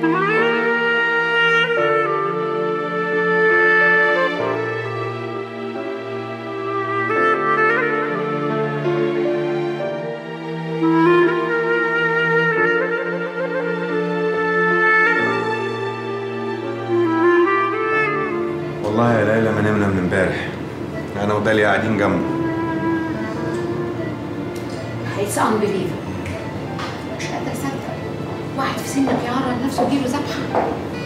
والله يا ليلى ما نمنا من امبارح انا وداليا قاعدين جنبه It's unbelievable مش قادرة أصدق واحد في سنك يعرض نفسه يجيله ذبحة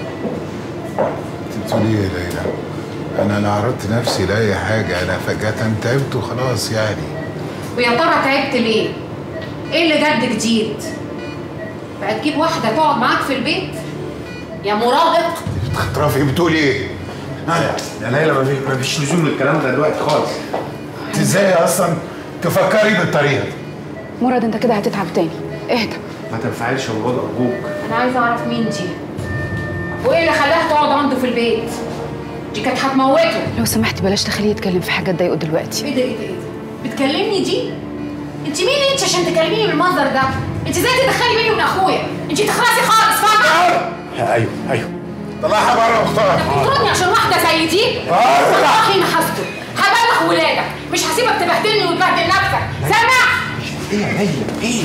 انت بتقولي ايه يا ليلى؟ انا لا عرضت نفسي لاي حاجه انا فجاه تعبت وخلاص يعني ويا ترى تعبت ليه؟ ايه اللي جد جديد؟ بقى تجيب واحدة تقعد معاك في البيت؟ يا مراهق رافي بتقولي ايه؟ يا ليلى ما في- ما فيش لزوم للكلام ده دلوقتي خالص انت ازاي اصلا تفكري بالطريقه دي؟ مراد انت كده هتتعب تاني اهدى ما تنفعلش يا مراد ارجوك أنا عايزة أعرف مين دي؟ وإيه اللي خلاها تقعد عنده في البيت؟ دي كانت هتموته لو سمحت بلاش تخليه يتكلم في حاجه تضايقه دلوقتي ايه ده ايه ده ايه ده؟ بتكلمني دي؟ انت مين انت عشان تكلميني بالمنظر ده؟ انت ازاي تدخلي بيني وبين اخويا؟ انت تخلصي خالص فاهمه؟ ايوه ايوه طلعها بره مختار بتطردني عشان واحده زي دي؟ والله ما هسكت هبلغ ولادك مش هسيبك تبهدلني وتبهدل نفسك سامع؟ ايه يا ليلى ايه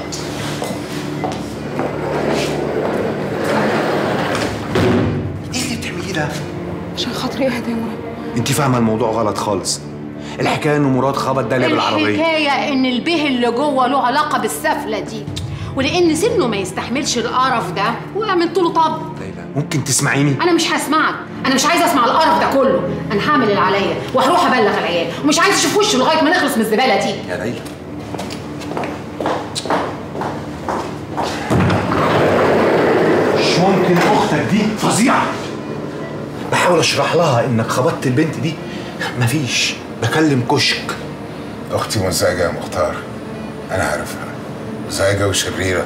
ايه اللي بتعمليه ده عشان خاطري اهدى يا مراد انت فاهمه الموضوع غلط خالص الحكايه ان مراد خبط داليا بالعربيه الحكايه ان البه اللي جوه له علاقه بالسفله دي ولان سنه ما يستحملش القرف ده وعملت له طب ليلى ممكن تسمعيني انا مش هسمعك انا مش عايزه اسمع القرف ده كله انا هعمل اللي عليا وهروح ابلغ العيال ومش عايزه اشوف وشه لغايه ما نخلص من الزباله دي يا ليلى مش ممكن اختك دي فظيعه بحاول اشرح لها انك خبطت البنت دي مفيش بكلم كشك اختي مزعجه يا مختار انا عارفها مزعجه وشريره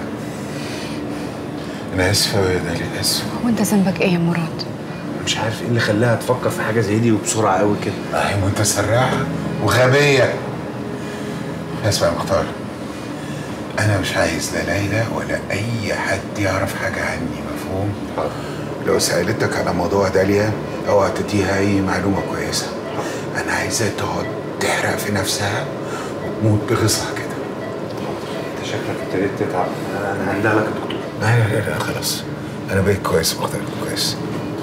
انا اسف أوي يا داليا اسف وانت ذنبك ايه يا مراد مش عارف ايه اللي خلاها تفكر في حاجه زي دي وبسرعه قوي كده هي متسرعه وغبيه اسمع يا مختار انا مش عايز لا ليلى ولا اي حد يعرف حاجه عني مفهوم لو سالتك على موضوع داليا اوعى تديها اي معلومه كويسه انا عايزها تقعد تحرق في نفسها وتموت بغصها كده انت شكلك ابتديت تتعب انا انا هندها لك الدكتور لا لا لا, لا خلاص انا بقيت كويس مختار كويس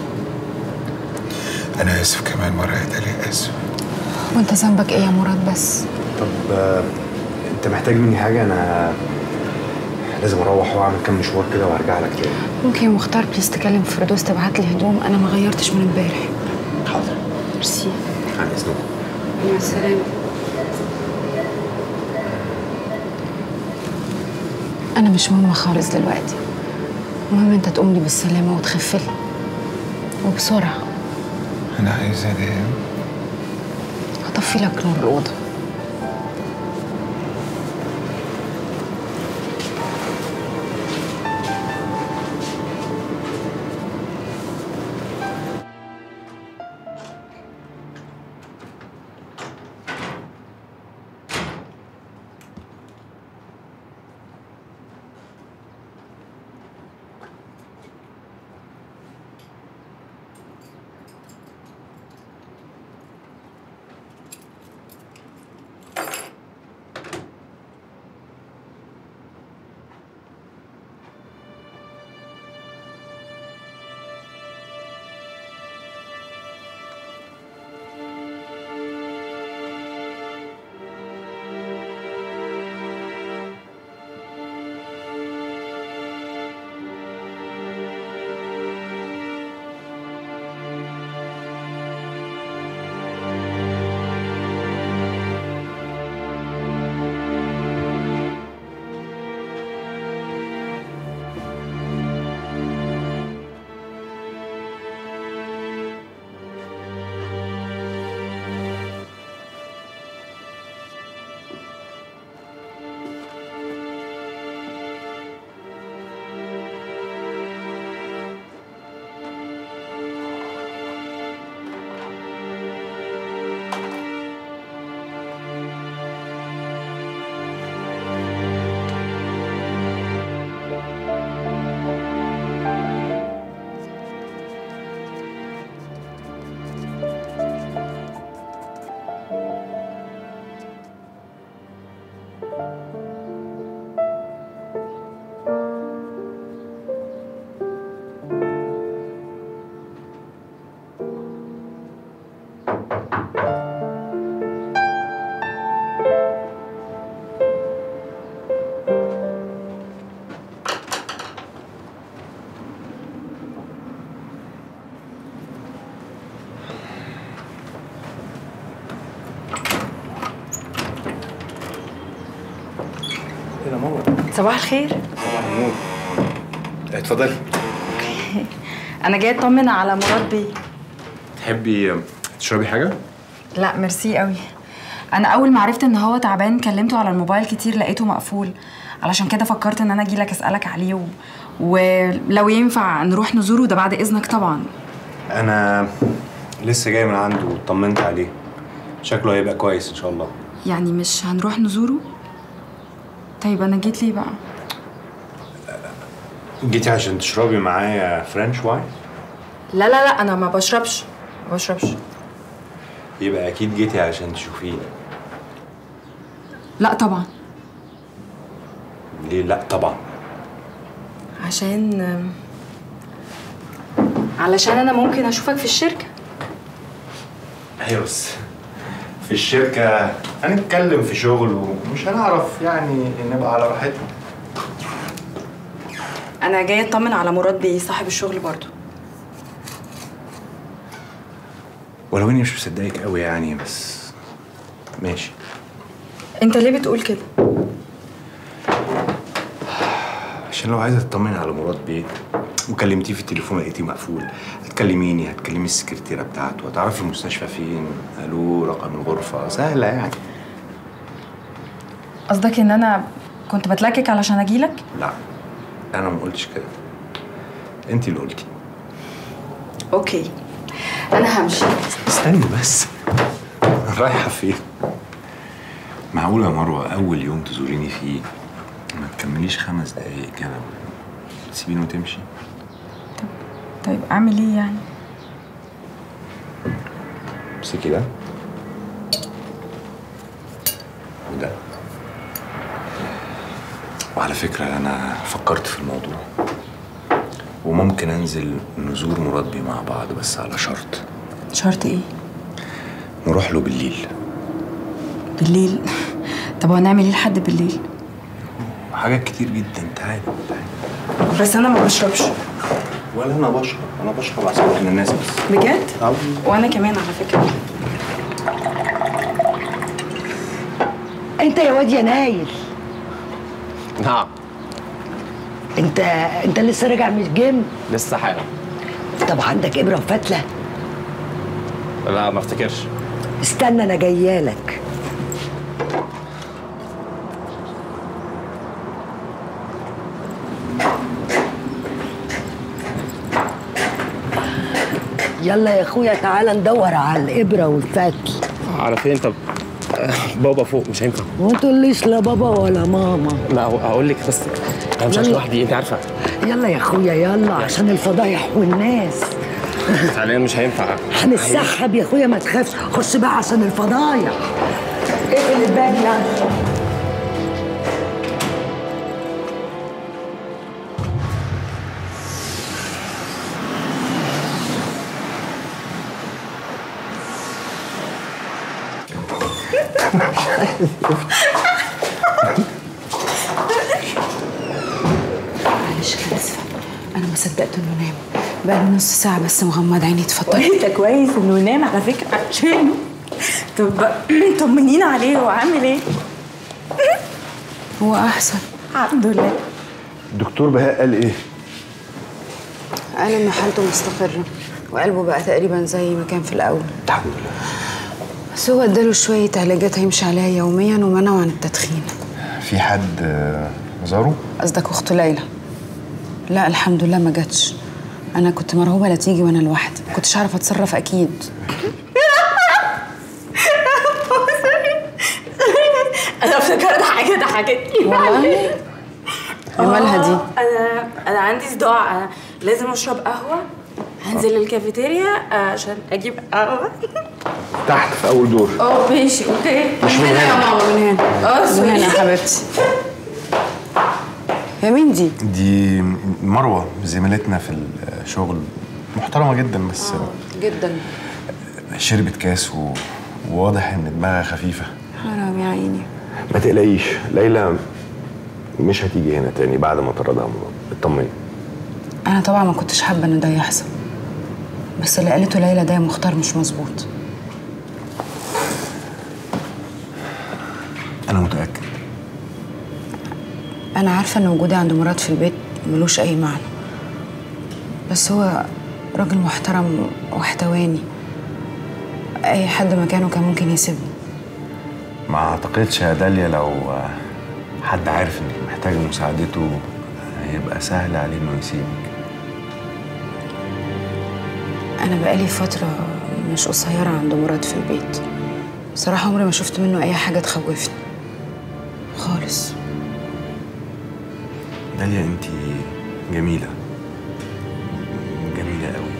انا اسف كمان مره يا داليا اسف وانت ذنبك ايه يا مراد بس طب آه، انت محتاج مني حاجه انا لازم اروح واعمل كام مشوار كده وهرجع لك تاني ممكن يا مختار بليز تكلم فردوس تبعت لي هدوم انا ما غيرتش من امبارح حاضر ميرسي عن اذنك مع السلامه انا مش مهمه خالص دلوقتي المهم انت تقوم لي بالسلامه وتخف لي وبسرعه انا عايز انام هطفي لك نور الاوضه صباح الخير اتفضلي انا جايه اطمن على مراد بيه تحبي تشربي حاجه لا ميرسي قوي انا اول ما عرفت ان هو تعبان كلمته على الموبايل كتير لقيته مقفول علشان كده فكرت ان انا اجي لك اسالك عليه و... ولو ينفع نروح نزوره ده بعد اذنك طبعا انا لسه جاي من عنده وطمنت عليه شكله هيبقى كويس ان شاء الله يعني مش هنروح نزوره طيب انا جيت ليه بقى جيتي عشان تشربي معايا فرنش واين لا لا لا انا ما بشربش ما بشربش يبقى اكيد جيتي عشان تشوفيه لا طبعا ليه لا طبعا عشان علشان انا ممكن اشوفك في الشركه ايوه بس في الشركة هنتكلم في شغل ومش هنعرف يعني نبقى على راحتنا انا جايه اطمن على مراد بيه صاحب الشغل برضو ولو اني مش مصدقك قوي يعني بس ماشي انت ليه بتقول كده عشان لو عايزه تطمني على مراد بيه وكلمتيه في التليفون لقيتيه مقفول هتكلميني هتكلمي السكرتيره بتاعته هتعرفي المستشفى فين الو رقم الغرفه سهله يعني قصدك ان انا كنت بتلكك علشان اجيلك لا انا ما قلتش كده انت اللي قلتي اوكي انا همشي استني بس رايحه فين معقوله يا مروه اول يوم تزوريني فيه ما تكمليش خمس دقايق كده تسيبيني وتمشي طيب اعمل ايه يعني امسكي ده وده وعلى فكرة أنا فكرت في الموضوع وممكن أنزل نزور مراد بيه مع بعض بس على شرط شرط ايه نروح له بالليل بالليل طب هنعمل ايه لحد بالليل حاجات كتير جدا تعالي تعالي بس انا ما بشربش ولا أنا بشرب أنا بشرب عشان إحنا الناس بس بجد أه. وانا كمان على فكره انت يا واد يا نايل نعم انت انت لسه راجع من الجيم لسه حالا طب عندك ابره وفتله لا ما افتكرش استنى انا جايالك يلا يا اخويا تعالى ندور على الابره والفتل على فين طب آه، بابا فوق مش هينفع وما تقوليش لا بابا ولا ماما لا هو- هقول لك بس انا مش عايش يلا. لوحدي انت عارفه يلا يا اخويا يلا عشان الفضايح والناس حاليا مش هينفع هنتسحب يا اخويا ما تخافش خش بقى عشان الفضايح اقفل الباب يلا معلش انا اسفه انا ما صدقت انه نام بقى نص ساعه بس مغمض عيني اتفضلي انت كويس انه ينام على فكره عشانه طب طمنينا عليه هو عامل ايه هو احسن الحمد لله الدكتور بهاء قال إيه؟ قال ان حالته مستقره وقلبه بقى تقريبا زي ما كان في الاول الحمد لله بس هو اداله شويه علاجات هيمشي عليها يوميا ومنعه عن التدخين في حد آه، زاره؟ قصدك اخته ليلى لا الحمد لله ما جاتش انا كنت مرعوبه لا تيجي وانا لوحدي ما كنتش عارفه اتصرف اكيد انا افتكرت حاجه ضحكتني والله مالها دي انا انا عندي صداع انا لازم اشرب قهوه هنزل الكافيتيريا عشان اجيب قهوه تحت في أول دور اه ماشي اوكي مش من هنا يا ماما من هنا اه من هنا يا سوري حبيبتي يا مين دي؟ دي مروة زميلتنا في الشغل محترمة جدا بس جدا شربت كاس و... وواضح ان دماغها خفيفة حرام يا عيني ما تقلقيش ليلى مش هتيجي هنا تاني بعد ما طردها مراد اطمني انا طبعا ما كنتش حابه ان ده يحصل بس اللي قالته ليلى ده يا مختار مش مظبوط انا متأكد انا عارفه ان وجودي عند مراد في البيت ملوش اي معنى بس هو راجل محترم واحتواني اي حد مكانه كان ممكن يسيبني ما اعتقدش يا داليا لو حد عارف انك محتاجه مساعدته هيبقى سهل عليه انه يسيبك انا بقالي فتره مش قصيره عند مراد في البيت بصراحه عمري ما شفت منه اي حاجه تخوفني خالص داليا انت جميله جميله قوي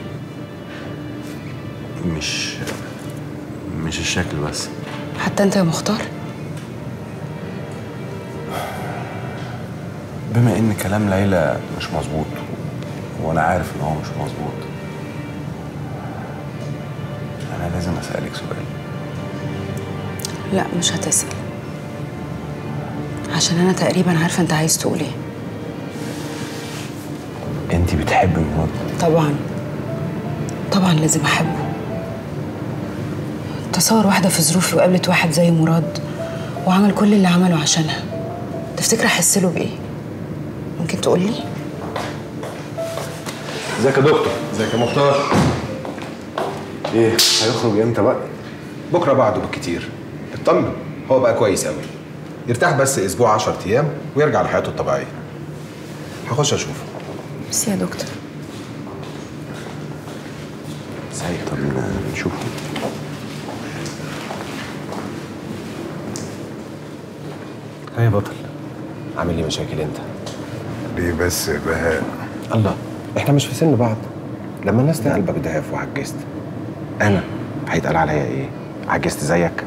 مش مش الشكل بس حتى انت يا مختار بما ان كلام ليلى مش مظبوط وانا عارف ان هو مش مظبوط انا لازم اسالك سؤال لا مش هتسأل عشان انا تقريبا عارفه انت عايز تقول ايه انت بتحبي مراد طبعا طبعا لازم احبه تصور واحده في ظروفي وقابلت واحد زي مراد وعمل كل اللي عمله عشانها تفتكر احس له بايه ممكن تقول لي ازيك يا دكتور ازيك يا مختار ايه هيخرج امتى بقى بكره بعده بالكتير اطمن هو بقى كويس قوي يرتاح بس اسبوع 10 ايام ويرجع لحياته الطبيعيه هخش اشوفه بس يا دكتور سعيد طب نشوفه ايه يا بطل عامل لي مشاكل انت ليه بس يا بهاء الله احنا مش في سن بعض لما الناس تلاقي قلبك ضعف وعجزت انا هيتقال عليا ايه عجزت زيك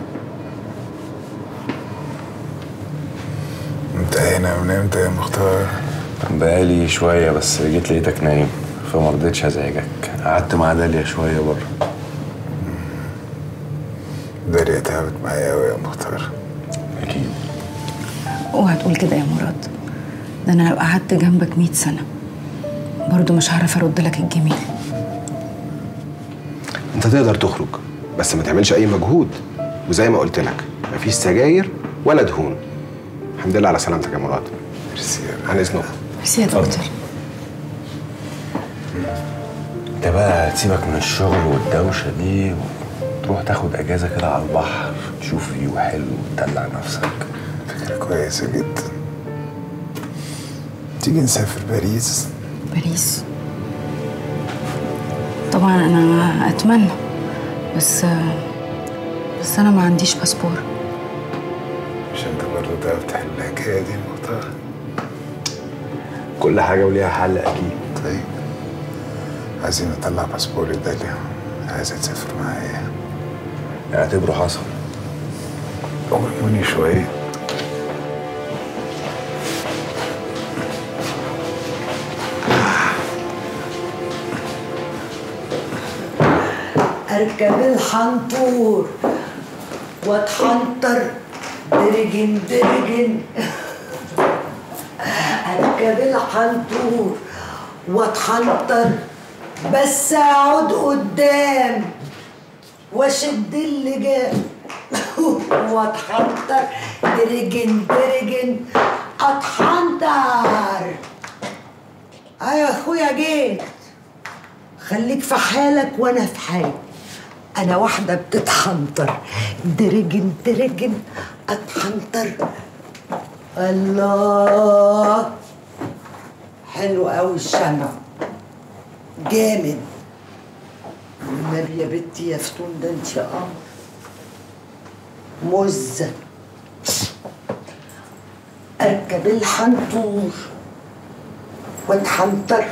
انت هنا من امتى يا مختار بقالي شويه بس جيت لقيتك نايم فما رضيتش ازعجك قعدت مع داليا شويه بره داريا تعبت معايا قوي يا مختار اكيد اوعى تقول كده يا مراد ده انا لو قعدت جنبك مئة سنه برضه مش هعرف ارد لك الجميل انت تقدر تخرج بس ما تعملش اي مجهود وزي ما قلت لك مفيش سجاير ولا دهون الحمد لله على سلامتك يا مراد ميرسي عن اذنكم بس يا دكتور انت بقى تسيبك من الشغل والدوشه دي وتروح تاخد اجازه كده على البحر تشوف فيو حلو وتدلع نفسك فكرة كويسة جدا تيجي نسافر باريس باريس طبعا انا اتمنى بس بس انا ما عنديش باسبور مش انت برضه تعرف تحل الحكاية دي يا مختار كل حاجه وليها حل اكيد طيب عايزين نطلع باسبور لداليا عايزة تسافر معايا اعتبره حصل قوموني شوية اركب الحنطور واتحنطر درجن درجن اركب الحنطور واتحنطر بس اقعد قدام واشد اللجام واتحنطر درجن درجن اتحنطر ايوه يا اخويا جيت خليك في حالك وانا في حالي انا واحده بتتحنطر درجن درجن اتحنطر الله حلو قوي الشمع جامد والنبي يا بنتي يا فتون ده انت قمر مزه اركب الحنطور واتحنطر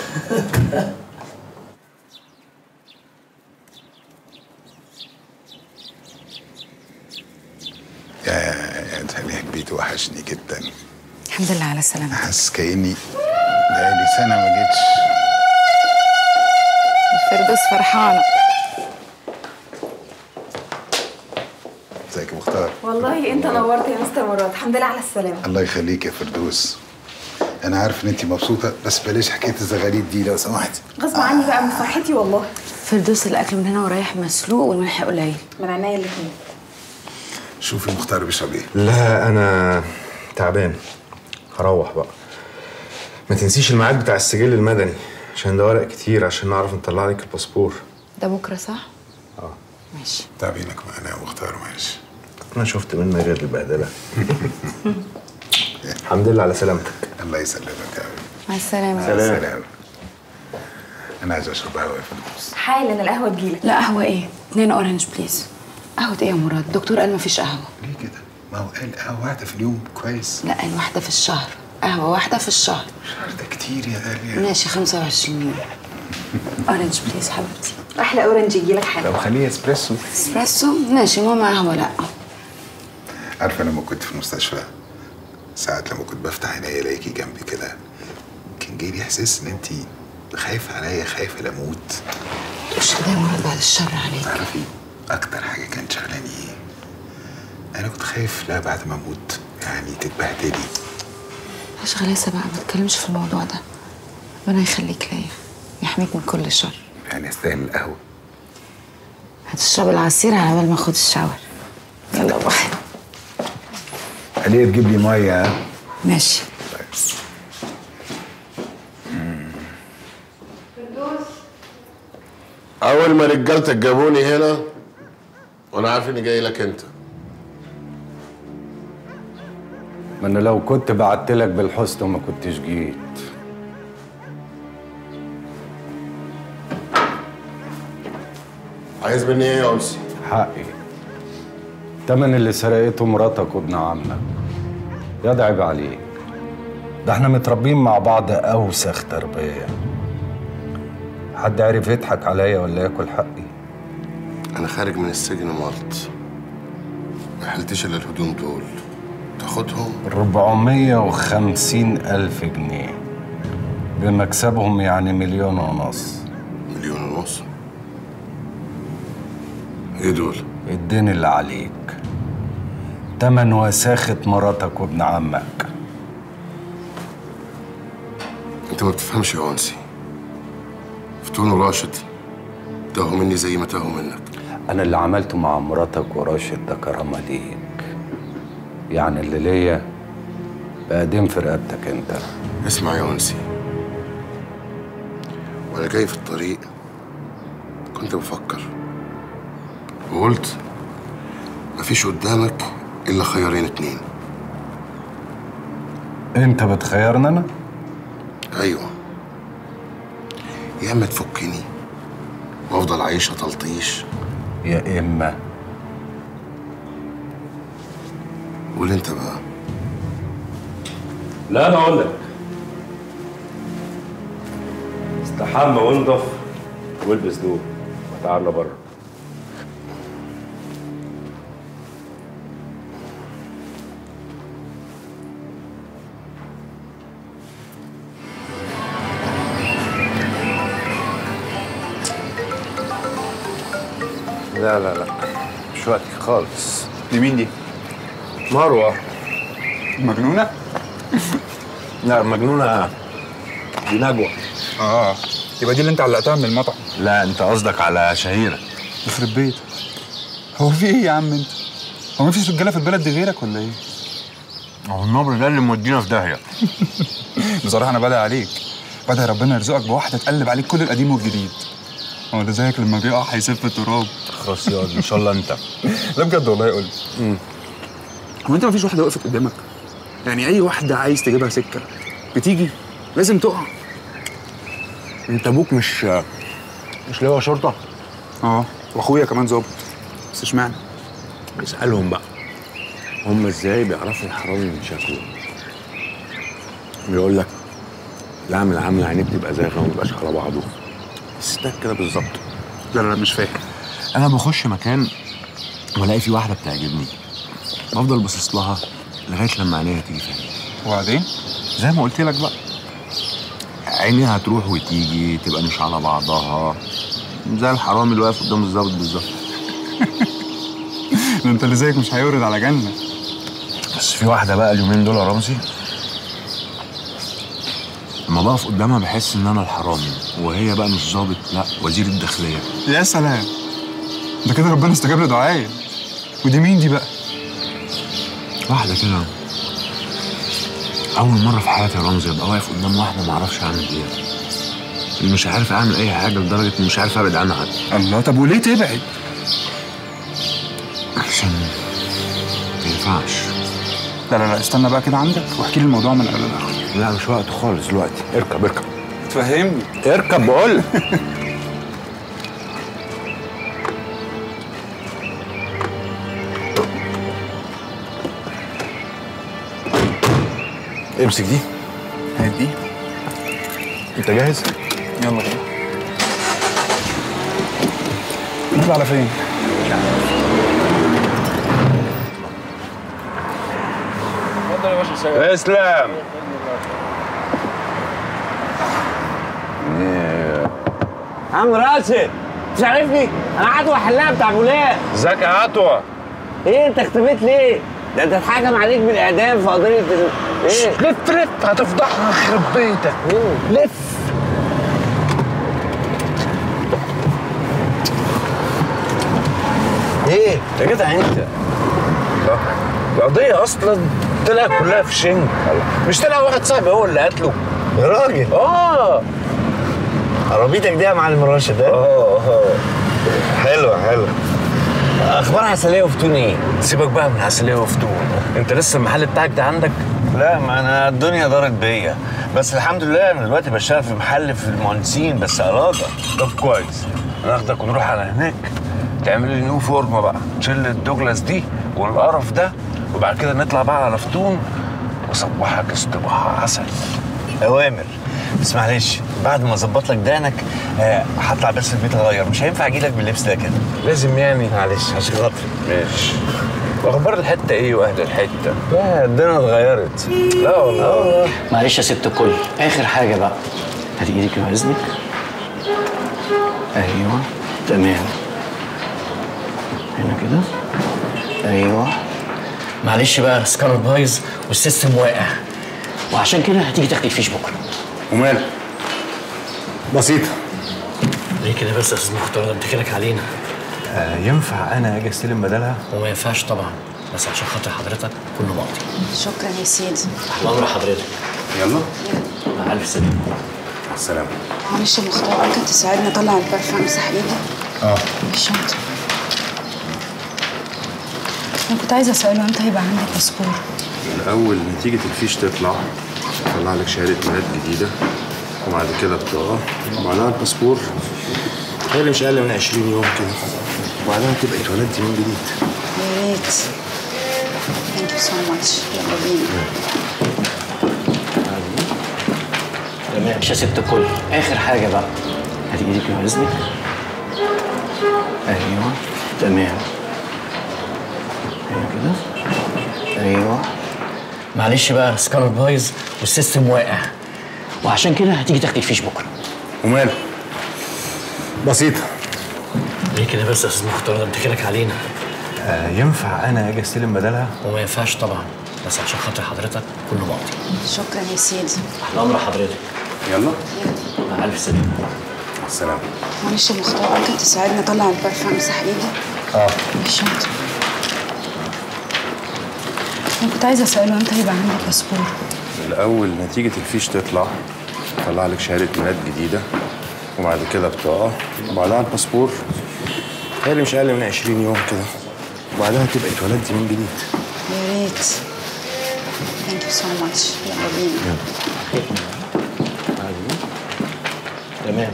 يا يا داليا البيت وحشني جدا الحمد لله على السلامه حاسس كأني بقالي سنة ما جيتش الفردوس فرحانه ازيك يا مختار والله انت نورت يا مستر مراد الحمد لله على السلامه الله يخليك يا فردوس انا عارف ان انت مبسوطه بس بلاش حكايه الزغاليد دي لو سمحتي غصب عني بقى من فرحتي والله فردوس الاكل من هنا ورايح مسلوق والملح قليل من عينيا الاثنين شوفي مختار بيشرب ايه لا انا تعبان هروح بقى ما تنسيش الميعاد بتاع السجل المدني عشان ده ورق كتير عشان نعرف نطلع لك الباسبور ده بكره صح؟ اه ماشي تعبينك معانا يا مختار ماشي انا شفت منك غير البهدله الحمد لله على سلامتك الله يسلمك يا حبيبي مع السلامه سلام سلام انا عايز اشرب قهوه يا فلوس حالا القهوه تجيلك لا قهوه ايه؟ اتنين اورنج بليز قهوه ايه يا مراد؟ الدكتور قال مفيش قهوه ليه كده؟ ما هو قال قهوه واحده في اليوم كويس لا قال واحده في الشهر قهوه واحده في الشهر شهر ده كتير يا غاليه ماشي 25 يوم اورنج بليز حبيبتي احلى اورنج يجيلك حالا طب خليه اسبريسو اسبريسو ماشي ماما قهوه لا عارفه لما كنت في المستشفى ساعات لما كنت بفتح عينيا الاقيكي جنبي كده كان جاي لي احساس ان انت خايفه عليا خايفه لاموت مش كده يا مراد بعد الشر عليك تعرفي اكتر حاجه كانت شغلاني ايه انا كنت خايف لا بعد ما اموت يعني تتبهدلي مش غلاسه بقى ما تتكلمش في الموضوع ده ربنا يخليك ليا يحميك من كل شر يعني استاهل القهوه هتشرب العصير على بال ما اخد الشاور يلا باي خليها تجيب لي ميه ها ماشي اول ما رجالتك جابوني هنا وانا عارف اني جاي لك انت ما انا لو كنت بعت لك بالحسن وما كنتش جيت عايز مني ايه يا انسي حقي تمن اللي سرقته مراتك وابن عمك يا عيب عليك ده احنا متربيين مع بعض اوسخ تربيه حد عرف يضحك عليا ولا ياكل حقي انا خارج من السجن مالت ما حلتش الا الهدوم دول تاخدهم 450 ألف جنيه بمكسبهم يعني مليون ونص مليون ونص ايه دول الدين اللي عليك تمن وساخة مراتك وابن عمك انت ما بتفهمش يا انسي فتون وراشد تاهوا مني زي ما تاهوا منك أنا اللي عملته مع مراتك وراشد ده كرامة ليك يعني اللي ليا بقدم في رقبتك انت اسمع يا انسي وانا جاي في الطريق كنت بفكر وقلت مفيش قدامك الا خيارين اتنين انت بتخيرني انا ايوه يا اما تفكني وافضل عايشه تلطيش يا اما قول انت بقى لا انا اقول لك استحمى وانضف والبس دول وتعالى بره لا لا لا مش وقتك خالص دي مين دي؟ مروه مجنونة؟ لا مجنونه دي نجوى اه يبقى دي اللي انت علقتها من المطعم لا انت قصدك على شهيره يخرب بيت هو في ايه يا عم انت؟ هو مفيش رجاله في البلد دي غيرك ولا ايه؟ هو النبر ده اللي مودينا في داهيه بصراحه انا بدعي عليك بدعي ربنا يرزقك بواحده تقلب عليك كل القديم والجديد هو ده زيك لما بيقع هيسف التراب خلاص يا ان شاء الله انت لا بجد والله قول لي هو انت مفيش واحده وقفت قدامك؟ يعني اي واحده عايز تجيبها سكه بتيجي لازم تقع انت ابوك مش مش لواء شرطه اه واخويا كمان ظابط بس اشمعنى؟ اسالهم بقى هم ازاي بيعرفوا الحرامي من شكله بيقول لك العامل عامله عينيه بتبقى زاغه وما بيبقاش على بعضه ستات كده بالظبط لا لا لا مش فاهم انا بخش مكان والاقي في واحده بتعجبني بفضل باصص لها لغايه لما عينيها تيجي في عيني وبعدين؟ زي ما قلت لك بقى عينيها تروح وتيجي تبقى مش على بعضها زي الحرامي اللي واقف قدام الظابط بالظبط ده انت اللي زيك مش هيورد على جنه بس في واحده بقى اليومين دول يا رمزي لما بقف قدامها بحس ان انا الحرامي وهي بقى مش ظابط لا وزير الداخليه يا سلام ده كده ربنا استجاب لدعائي ودي مين دي بقى؟ واحده كده اول مره في حياتي يا رمزي ابقى واقف قدام واحده ما اعرفش اعمل ايه مش عارف اعمل اي حاجه لدرجه اني مش عارف ابعد عنها الله طب وليه تبعد عشان ما ينفعش لا لا لا استنى بقى كده عندك واحكي لي الموضوع من اوله لاخره لا مش وقته خالص دلوقتي اركب اركب تفهمني اركب بقول امسك دي هات دي انت جاهز؟ يلا بينا نطلع على فين؟ اتفضل يا باشا سيد اسلام عم راشد مش عارفني انا عدوى حلاق بتاع فلان ازيك يا عطوة ايه انت اختفيت ليه ده انت اتحكم عليك بالاعدام في قضيه ال- ايه لف لف هتفضحنا يخرب بيتك لف ايه يا جدع انت القضية أصلا طلعت كلها في شنك مش طلع واحد صاحبي هو اللي قتله يا راجل اه عربيتك دي يا معلم راشد اه اه حلوة حلوة اخبار عسليه وفتون ايه سيبك بقى من عسلية وفتون انت لسه المحل بتاعك ده عندك لا ما انا الدنيا دارت بيا بس الحمد لله انا دلوقتي بشتغل في محل في المهندسين بس اراده طب كويس ناخدك ونروح على هناك تعمل لي نيو فورمه بقى تشيل الدوجلاس دي والقرف ده وبعد كده نطلع بقى على فتون وصبحك اصطباح عسل اوامر بس معلش بعد ما اظبط لك دانك آه، هطلع بس البيت اغير مش هينفع اجي لك باللبس ده كده لازم يعني معلش عشان خاطري ماشي واخبار الحته ايه واهل الحته لا الدنيا اتغيرت لا والله معلش يا ست الكل اخر حاجه بقى هاتي ايدك يا اذنك ايوه تمام هنا كده ايوه معلش بقى السكانر بايظ والسيستم واقع وعشان كده هتيجي تاخدي الفيش بكره وماله بسيطة ليه كده بس يا استاذ مختار ده بتكلك علينا آه ينفع انا اجي استلم بدلها؟ وما ينفعش طبعا بس عشان خاطر حضرتك كله ماضي شكرا يا سيدي تحت امر حضرتك يلا مع الف سلامه مع السلامة معلش يا مختار ممكن تساعدني اطلع البرفان امسح ايدي اه الشنطة انا كنت عايزه اساله امتى هيبقى عندي باسبور الأول نتيجة الفيش تطلع طلع لك شهادة ميلاد جديدة وبعد كده بطاقة وبعدها الباسبور هي مش أقل من 20 يوم كده وبعدها تبقى اتولدتي من جديد يا ريت ثانك يو سو ماتش يلا بينا تمام مش يا ست الكل اخر حاجه بقى هاتي ايدك يا اذنك ايوه تمام هنا كده ايوه معلش بقى السكانر بايظ والسيستم واقع وعشان كده هتيجي تاخدي الفيش بكره وماله بسيطة ليه كده بس يا استاذ مختار ده بتكلك علينا آه ينفع أنا أجي أستلم بدلها؟ وما ينفعش طبعا بس عشان خاطر حضرتك كله ماضي شكرا يا سيدي تحت امر حضرتك يلا مع الف سلامه مع السلامة معلش يا مختار ممكن تساعدني اطلع البرفان امسح ايدي اه الشنطة انا كنت عايزه اساله امتى هيبقى عندي باسبور الأول نتيجة الفيش تطلع طلع لك شهادة ميلاد جديدة وبعد كده بطاقة وبعدها الباسبور هي مش أقل من 20 يوم كده وبعدها تبقى اتولدتي من جديد يا ريت ثانك يو سو ماتش يلا بينا تمام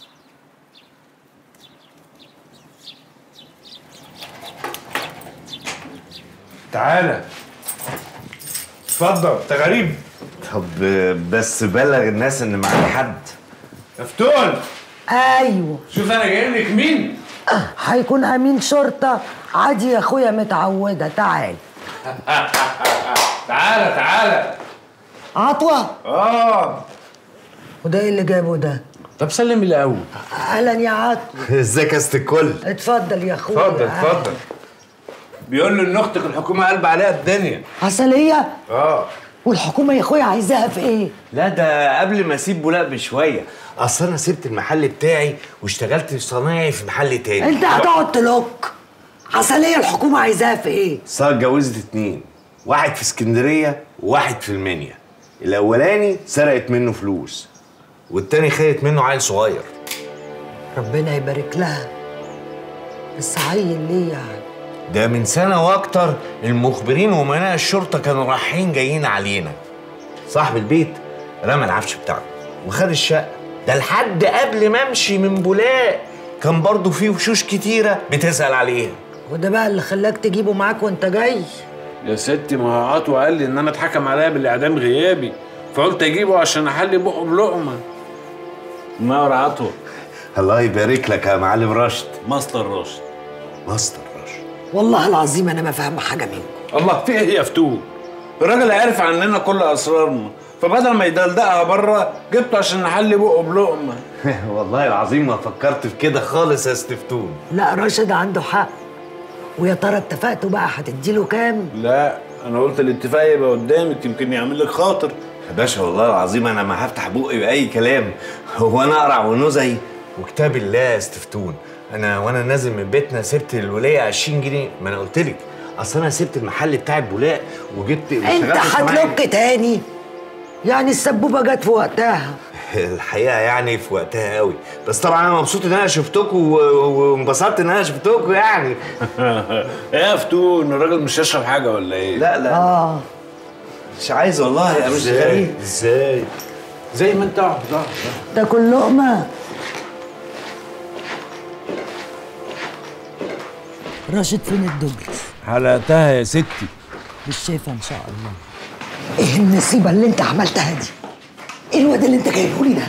تعالى اتفضل انت غريب طب بس بلغ الناس ان معاك حد مفتون ايوه شوف انا جاي لك مين هيكون امين شرطه عادي يا اخويا متعوده تعال تعالى تعالى عطوه اه وده ايه اللي جابه ده طب سلم الاول اهلا يا عطوه ازيك يا ست الكل اتفضل يا اخويا اتفضل اتفضل بيقول له ان اختك الحكومه قلب عليها الدنيا عسليه اه والحكومه يا اخويا عايزاها في ايه لا ده قبل ما اسيب بولاق بشويه اصل انا سبت المحل بتاعي واشتغلت صنايعي في محل تاني انت هتقعد تلوك عسليه الحكومه عايزاها في ايه صار اتجوزت اتنين واحد في اسكندريه وواحد في المنيا الاولاني سرقت منه فلوس والتاني خدت منه عيل صغير ربنا يبارك لها بس عيل ليه يعني ده من سنة وأكتر المخبرين وأمناء الشرطة كانوا رايحين جايين علينا صاحب البيت رمى العفش بتاعه وخد الشقة ده لحد قبل ما أمشي من بولاق كان برضه فيه وشوش كتيرة بتسأل عليها وده بقى اللي خلاك تجيبه معاك وانت جاي يا ستي ما هو عطوة قال لي ان انا اتحكم عليا بالاعدام غيابي فقلت اجيبه عشان احلي بقه بلقمه نور عطوة الله يبارك لك يا معلم رشد ماستر رشد ماستر والله العظيم انا ما فاهمه حاجه منكم الله في ايه يا فتون الراجل عارف عننا كل اسرارنا فبدل ما يدلدقها بره جبته عشان نحلي بقه بلقمه والله العظيم ما فكرت في كده خالص يا استفتون لا راشد عنده حق ويا ترى اتفقتوا بقى هتديله كام لا انا قلت الاتفاق يبقى قدامك يمكن يعمل لك خاطر يا باشا والله العظيم انا ما هفتح بقي باي كلام هو انا اقرع ونزعي وكتاب الله يا استفتون انا وانا نازل من بيتنا سبت الولايه 20 جنيه ما انا قلت لك اصل انا سبت المحل بتاع البولاق وجبت انت هتلوك تاني يعني السبوبه جت في وقتها الحقيقه يعني في وقتها قوي بس طبعا انا مبسوط ان انا شفتكم و- وانبسطت ان انا شفتكم يعني ايه يا فتون الراجل مش هيشرب حاجه ولا ايه لا لا اه مش عايز والله يا مش إزاي؟ غريب ازاي زي ما انت اقعد اقعد ده كل لقمه راشد فين الدبل حلقتها يا ستي مش شايفه ان شاء الله ايه النصيبه اللي انت عملتها دي ايه الواد اللي انت جايبه لي ده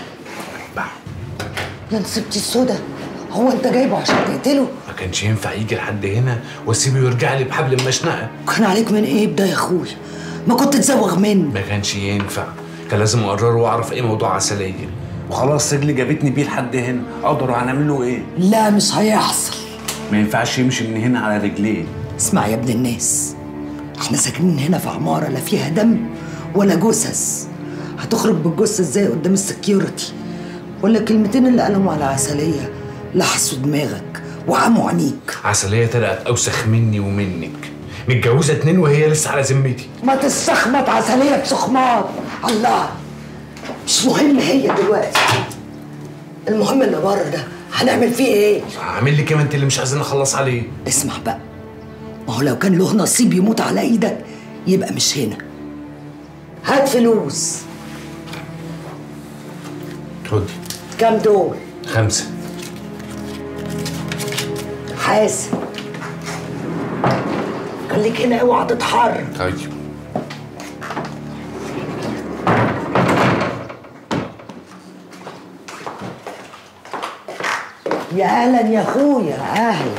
يا نصيبتي السودا هو انت جايبه عشان تقتله ما كانش ينفع يجي لحد هنا واسيبه يرجع لي بحبل مشنقه كان عليك من ايه ده يا اخويا ما كنت تزوغ منه ما كانش ينفع كان لازم اقرره واعرف ايه موضوع عسليه وخلاص رجلي جابتني بيه لحد هنا اقدر هنعمل له ايه لا مش هيحصل ما ينفعش يمشي من هنا على رجليه اسمع يا ابن الناس احنا ساكنين هنا في عمارة لا فيها دم ولا جثث هتخرج بالجثة ازاي قدام السكيورتي ولا كلمتين اللي قالهم على عسلية لحسوا دماغك وعموا عينيك عسليه طلعت اوسخ مني ومنك متجوزه اتنين وهي لسه على ذمتي ما تستخمت عسلية بسخمات الله مش مهم هي دلوقتي المهم اللي بره ده هنعمل فيه ايه هعمل لك إيه ما انت اللي مش عايزين نخلص عليه اسمع بقى ما هو لو كان له نصيب يموت على ايدك يبقى مش هنا هات فلوس خدي كام دول خمسه حاسب خليك هنا اوعى تتحرك طيب يا اهلا يا اخويا اهلا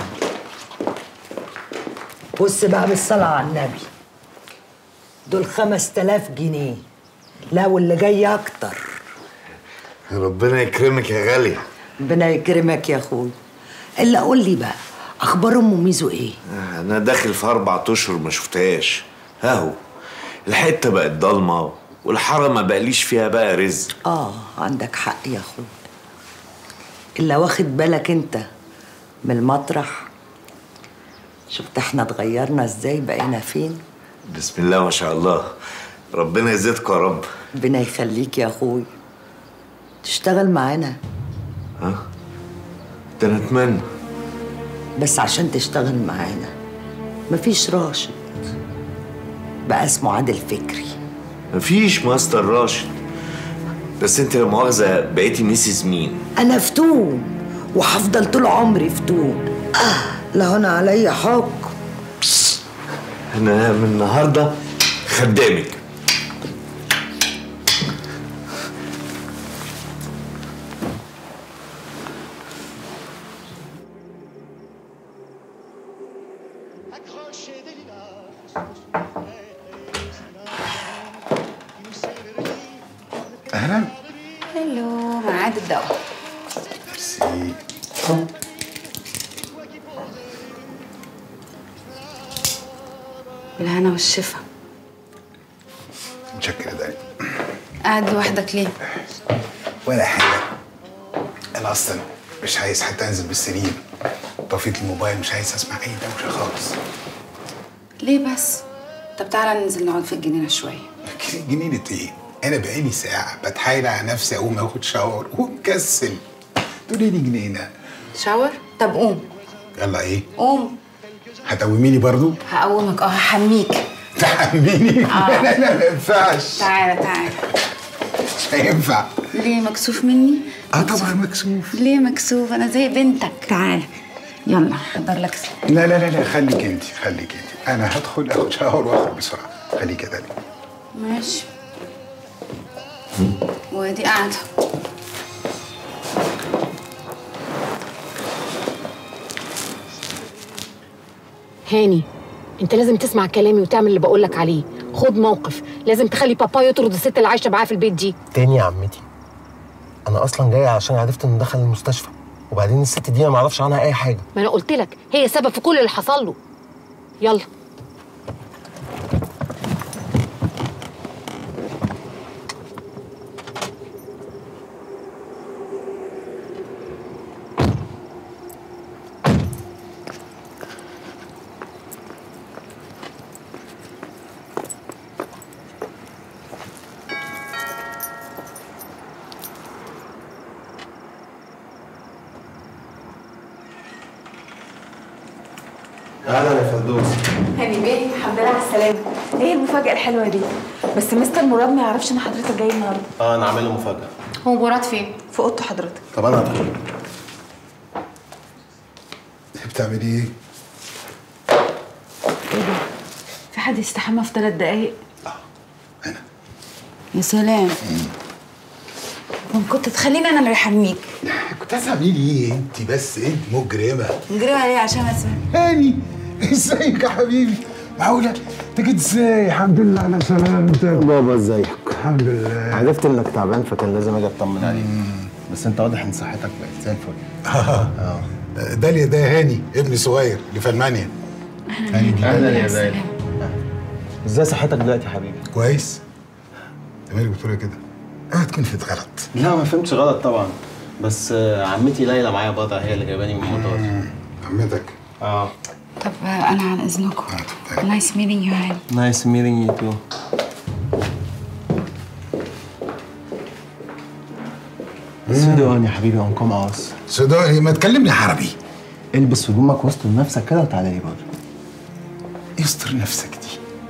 بص بقى بالصلاة على النبي دول خمس تلاف جنيه لا واللي جاي اكتر ربنا يكرمك يا غالية ربنا يكرمك يا اخويا الا قول لي بقى اخبار ام ميزو ايه انا داخل في اربع اشهر ما شفتهاش اهو الحته بقت ضلمه والحاره ما بقليش فيها بقى رزق اه عندك حق يا اخويا الا واخد بالك انت من المطرح شفت احنا اتغيرنا ازاي بقينا فين بسم الله ما شاء الله ربنا يزيدكم يا رب ربنا يخليك يا اخويا تشتغل معانا ها ده انا اتمنى بس عشان تشتغل معانا مفيش راشد بقى اسمه عادل فكري مفيش ماستر راشد بس انت لا مؤاخذه بقيتي ميسيس مين انا فتون وهفضل طول عمري فتون آه لا هنا عليا حكم انا من النهارده خدامك اهلا هلو ميعاد الدواء ميرسي بالهنا والشفا متشكر يا داني قاعد لوحدك ليه؟ ولا حاجه انا اصلا مش عايز حتى انزل بالسرير طفيت الموبايل مش عايز اسمع اي دوشه خالص ليه بس؟ طب تعالى ننزل نقعد في الجنينة شوية جنينه ايه انا بقالي ساعه بتحايل على نفسي اقوم اخد شاور ومكسل تقولي لي جنينه شاور طب قوم يلا ايه قوم هتقوميني برضو هقومك اه هحميك تحميني آه. لا لا لا ما ينفعش تعالى تعالى مش هينفع ليه مكسوف مني اه طبعا مكسوف ليه مكسوف انا زي بنتك تعالى يلا حضر لك لا لا لا لا خليك انت خليك انت انا هدخل اخد شاور واخرج بسرعه خليك كده ليه ماشي ودي قاعده هاني انت لازم تسمع كلامي وتعمل اللي بقولك عليه خد موقف لازم تخلي بابا يطرد الست اللي عايشه معاه في البيت دي تاني يا عمتي انا اصلا جاي عشان عرفت انه دخل المستشفى وبعدين الست دي انا ما اعرفش عنها اي حاجه ما انا قلت لك هي سبب في كل اللي حصل له يلا اهلا يا فردوس هاني بيه الحمد لله على السلامة ايه المفاجأة الحلوة دي بس مستر مراد ما يعرفش ان حضرتك جاي النهارده اه انا عامل له مفاجاه هو مراد فين؟ في اوضته حضرتك طب انا هدخل بتعملي ايه؟ في حد يستحمى في ثلاث دقايق يا سلام كنت تخليني انا اللي احميك كنت هتعملي ايه انت بس انت مجرمه نجريها ليه عشان اسمع هاني ازيك يا حبيبي معقوله انت جيت ازاي الحمد لله على سلامتك بابا ازيك الحمد لله عرفت انك تعبان فكان لازم اجي اطمن عليك بس انت واضح ان صحتك بقت زي الفل اه داليا ده هاني ابني صغير اللي في المانيا هاني دي اهلا يا داليا ازاي صحتك دلوقتي يا حبيبي كويس انت مالك بتقول كده اوعى تكون فيت غلط لا ما فهمتش غلط طبعا بس آه، عمتي ليلى معايا بضع هي اللي جايباني من المطار عمتك اه طب آه، انا عن اذنكم نايس ميتنج يو هاني نايس ميتنج يو تو سوداني يا حبيبي اون كوم اوس سوداني ما تكلمني عربي البس هدومك واستر نفسك كده وتعالى لي بره يستر نفسك دي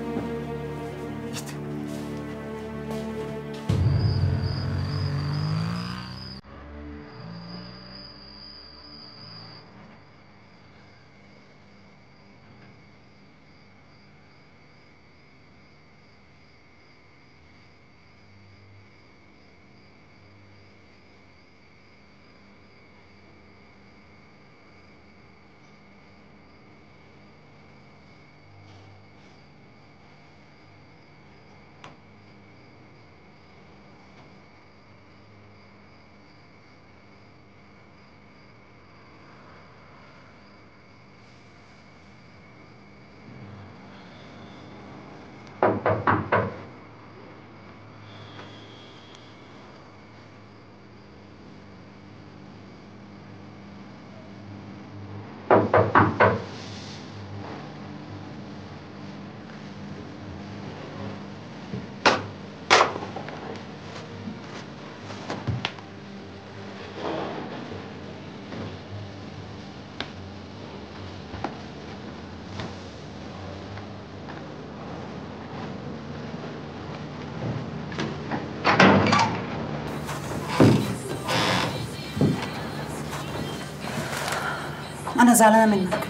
انا زعلانه منك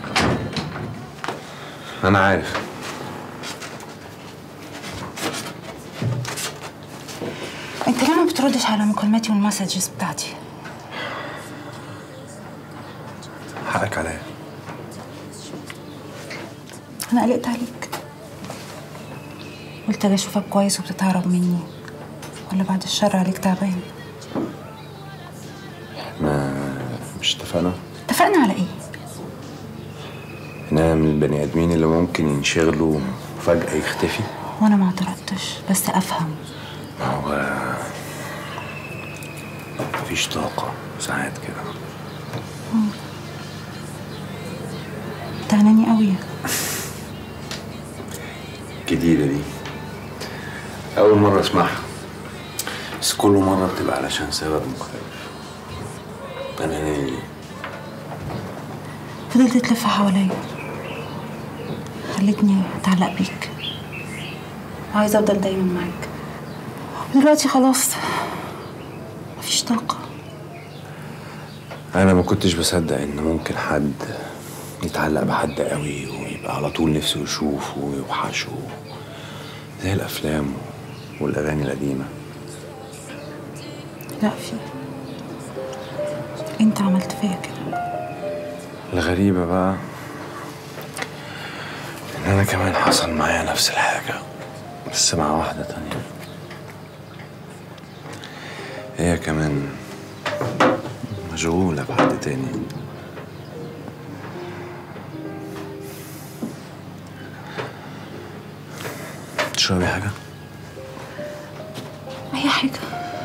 انا عارف انت ليه ما بتردش على مكالماتي والمسجز بتاعتي حقك عليا انا قلقت عليك قلت اجي اشوفك كويس وبتتهرب مني ولا بعد الشر عليك تعبان احنا مش اتفقنا اتفقنا على ايه ان انا من البني ادمين اللي ممكن ينشغلوا وفجأة يختفي وانا ما اعترضتش بس افهم ما هو مفيش طاقة ساعات كده تعناني قوي جديدة دي أول مرة أسمعها كل مرة بتبقى علشان سبب مختلف أنا نايم فضلت تلف حواليا خلتني اتعلق بيك وعايزه افضل دايما معاك دلوقتي خلاص مفيش طاقه أنا ما كنتش بصدق إن ممكن حد يتعلق بحد قوي ويبقى على طول نفسه يشوفه ويوحشه زي الأفلام والأغاني القديمة لا في انت عملت فيا كده الغريبة بقى إن أنا كمان حصل معايا نفس الحاجة بس مع واحدة تانية هي كمان مشغولة بحد تاني تشربي حاجة؟ اي حاجه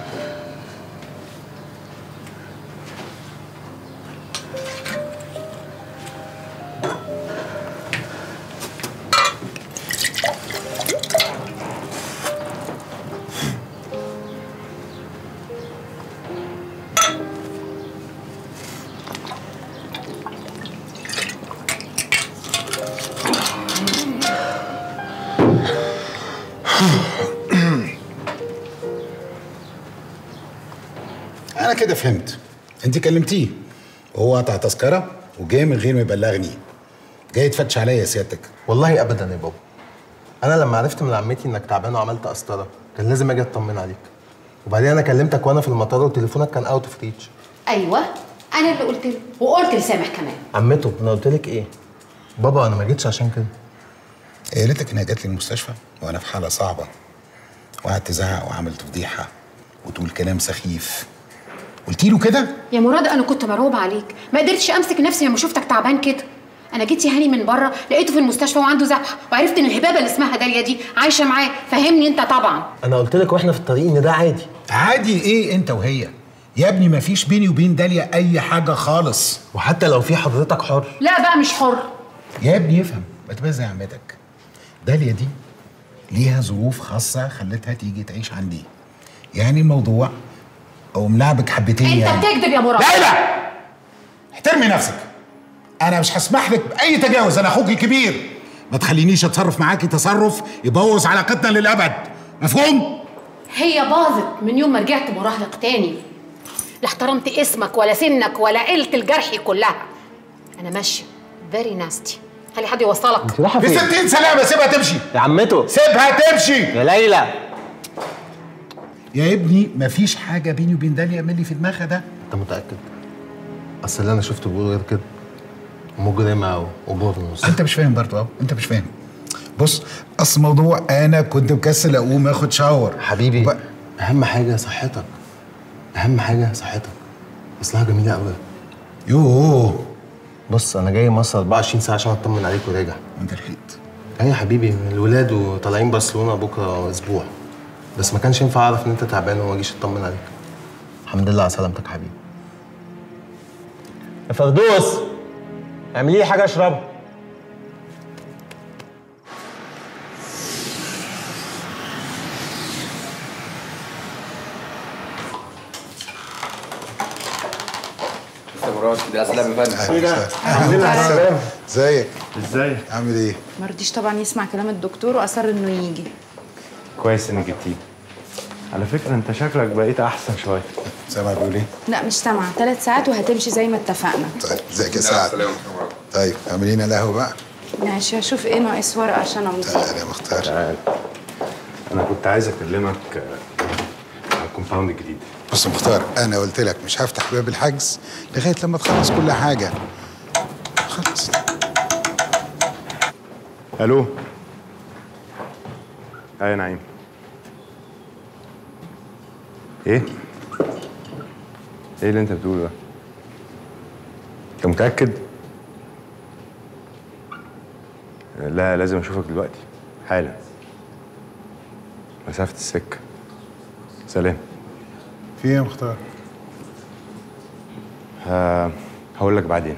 انا كده فهمت انت كلمتيه وهو قطع تذكره وجاي من غير ما يبلغني جاي تفتش عليا يا سيادتك والله ابدا يا بابا انا لما عرفت من عمتي انك تعبان وعملت قسطره كان لازم اجي اطمن عليك وبعدين انا كلمتك وانا في المطار وتليفونك كان اوت اوف ريتش ايوه انا اللي قلت له وقلت لسامح كمان عمته انا قلت لك ايه بابا انا ما جيتش عشان كده هي قالت انها جات لي المستشفى وانا في حاله صعبه وقعدت تزعق وعملت فضيحه وتقول كلام سخيف قلت له كده يا مراد انا كنت مرعوبه عليك ما قدرتش امسك نفسي لما شفتك تعبان كده انا جيت يا هاني من بره لقيته في المستشفى وعنده ذبح وعرفت ان الهبابه اللي اسمها داليا دي عايشه معاه فهمني انت طبعا انا قلت لك واحنا في الطريق ان ده عادي عادي ايه انت وهي يا ابني ما فيش بيني وبين داليا اي حاجه خالص وحتى لو في حضرتك حر لا بقى مش حر يا ابني افهم ما تبقى زي عمتك داليا دي ليها ظروف خاصه خلتها تيجي تعيش عندي يعني الموضوع او ملعبك حبتين انت يعني بتكذب يا مراد لا احترمي نفسك انا مش هسمح لك باي تجاوز انا اخوك الكبير ما تخلينيش اتصرف معاكي تصرف يبوظ علاقتنا للابد مفهوم هي باظت من يوم ما رجعت مراهق تاني لا احترمت اسمك ولا سنك ولا قلت الجرحي كلها انا ماشيه فيري ناستي خلي حد يوصلك انت رايحه في فين؟ ستين سلامه سيبها تمشي يا عمته سيبها تمشي يا ليلى يا ابني مفيش حاجه بيني وبين داليا من اللي في دماغها ده انت متاكد اصل اللي انا شفته بيقول غير كده مجرمه وبورنوس انت مش فاهم برضه اهو انت مش فاهم بص اصل الموضوع انا كنت مكسل اقوم اخد شاور حبيبي اهم حاجه صحتك اهم حاجه صحتك اصلها جميله قوي يوه بص انا جاي مصر 24 ساعه عشان اطمن عليك وراجع وانت لحقت ايه يا حبيبي الولاد وطالعين برشلونه بكره اسبوع بس ما كانش ينفع اعرف ان انت تعبان وما اجيش اطمن عليك الحمد لله على سلامتك يا حبيبي يا فردوس اعملي لي حاجه اشربها يا مراد دي اسلام يا فندم ايه ده؟ الحمد لله على السلامة ازيك؟ ازيك؟ عامل ايه؟ ما رضيش طبعا يسمع كلام الدكتور واصر انه يجي كويس انك جبتيه على فكره انت شكلك بقيت احسن شويه سامع بيقول ايه؟ لا مش سامعه ثلاث ساعات وهتمشي زي ما اتفقنا طيب ازيك يا سعد؟ طيب اعملي لنا القهوه بقى ماشي هشوف ايه ناقص ورقه عشان امضي تعالى يا مختار تعال انا كنت عايز اكلمك آه، على الكومباوند الجديد بص يا مختار انا قلت لك مش هفتح باب الحجز لغايه لما تخلص كل حاجه خلص الو ايه يا نعيم ايه ايه اللي انت بتقوله ده انت متاكد لا لازم اشوفك دلوقتي حالا مسافه السكه سلام في ايه يا مختار؟ ه- هقول لك بعدين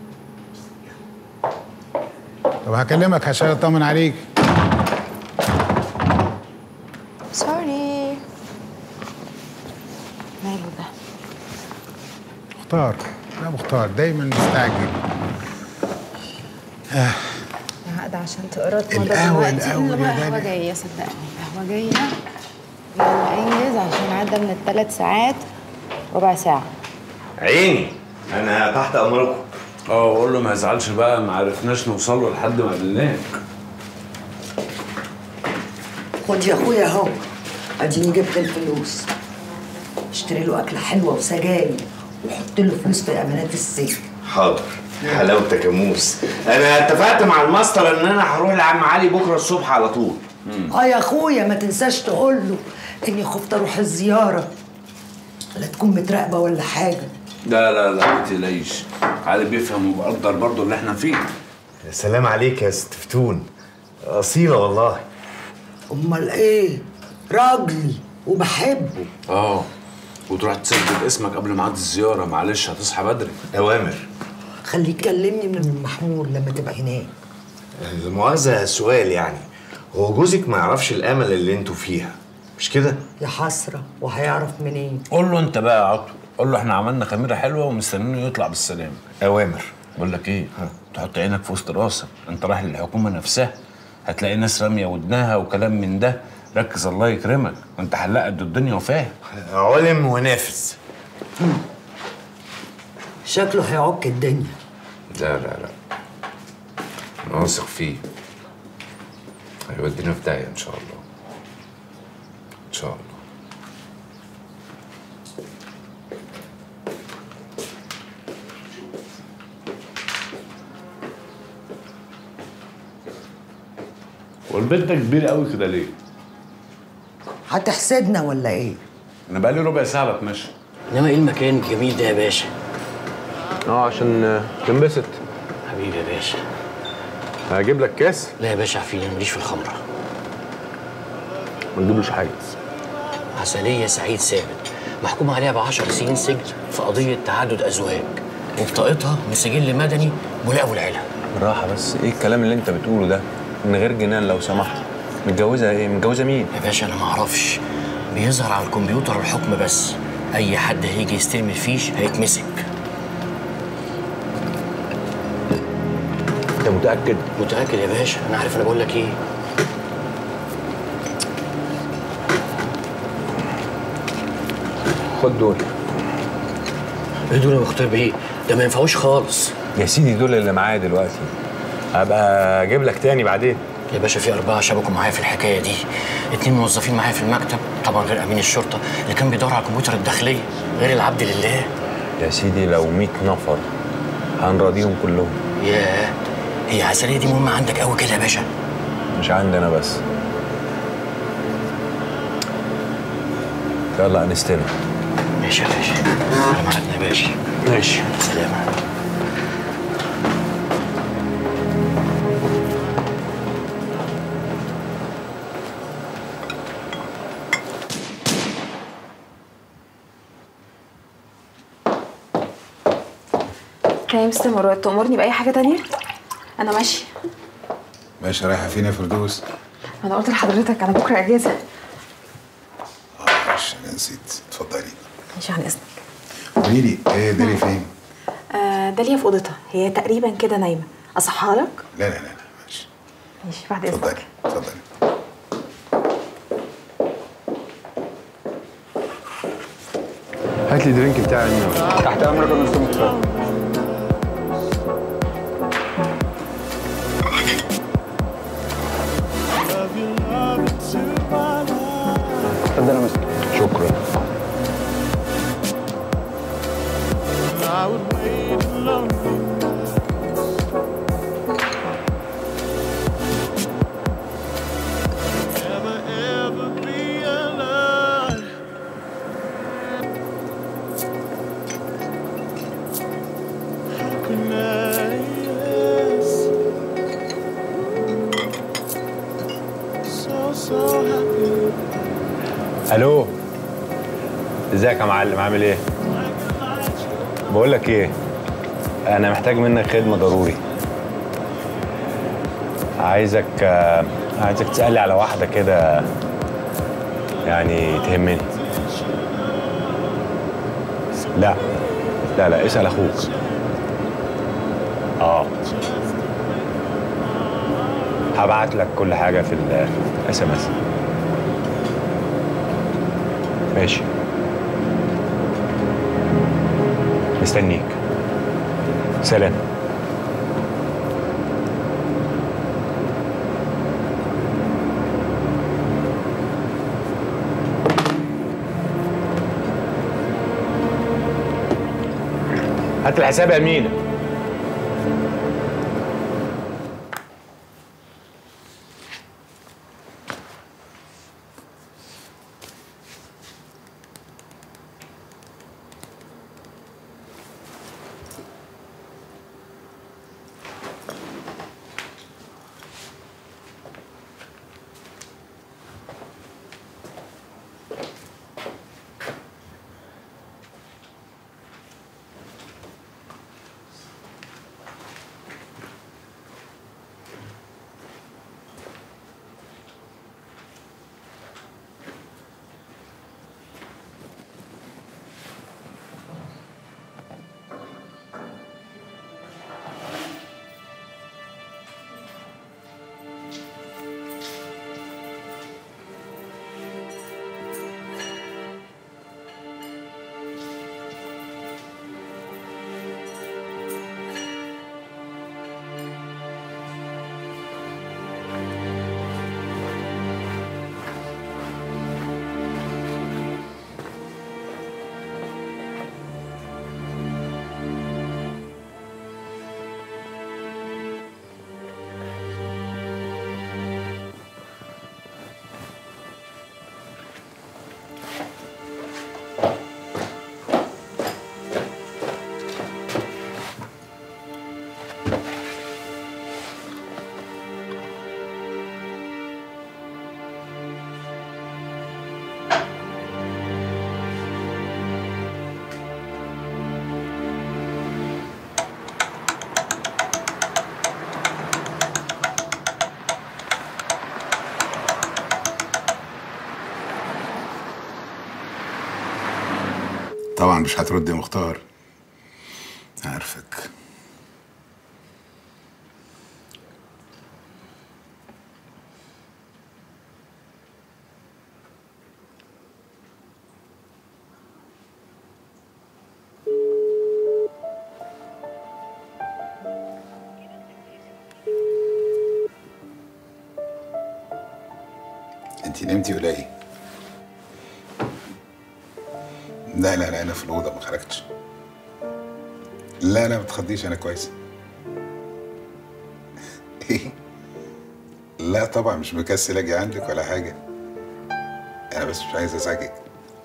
طب هكلمك عشان اطمن عليك سوري مختار لا مختار دايما مستعجل آه. عقد عشان تقرا القهوة، القهوة يا القهوة دادا. جاية صدقني القهوة جاية يلا انجز عشان عدى من الثلاث ساعات ربع ساعة عيني انا تحت امركم اه وقول له ما يزعلش بقى ما عرفناش نوصل له لحد ما قابلناك خد يا اخويا اهو اديني جبت الفلوس اشتري له اكله حلوه وسجاير وحط له فلوس في امانات السجن حاضر حلاوتك يا موس انا اتفقت مع الماستر ان انا هروح لعم علي بكره الصبح على طول اه يا اخويا ما تنساش تقول له اني خفت اروح الزياره لا تكون متراقبه ولا حاجه لا لا لا ما تقلقيش علي بيفهم وبقدر برضه اللي احنا فيه يا سلام عليك يا ست فتون اصيله والله امال ايه راجلي وبحبه اه وتروح تسجل اسمك قبل ميعاد الزياره معلش هتصحى بدري اوامر خليه يكلمني من المحمول لما تبقى هناك المؤاخذه سؤال يعني هو جوزك ما يعرفش الامل اللي انتوا فيها مش كده يا حسره وهيعرف منين قول له انت بقى يا عطو قول له احنا عملنا خميره حلوه ومستنينه يطلع بالسلامه اوامر بقول لك ايه تحط عينك في وسط راسك انت رايح للحكومه نفسها هتلاقي ناس راميه ودنها وكلام من ده ركز الله يكرمك وانت حلاق قد الدنيا وفاهم علم ونافذ شكله هيعك الدنيا لا لا لا انا واثق فيه هيودينا في داهيه ان شاء الله ان شاء الله والبيت ده كبير قوي كده ليه؟ هتحسدنا ولا ايه انا بقالي ربع ساعه بتمشى انما ايه المكان الجميل ده يا باشا اه عشان تنبسط حبيبي يا باشا هجيب لك كاس لا يا باشا عفيني أنا ماليش في الخمره ما تجيبلوش حاجه عسلية سعيد ثابت محكوم عليها ب 10 سنين سجن في قضية تعدد أزواج وبطاقتها من سجل مدني ملاء أبو العلا بالراحه بس ايه الكلام اللي انت بتقوله ده من غير جنان لو سمحت متجوزه ايه متجوزه مين يا باشا أنا معرفش بيظهر على الكمبيوتر الحكم بس أي حد هيجي يستلم الفيش هيتمسك انت متاكد متأكد يا باشا أنا عارف أنا بقول لك إيه خد دول إيه دول يا مختار بيه ده ما ينفعوش خالص يا سيدي دول اللي معايا دلوقتي هبقى اجيب لك تاني بعدين يا باشا في أربعة شبكوا معايا في الحكاية دي اتنين موظفين معايا في المكتب طبعا غير أمين الشرطة اللي كان بيدور على الكمبيوتر الداخلية غير العبد لله يا سيدي لو 100 نفر هنراضيهم كلهم ياه هي عسلية دي مهمة عندك قوي كده يا باشا مش عندنا بس يلا انستنا ماشي يا باشا على ميعادنا يا باشا ماشي سلام يا مستر مراد تأمرني بأي حاجة تانية؟ أنا ماشي باشا رايحه فين يا فردوس؟ أنا قلت لحضرتك أنا بكرة أجازة معلش انا نسيت اتفضلي ماشي عن إذنك قولي لي ايه دالي فين؟ آه داليا في أوضتها هي تقريبا كده نايمة أصحى لك؟ لا لا لا ماشي بعد إذنك اتفضلي هات لي درينك بتاعي تحت امرك يا مستر مختار اتفضل يا مستر شكرا الو ازيك يا معلم عامل ايه بقول لك ايه انا محتاج منك خدمه ضروري عايزك آه، عايزك تسالي على واحده كده يعني تهمني لا لا لا اسال اخوك اه هبعت لك كل حاجه في الاس ام اس ماشي مستنيك سلام هات الحساب يا مينا طبعا مش هترد يا مختار عارفك انت نمتي ولا ايه؟ لا لا لا انا في الاوضه ما خرجتش لا لا ما تخضيش انا كويس ايه لا طبعا مش مكسل اجي عندك ولا حاجه انا بس مش عايز ازعجك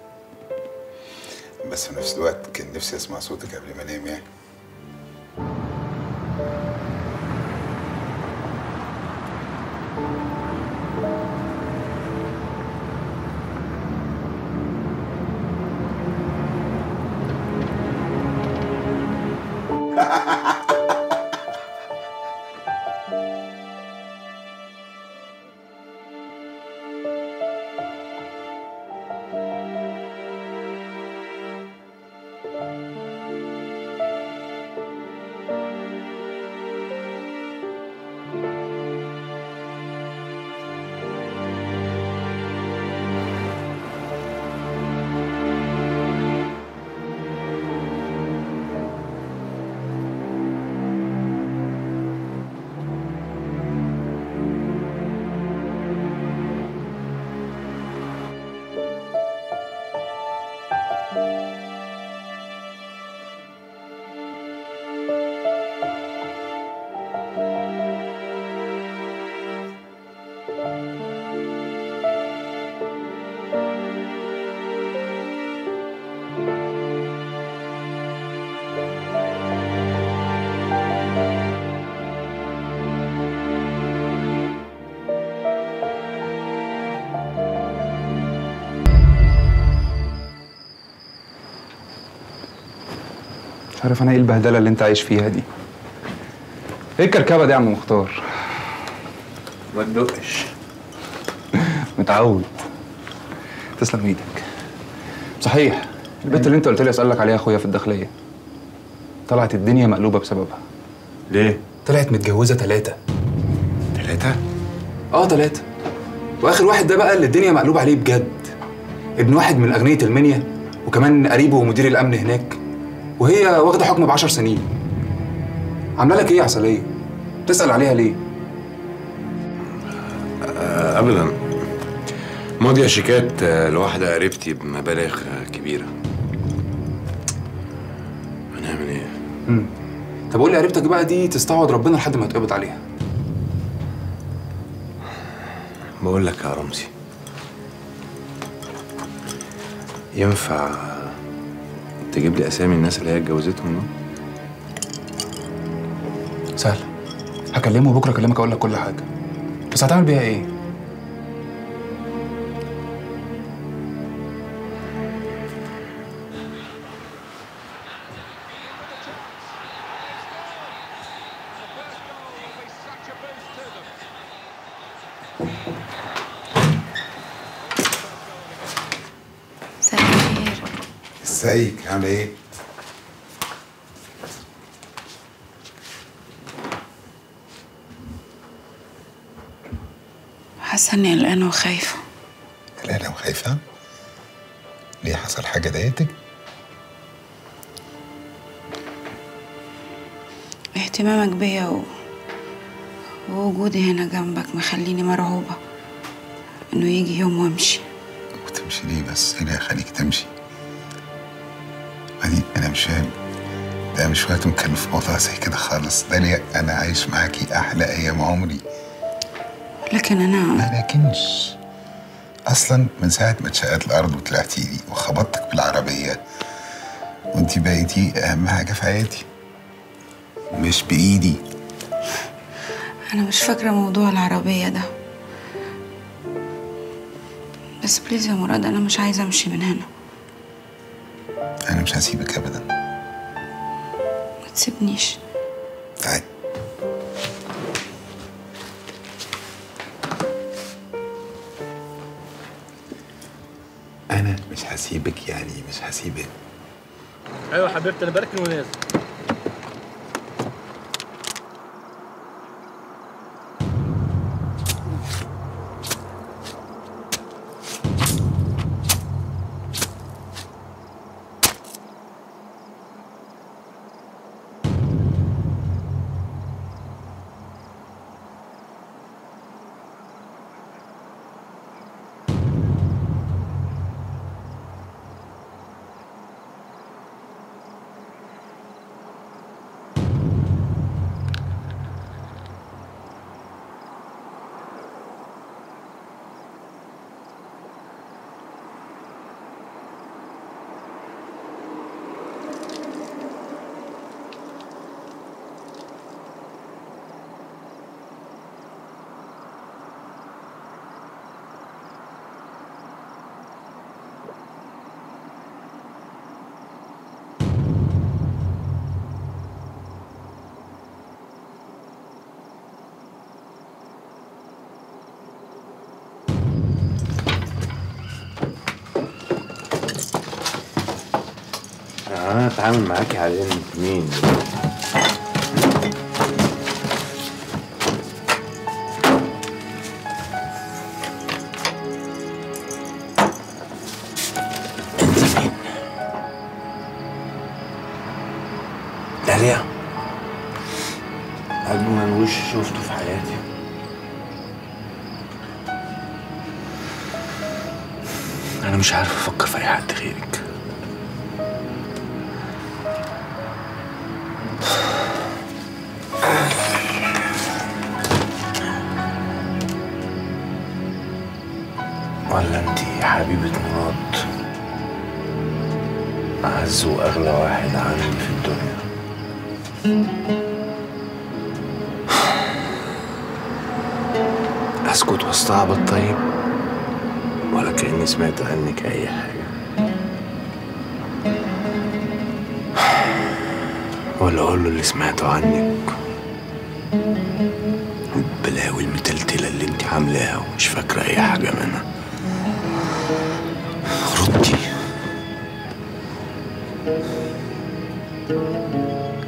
بس في نفس الوقت كان نفسي اسمع صوتك قبل ما انام يعني مش عارف انا ايه البهدله اللي انت عايش فيها دي ايه الكركبه دي يا عم مختار ما تدقش متعود تسلم ايدك صحيح البنت اللي انت قلت لي اسالك عليها اخويا في الداخليه طلعت الدنيا مقلوبه بسببها ليه؟ طلعت متجوزه ثلاثه ثلاثة؟ اه ثلاثه واخر واحد ده بقى اللي الدنيا مقلوبه عليه بجد ابن واحد من اغنيه المنيا وكمان قريبه ومدير الامن هناك وهي واخده حكم ب 10 سنين عامله لك ايه يا عسليه تسال عليها ليه آه ابدا ماضية شيكات آه، لواحدة قريبتي بمبالغ آه، كبيرة هنعمل ايه؟ مم. طب قول لي قريبتك بقى دي تستعوض ربنا لحد ما يتقبض عليها بقول لك يا رمزي ينفع تجيب لي اسامي الناس اللي هي اتجوزتهم دول؟ سهل هكلمه بكره اكلمك اقول لك كل حاجه بس هتعمل بيها ايه مساء الخير ازيك عامل ايه؟ حاسه اني قلقانه وخايفه قلقانة وخايفة؟ ليه حصل حاجة ضايقتك؟ اهتمامك بيا و... ووجودي هنا جنبك مخليني مرعوبه انه يجي يوم وامشي وتمشي ليه بس؟ ايه اللي هيخليك تمشي؟ بعدين انا مش فاهم ده مش وقت نتكلم في موضوع زي كده خالص ده ليه انا عايش معاكي احلى ايام عمري لكن انا ما لكنش اصلا من ساعه ما اتشقت الارض وطلعتي لي وخبطتك بالعربيه وانت بقيتي اهم حاجه في حياتي مش بايدي انا مش فاكره موضوع العربيه ده بس بليز يا مراد انا مش عايزه امشي من هنا انا مش هسيبك ابدا ما تسيبنيش تعالي انا مش هسيبك يعني مش هسيبك ايوه حبيبتي انا بركن ونازل انا اتعامل معاكي على انك مين داليا أجمل وش شفته في حياتي أنا مش عارف أفكر في أي حد غيرك ولا انتي حبيبة مراد أعز وأغلى واحد عندي في الدنيا أسكت واستعبط طيب ولا كأني سمعت عنك أي حاجة ولا أقول له اللي سمعته عنك البلاوي المتلتلة اللي انت عاملاها ومش فاكرة أي حاجة منها ردي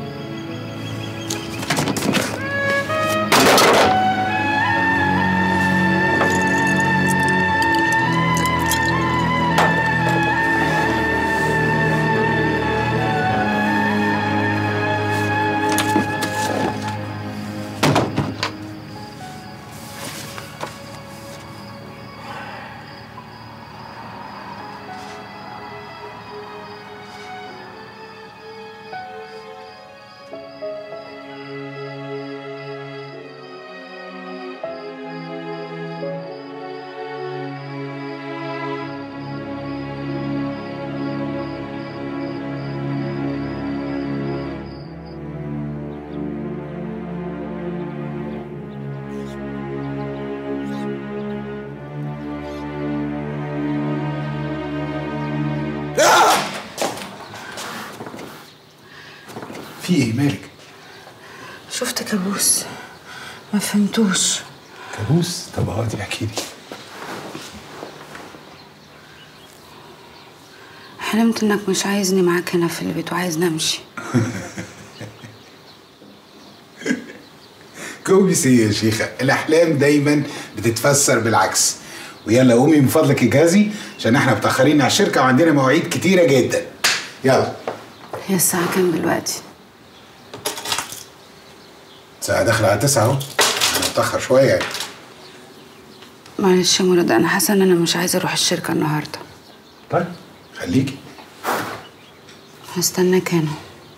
في ايه مالك شفت كابوس ما فهمتوش كابوس طب اقعدي احكي لي حلمت انك مش عايزني معاك هنا في البيت وعايزني امشي كوبيس ايه يا شيخه الاحلام دايما بتتفسر بالعكس ويلا قومي من فضلك اجازي عشان احنا متاخرين على الشركه وعندنا مواعيد كتيره جدا يلا هي الساعة كام دلوقتي؟ الساعه داخله على تسعة اهو انا متاخر شويه يعني معلش يا مراد انا حاسة ان انا مش عايزة اروح الشركة النهاردة طيب خليكي هستناك هنا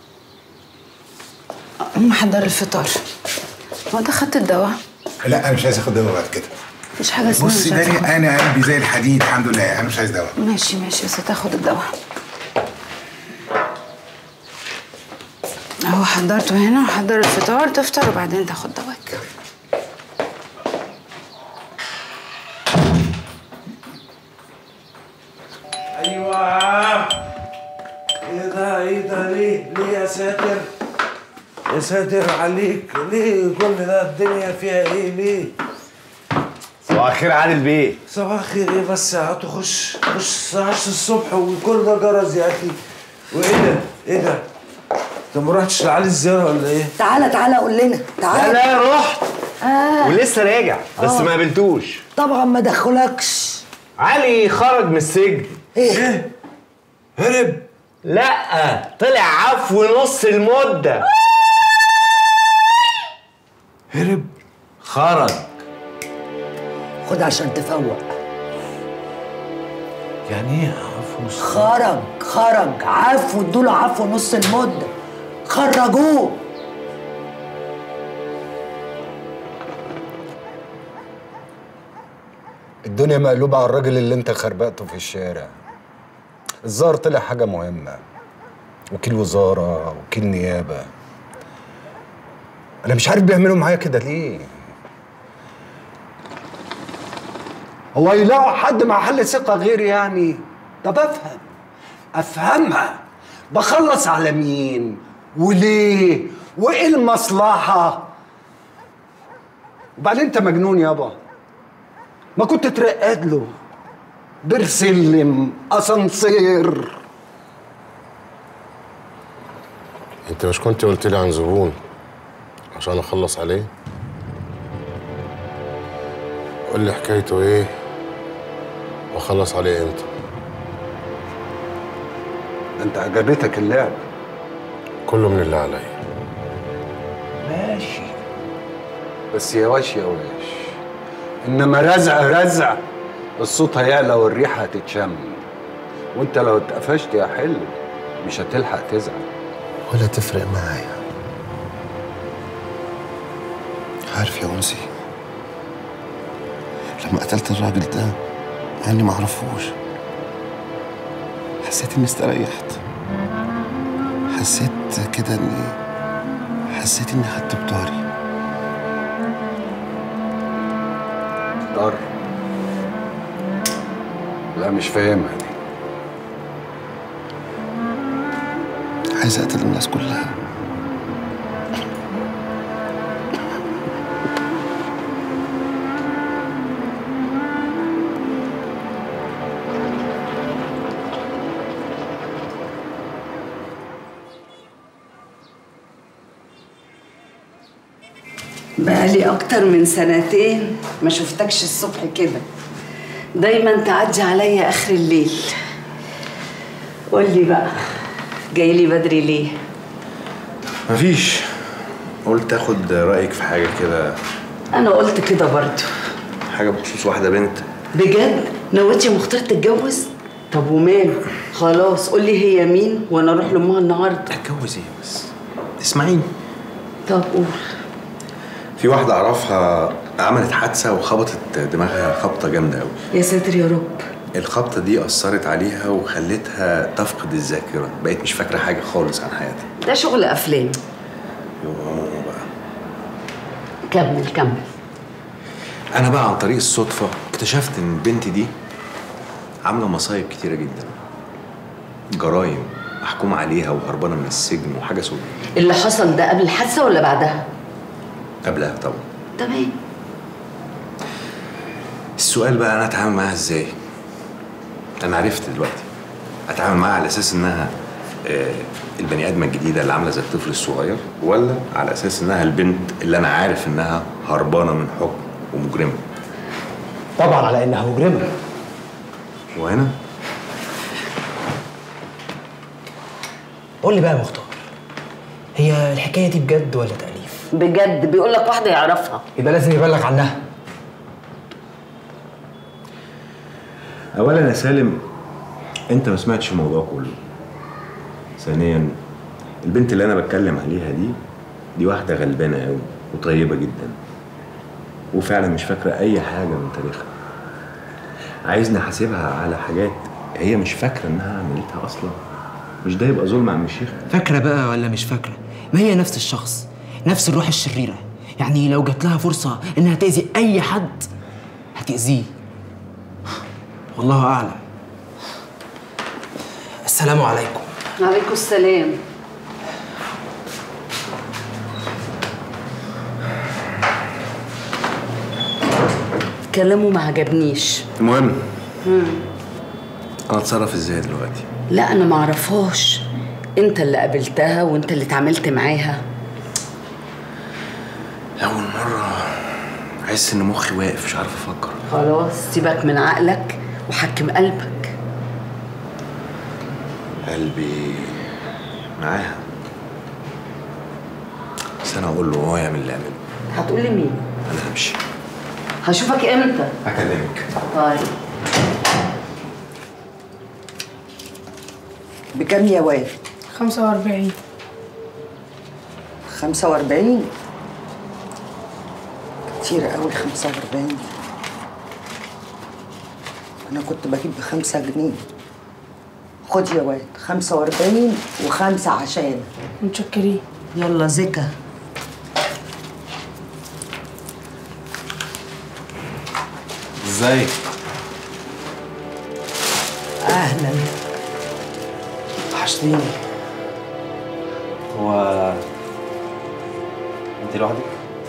أقوم أحضر الفطار هو أنت خدت الدواء؟ لا انا مش عايز اخد دواء بعد كده مفيش حاجة اسمها بصي مش عايزة داري أخد- انا قلبي زي الحديد الحمد لله انا مش عايز دواء ماشي ماشي بس تاخد الدواء اهو حضرته هنا وحضر الفطار تفطر وبعدين تاخد دواك ايوه ايه ده ايه ده ليه ليه يا ساتر يا ساتر عليك ليه كل ده الدنيا فيها ايه ليه صباح الخير عادل بيه صباح الخير ايه بس هتخش خش الساعة 10 الصبح وكل ده جرس يا اخي وايه ده ايه ده انت ما رحتش لعلي الزيارة ولا ايه؟ تعالى تعالى قول لنا تعالى لا لا رحت آه. ولسه راجع بس آه. ما قابلتوش طبعا ما دخلكش علي خرج من السجن ايه هرب لا طلع عفو نص المدة هرب خرج خد عشان تفوق يعني ايه عفو خرج خرج عفو ادوله عفو نص المده خرجوه الدنيا مقلوبة على الراجل اللي انت خربقته في الشارع الظاهر طلع حاجة مهمة وكيل وزارة وكيل نيابة أنا مش عارف بيعملوا معايا كده ليه هو يلاقوا حد مع حل ثقة غيري يعني طب أفهم أفهمها بخلص على مين وليه وإيه المصلحة وبعدين أنت مجنون يابا ما كنت ترقد له دير سلم اسانسير انت مش كنت قلت لي عن زبون عشان اخلص عليه قول لي حكايته ايه واخلص عليه امتى انت عجبتك اللعب كله من اللي عليا ماشي بس يا واش يا واش انما رزع رزع الصوت هيعلى والريحه هتتشم وانت لو اتقفشت يا حلو مش هتلحق تزعل ولا تفرق معايا عارف يا أنسي لما قتلت الراجل ده مع اني معرفوش حسيت اني استريحت حسيت كده اني حسيت اني خدت بطاري دار لا مش فاهمها دي عايز اقتل الناس كلها بقالي أكتر من سنتين ما شفتكش الصبح كده دايما تعدي عليا آخر الليل قولي بقى جاي لي بدري ليه؟ مفيش قلت اخد رايك في حاجه كده أنا قلت كده برضو حاجه بخصوص واحده بنت بجد نويت يا مختار تتجوز؟ طب وماله؟ خلاص قولي هي مين وأنا أروح لأمها النهاردة اتجوز ايه بس اسمعيني طب قول في واحده اعرفها عملت حادثه وخبطت دماغها خبطه جامده قوي يا ساتر يا رب الخبطه دي اثرت عليها وخلتها تفقد الذاكره بقت مش فاكره حاجه خالص عن حياتها ده شغل أفلام يوه بقى كمل كمل انا بقى عن طريق الصدفه اكتشفت ان البنت دي عامله مصايب كتيره جدا جرايم محكوم عليها وهربانه من السجن وحاجه سودة اللي حصل ده قبل الحادثه ولا بعدها قبلها طبعا تمام السؤال بقى انا اتعامل معاها ازاي انا عرفت دلوقتي اتعامل معاها على اساس انها آه، البني ادمه الجديده اللي عامله زي الطفل الصغير ولا على اساس انها البنت اللي انا عارف انها هربانه من حكم ومجرمه طبعا على انها مجرمه وهنا قول لي بقى يا مختار هي الحكايه دي بجد ولا تاليف بجد بيقول لك واحده يعرفها يبقى لازم يبلغ عنها اولا يا سالم انت ما سمعتش الموضوع كله ثانيا البنت اللي انا بتكلم عليها دي دي واحده غلبانه قوي وطيبه جدا وفعلا مش فاكره اي حاجه من تاريخها عايزني احاسبها على حاجات هي مش فاكره انها عملتها اصلا مش ده يبقى ظلم عم الشيخ فاكره بقى ولا مش فاكره ما هي نفس الشخص نفس الروح الشريره يعني لو جات لها فرصه انها تاذي اي حد هتاذيه والله اعلم السلام عليكم عليكم السلام كلامه ما عجبنيش المهم مم. انا اتصرف ازاي دلوقتي لا انا ما اعرفهاش انت اللي قابلتها وانت اللي اتعاملت معاها اول مره احس ان مخي واقف مش عارف افكر خلاص سيبك من عقلك وحكم قلبك قلبي معاها بس انا اقول له وهو يعمل اللي يعمله هتقول لي مين انا همشي هشوفك امتى هكلمك طيب بكام يا واد 45 45 كتير قوي 45 انا كنت بجيب بخمسة جنيه خد يا واد 45 وخمسة عشان متشكرين يلا زكا ازيك اهلا وحشتيني هو انت لوحدك؟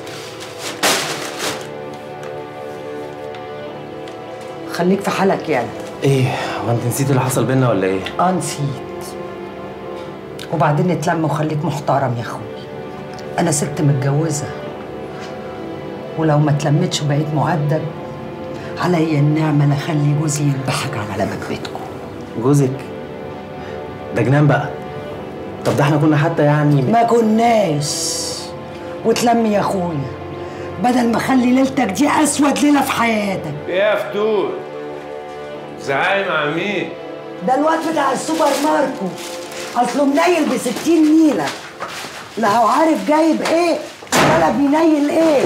خليك في حالك يعني ايه هو انت نسيت اللي حصل بينا ولا ايه؟ اه نسيت وبعدين اتلم وخليك محترم يا اخوي انا ست متجوزه ولو ما اتلمتش وبقيت مؤدب عليا النعمه انا اخلي جوزي يذبحك على مكبتكم جوزك ده جنان بقى طب ده احنا كنا حتى يعني ما كناش وتلم يا اخويا بدل ما اخلي ليلتك دي اسود ليله في حياتك ايه يا فتون زعاي مع مين ده الواد بتاع السوبر ماركو اصله منيل ب 60 نيله لا هو عارف جايب ايه ولا بينيل ايه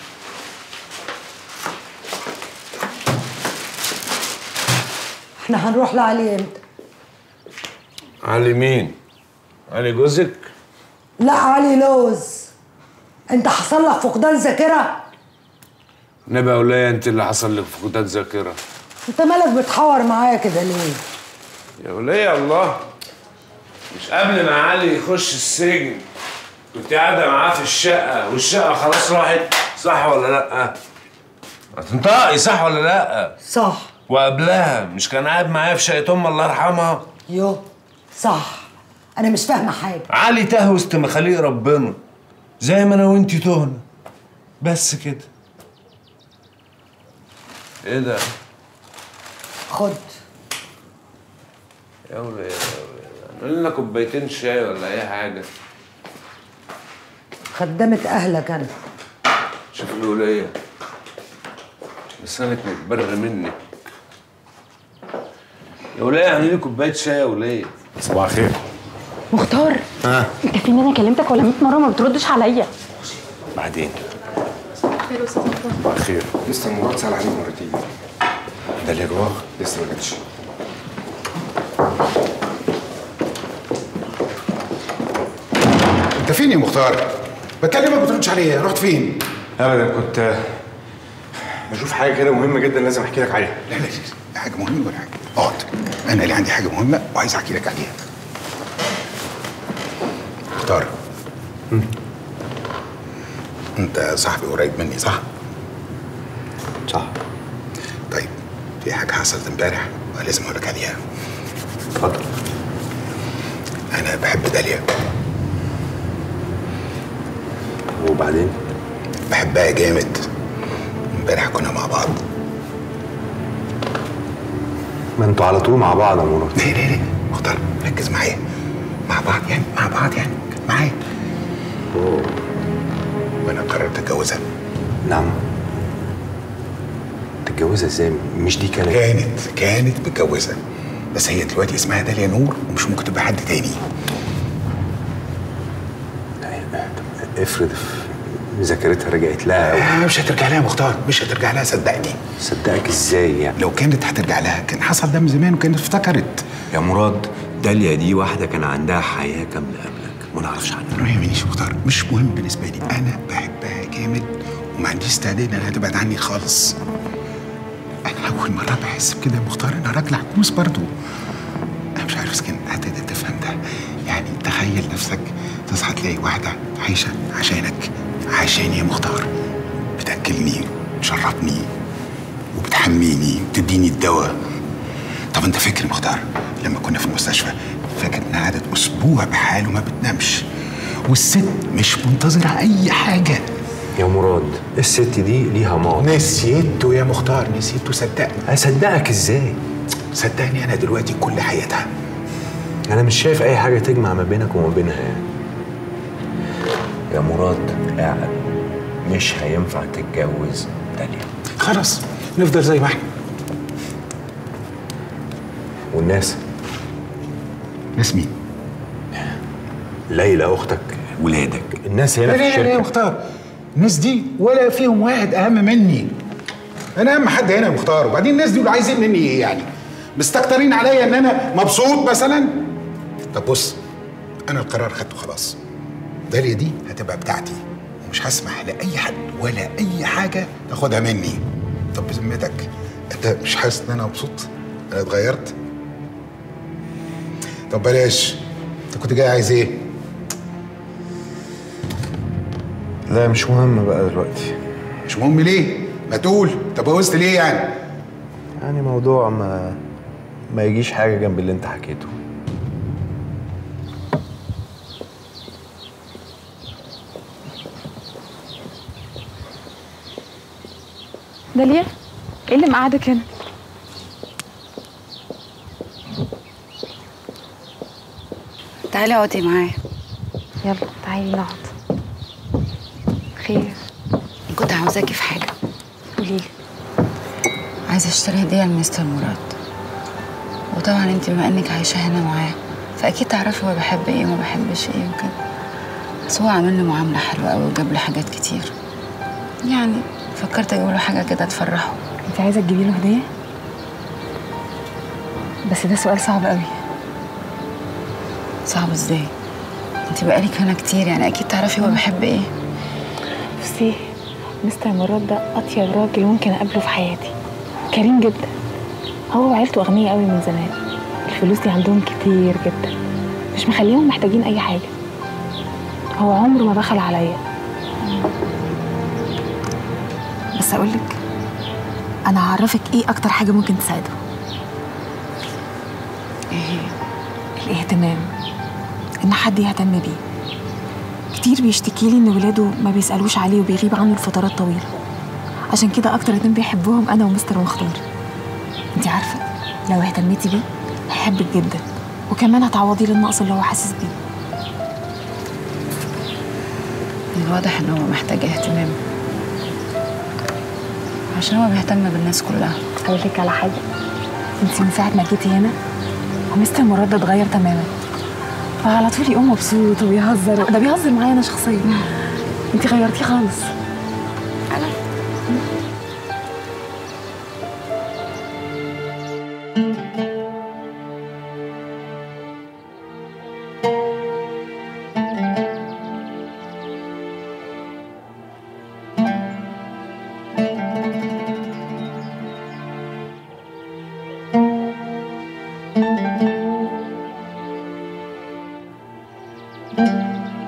احنا هنروح لعلي امتى علي مين علي جوزك لا علي لوز انت حصل لك فقدان ذاكره نبقى ولا انت اللي حصل لك فقدان ذاكره انت مالك بتحور معايا كده ليه يا ولية الله مش قبل ما علي يخش السجن كنت قاعدة معاه في الشقة والشقة خلاص راحت صح ولا لأ؟ هتنطقي صح ولا لأ؟ صح وقبلها مش كان قاعد معايا في شقة أم الله يرحمها؟ يو صح انا مش فاهمه حاجه علي تاه وسط مخاليق ربنا زي ما أنا وأنتي تهنا بس كده إيه ده؟ خد يا ولية يا ولية اعمل لنا كوبايتين شاي ولا أي حاجة خدمة اهلك انا شوف الولية لسانك متبر منك يا ولية اعملي لي كوباية شاي يا ولية صباح الخير مختار ها انت فين انا كلمتك ولا 100 مره ما بتردش عليا بعدين خير يا استاذ صباح الخير لسه المراد سأل عليك مرتين ده اللي جواه لسه ما جاتش انت فين يا مختار؟ بكلمك ما بتردش عليا رحت فين؟ ابدا كنت بشوف حاجه كده مهمه جدا لازم احكي لك عليها لا لا لا حاجه مهمه ولا حاجه اقعد انا اللي عندي حاجه مهمه وعايز احكي لك عليها مختار انت صاحبي قريب مني صح؟ صح طيب في حاجة حصلت امبارح ولازم اقول لك عليها اتفضل انا بحب داليا وبعدين بحبها جامد امبارح كنا مع بعض ما انتوا على طول مع بعض يا مراد ليه ليه ليه مختار ركز معايا مع بعض يعني مع بعض يعني كانت معايا وانا قررت اتجوزها نعم تتجوزها ازاي مش دي كانت كانت كانت متجوزة بس هي دلوقتي اسمها داليا نور ومش ممكن تبقى حد تاني افرض ذاكرتها رجعت لها آه مش هترجع لها يا مختار مش هترجع لها صدقني صدقك ازاي يعني لو كانت هترجع لها كان حصل ده من زمان وكانت افتكرت يا مراد داليا دي واحدة كان عندها حياة كاملة قبلك ما نعرفش عنها ما يهمنيش مختار مش مهم بالنسبة لي أنا بحبها جامد وما عنديش استعداد إنها تبعد عني خالص أنا أول مرة بحس بكده يا مختار أنا راجل عجوز برضو أنا مش عارف إذا كنت هتقدر تفهم ده يعني تخيل نفسك تصحى تلاقي واحدة عايشة عشانك عشاني يا مختار بتأكلني تشربني وبتحميني وتديني الدواء طب انت فاكر مختار لما كنا في المستشفى فاكر انها قعدت اسبوع بحاله ما بتنامش والست مش منتظره اي حاجه يا مراد الست دي ليها ماضي نسيته يا مختار نسيته صدقني اصدقك ازاي صدقني انا دلوقتي كل حياتها انا مش شايف اي حاجه تجمع ما بينك وما بينها يعني يا مراد قاعد مش هينفع تتجوز داليا خلاص نفضل زي ما احنا والناس ناس مين؟ ليلى اختك ولادك الناس هنا لا في لا لا يا الشركه مختار الناس دي ولا فيهم واحد اهم مني انا اهم حد هنا يا مختار وبعدين الناس دي عايزين مني ايه يعني مستكترين عليا ان انا مبسوط مثلا طب بص انا القرار خدته خلاص داليا دي هتبقى بتاعتي ومش هسمح لاي حد ولا اي حاجه تاخدها مني طب بذمتك انت مش حاسس ان انا مبسوط انا اتغيرت طب بلاش انت كنت جاي عايز ايه لا مش مهم بقى دلوقتي مش مهم ليه ما تقول طب اتجوزت ليه يعني يعني موضوع ما ما يجيش حاجه جنب اللي انت حكيته داليا ايه اللي مقعدك هنا تعالي اقعدي معايا يلا تعالي نقعد خير كنت عاوزاكي في حاجه قوليلي عايزه اشتري هديه لمستر مراد وطبعا انت بما انك عايشه هنا معاه فاكيد تعرفي هو بحب ايه وما بحبش ايه وكده بس هو عامل لي معامله حلوه قوي وجاب لي حاجات كتير يعني فكرت اجيب له حاجه كده تفرحه انت عايزه تجيبي له هديه بس ده سؤال صعب قوي صعب ازاي انت بقالك هنا كتير يعني اكيد تعرفي هو بحب ايه بصي مستر مراد ده اطيب راجل ممكن اقابله في حياتي كريم جدا هو وعيلته اغنياء قوي من زمان الفلوس دي عندهم كتير جدا مش مخليهم محتاجين اي حاجه هو عمره ما بخل عليا بس اقولك انا هعرفك ايه اكتر حاجه ممكن تساعده ايه هي الاهتمام ان حد يهتم بيه كتير بيشتكي لي ان ولاده ما بيسالوش عليه وبيغيب عنه لفترات طويله عشان كده اكتر اتنين بيحبوهم انا ومستر مختار انت عارفه لو اهتميتي بيه هيحبك جدا وكمان هتعوضي له النقص اللي هو حاسس بيه من الواضح ان هو محتاج اهتمام عشان هو بيهتم بالناس كلها اقول لك على حاجه انت من ساعه ما جيتي هنا ومستر مراد ده اتغير تماما فعلى طول يقوم مبسوط وبيهزر ده بيهزر معايا انا شخصيا انت غيرتيه خالص thank you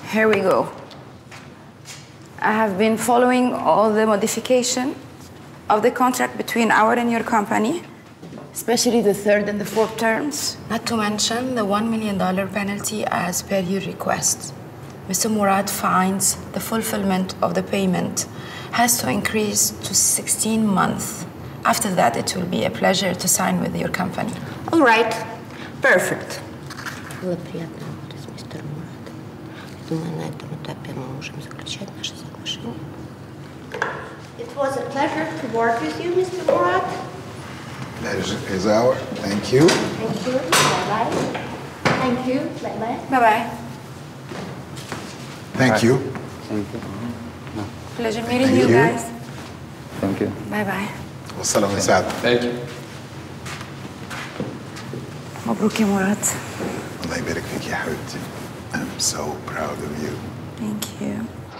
Here we go. I have been following all the modification of the contract between our and your company, especially the third and the fourth terms, not to mention the $1 million penalty as per your request. Mr. Murad finds the fulfillment of the payment has to increase to 16 months. After that, it will be a pleasure to sign with your company. All right. Perfect. Было приятно работать с мистером Муратом. Думаю, на этом этапе мы можем заключать наше соглашение. It was a pleasure to work with you, Mr. Murat. Pleasure is our. Thank you. Thank you. Bye-bye. Thank you. Bye-bye. Bye-bye. Thank you. Thank you. Pleasure meeting Thank you you. guys. Thank you. Bye-bye. والسلام يا سعد. Thank you. مبروك يا مراد. الله يبارك فيك يا حبيبتي. I'm so proud of you. Thank you.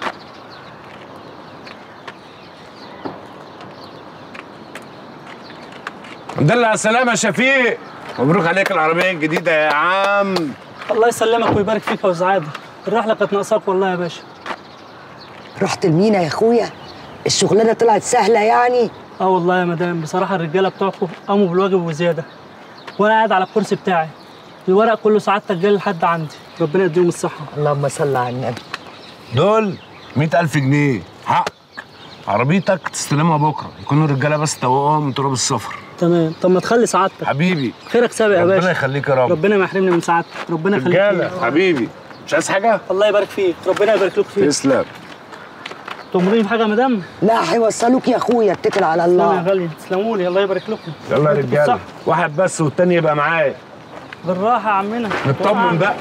الحمد لله على السلامة يا شفيق مبروك عليك العربية الجديدة يا عم الله يسلمك ويبارك فيك يا استاذ عادل الرحله كانت ناقصاك والله يا باشا رحت المينا يا اخويا الشغلانه طلعت سهله يعني اه والله يا مدام بصراحه الرجاله بتوعكم قاموا بالواجب وزياده وانا قاعد على الكرسي بتاعي الورق كله سعادتك جاي لحد عندي ربنا يديهم الصحه اللهم صل على النبي دول مئة ألف جنيه حق عربيتك تستلمها بكرة يكونوا الرجالة بس توقعهم من تراب السفر تمام طب ما تخلي سعادتك حبيبي خيرك سابق يا باشا ربنا يخليك يا رب ربنا ما يحرمني من سعادتك ربنا يخليك رجالة فيا. حبيبي مش عايز حاجة؟ الله يبارك فيك ربنا يبارك لك فيك تسلم تأمريني بحاجه يا مدام لا هيوصلوك يا اخويا اتكل على تسلموا يا الله غالي تسلموا لي الله يبارك لكم يلا يا انتوا رجالة بالصح. واحد بس والتاني يبقى معايا بالراحه يا عمنا نطمن بقى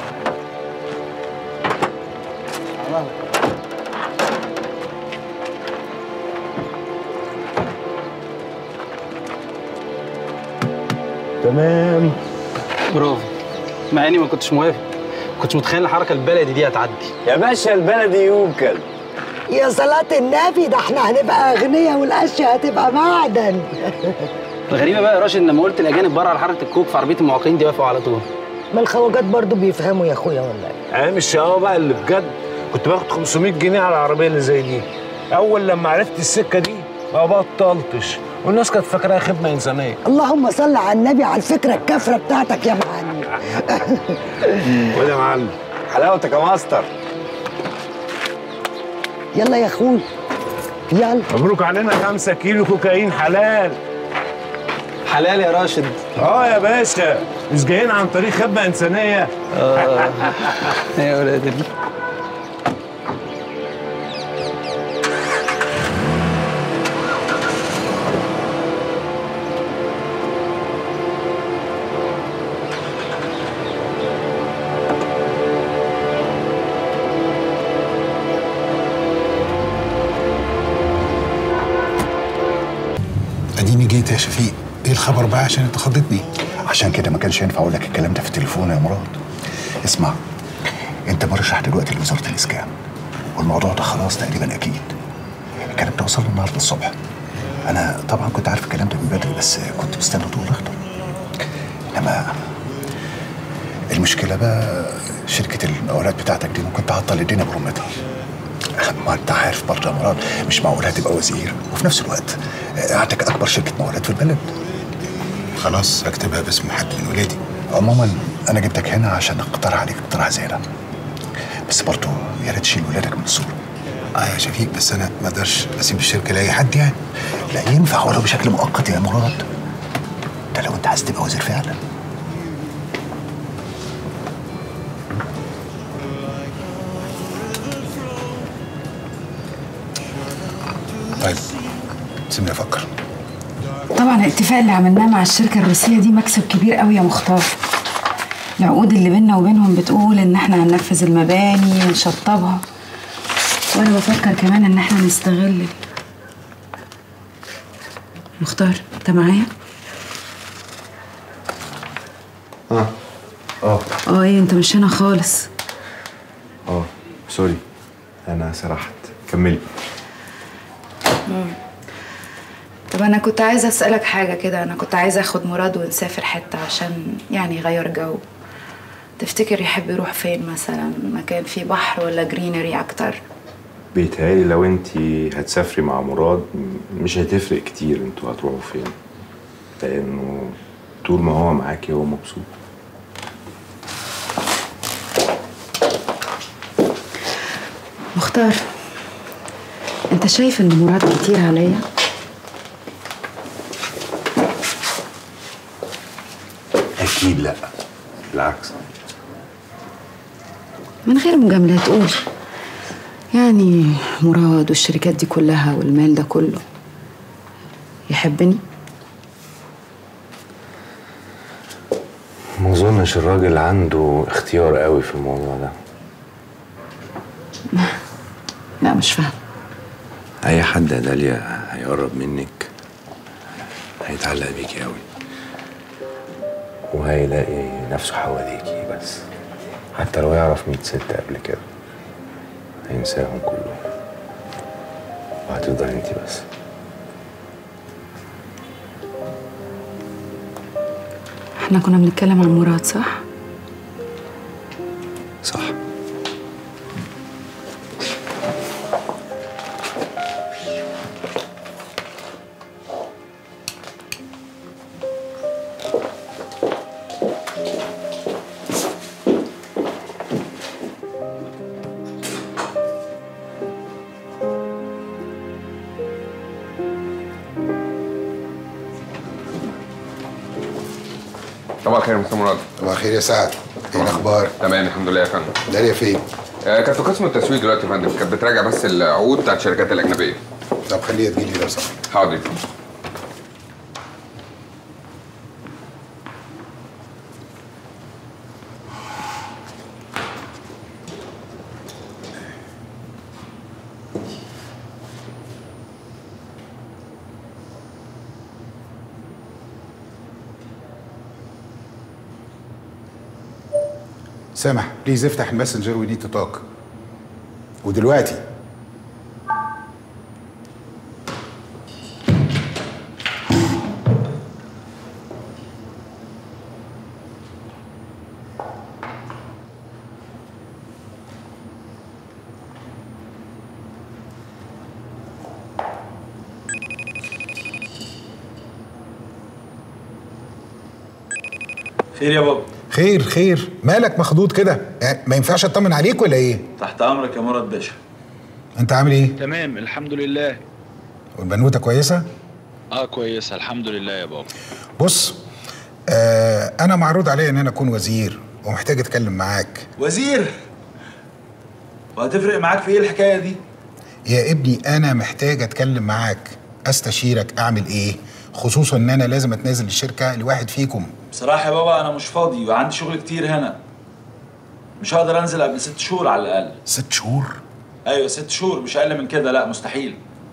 تمام برافو مع اني ما كنتش موافق ما كنتش متخيل الحركه البلدي دي هتعدي يا باشا البلدي يوكل يا صلاة النبي ده احنا هنبقى اغنياء والاشياء هتبقى معدن الغريبه بقى يا راشد لما قلت الاجانب بره على حركه الكوك في عربيه المعاقين دي وافقوا على طول ما الخواجات برضو بيفهموا يا اخويا والله ايام الشقاوة بقى اللي بجد كنت باخد 500 جنيه على العربية اللي زي دي أول لما عرفت السكة دي ما بطلتش والناس كانت فاكراها خدمة إنسانية اللهم صل على النبي على الفكره الكافره بتاعتك يا معلم وده يا معلم حلاوتك يا ماستر يلا يا اخوي يلا مبروك علينا 5 كيلو كوكايين حلال حلال يا راشد اه يا باشا مش جايين عن طريق خدمة إنسانية اه يا ولاد ال- اديني جيت يا شفيق ايه الخبر بقى عشان انت خضتني عشان كده ما كانش ينفع اقول لك الكلام ده في التليفون يا مراد اسمع انت مرشح دلوقتي لوزاره الاسكان والموضوع ده خلاص تقريبا اكيد الكلام ده وصل لي النهارده الصبح انا طبعا كنت عارف الكلام ده من بدري بس كنت مستني طول اخضر انما المشكله بقى شركه المقاولات بتاعتك دي ممكن تعطل الدنيا برمتها ما انت عارف برضه يا مراد مش معقول هتبقى وزير وفي نفس الوقت عندك اكبر شركه مقاولات في البلد خلاص هكتبها باسم حد من ولادي عموما انا جبتك هنا عشان اقترح عليك اقتراح زي ده بس برضه يا ريت تشيل ولادك من الصوره اه يا شفيق بس انا ما اقدرش اسيب الشركه لاي حد يعني لا ينفع ولو بشكل مؤقت يا مراد ده لو انت عايز تبقى وزير فعلا طيب سيبني افكر طبعا الاتفاق اللي عملناه مع الشركة الروسية دي مكسب كبير قوي يا مختار العقود اللي بيننا وبينهم بتقول ان احنا هننفذ المباني ونشطبها وانا بفكر كمان ان احنا نستغل مختار انت معايا؟ اه اه اه ايه انت مش هنا خالص اه سوري انا سرحت كملي طب انا كنت عايزه اسالك حاجه كده انا كنت عايزه اخد مراد ونسافر حته عشان يعني يغير جو تفتكر يحب يروح فين مثلا مكان فيه بحر ولا جرينري اكتر بيتهيألي لو انت هتسافري مع مراد م- مش هتفرق كتير انتوا هتروحوا فين لانه طول ما هو معاكي هو مبسوط مختار انت شايف ان مراد كتير عليا اكيد لا بالعكس من غير مجاملات قول يعني مراد والشركات دي كلها والمال ده كله يحبني ما اظنش الراجل عنده اختيار قوي في الموضوع ده لا مش فاهم اي حد يا داليا هيقرب منك هيتعلق بيكي قوي وهيلاقي نفسه حواليكي بس حتى لو يعرف مية ست قبل كده هينساهم كلهم وهتفضل انت بس احنا كنا بنتكلم عن مراد صح صح صباح الخير يا مستر مراد صباح الخير يا سعد ايه الاخبار تمام الحمد لله يا فندم داليا فين آه، كانت في قسم التسويق دلوقتي يا فندم كانت بتراجع بس العقود بتاعت الشركات الاجنبيه طب خليها تجيلي لو سمحت حاضر سامح بليز افتح الماسنجر وي نيد تو توك ودلوقتي خير يا بابا خير خير مالك مخضوض كده يعني ما ينفعش اطمن عليك ولا ايه تحت امرك يا مراد باشا انت عامل ايه تمام الحمد لله والبنوته كويسه اه كويسه الحمد لله يا بابا بص آه انا معروض عليا ان انا اكون وزير ومحتاج اتكلم معاك وزير وهتفرق معاك في ايه الحكايه دي يا ابني انا محتاج اتكلم معاك استشيرك اعمل ايه خصوصا ان انا لازم اتنازل الشركه لواحد فيكم بصراحه يا بابا انا مش فاضي وعندي شغل كتير هنا مش هقدر انزل قبل ست شهور على الاقل ست شهور ايوه ست شهور مش اقل من كده لا مستحيل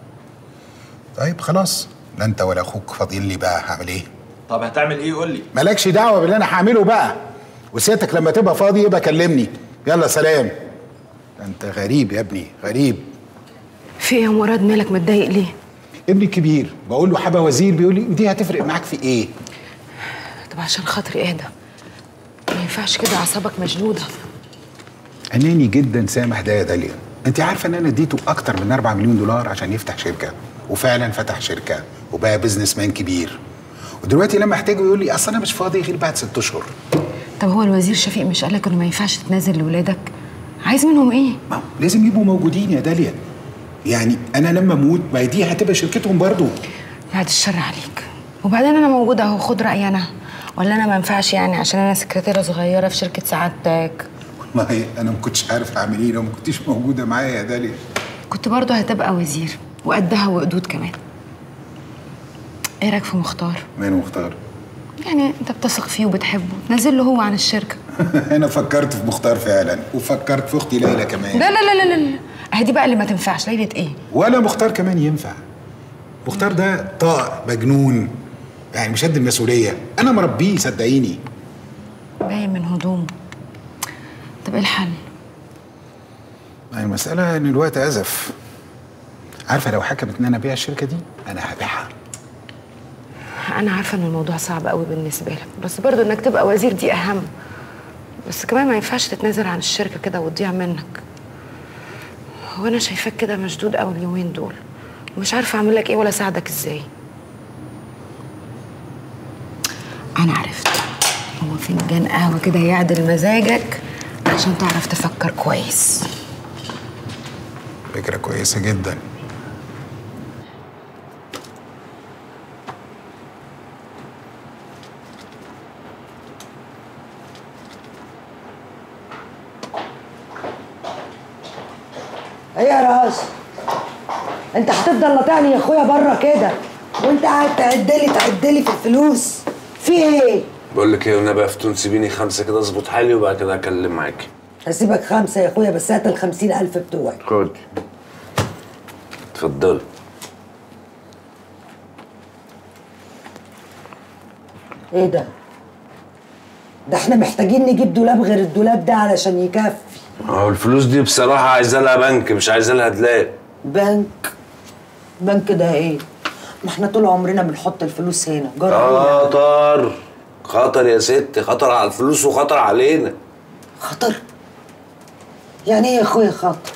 طيب خلاص لا انت ولا اخوك فاضيين لي بقى هعمل ايه طب هتعمل ايه قول لي مالكش دعوه باللي انا هعمله بقى وسيادتك لما تبقى فاضي يبقى كلمني يلا سلام ده انت غريب يا ابني غريب في ايه يا مراد مالك متضايق ليه ابني الكبير بقول له حابه وزير بيقول لي دي هتفرق معاك في ايه طب عشان خاطري اهدى ما ينفعش كده اعصابك مشدوده اناني جدا سامح ده يا داليا انت عارفه ان انا اديته اكتر من 4 مليون دولار عشان يفتح شركه وفعلا فتح شركه وبقى بزنس مان كبير ودلوقتي لما احتاجه يقول لي اصل انا مش فاضي غير بعد ست اشهر طب هو الوزير شفيق مش قالك انه ما ينفعش تنازل لولادك عايز منهم ايه لازم يبقوا موجودين يا داليا يعني انا لما اموت ما هي دي هتبقى شركتهم برضو بعد الشر عليك وبعدين انا موجوده اهو خد رايي انا ولا انا ما ينفعش يعني عشان انا سكرتيره صغيره في شركه سعادتك ما هي انا ما كنتش عارف اعمل ايه لو ما كنتيش موجوده معايا يا داليا كنت برضه هتبقى وزير وقدها وقدود كمان ايه رايك في مختار مين مختار يعني انت بتثق فيه وبتحبه تنزل له هو عن الشركه انا فكرت في مختار فعلا وفكرت في اختي ليلى كمان لا لا لا لا لا اهي دي بقى اللي ما تنفعش ليله ايه ولا مختار كمان ينفع مختار ده طائع مجنون يعني مش قد المسؤوليه انا مربيه صدقيني باين من هدومه طب ايه الحل ما هي المساله ان الوقت ازف عارفه لو حكمت ان انا ابيع الشركه دي انا هبيعها انا عارفه ان الموضوع صعب قوي بالنسبه لك بس برضه انك تبقى وزير دي اهم بس كمان ما ينفعش تتنازل عن الشركة كده وتضيع منك هو أنا شايفاك كده مشدود أوي اليومين دول ومش عارفة أعمل لك إيه ولا أساعدك إزاي أنا عرفت هو فنجان قهوة كده يعدل مزاجك عشان تعرف تفكر كويس فكرة كويسة جدا ايه يا راس انت هتفضل لطعني يا اخويا بره كده وانت قاعد تعدلي تعدلي في الفلوس في ايه بقول لك ايه والنبي يا فتون سيبيني خمسه كده اظبط حالي وبعد كده اكلم معاكي هسيبك خمسة يا اخويا بس هات الخمسين ألف بتوعي خد اتفضلي ايه ده ده احنا محتاجين نجيب دولاب غير الدولاب ده علشان يكفي هو الفلوس دي بصراحه عايزه لها بنك مش عايزه لها دلاب بنك بنك ده ايه ما احنا طول عمرنا بنحط الفلوس هنا جرى خطر خطر يا ست خطر على الفلوس وخطر علينا خطر يعني ايه يا اخويا خطر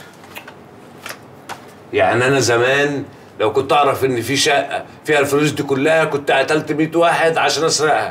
يعني انا زمان لو كنت اعرف ان في شقه فيها الفلوس دي كلها كنت قتلت 100 واحد عشان اسرقها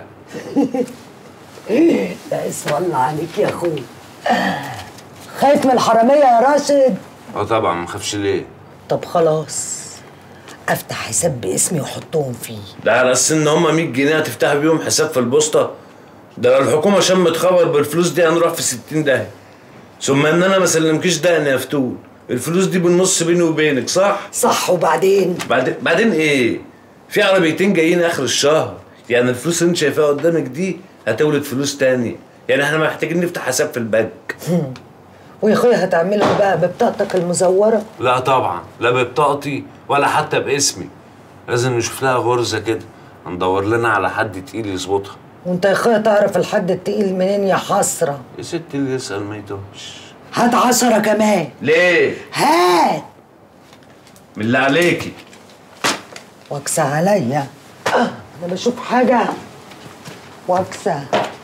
لا اسم الله عليك يا اخويا خايف من الحرامية يا راشد اه طبعا ما اخافش ليه طب خلاص افتح حساب باسمي واحطهم فيه ده على اساس ان هم 100 جنيه هتفتح بيهم حساب في البوسطه ده لو الحكومه شمت خبر بالفلوس دي هنروح في 60 داهيه ثم ان انا ما سلمكيش دقن يا فتون الفلوس دي بالنص بيني وبينك صح صح وبعدين بعدين بعدين ايه في عربيتين جايين اخر الشهر يعني الفلوس اللي انت شايفاها قدامك دي هتولد فلوس تاني يعني احنا محتاجين نفتح حساب في البنك ويا اخويا هتعملها بقى ببطاقتك المزورة لا طبعا لا ببطاقتي ولا حتى باسمي لازم نشوف لها غرزه كده ندور لنا على حد تقيل يظبطها وانت يا اخويا تعرف الحد التقيل منين يا حسرة يا ست اللي يسال ما يتوهش هات عشرة كمان ليه هات من اللي عليكي واكسى عليا آه، انا بشوف حاجة واكسى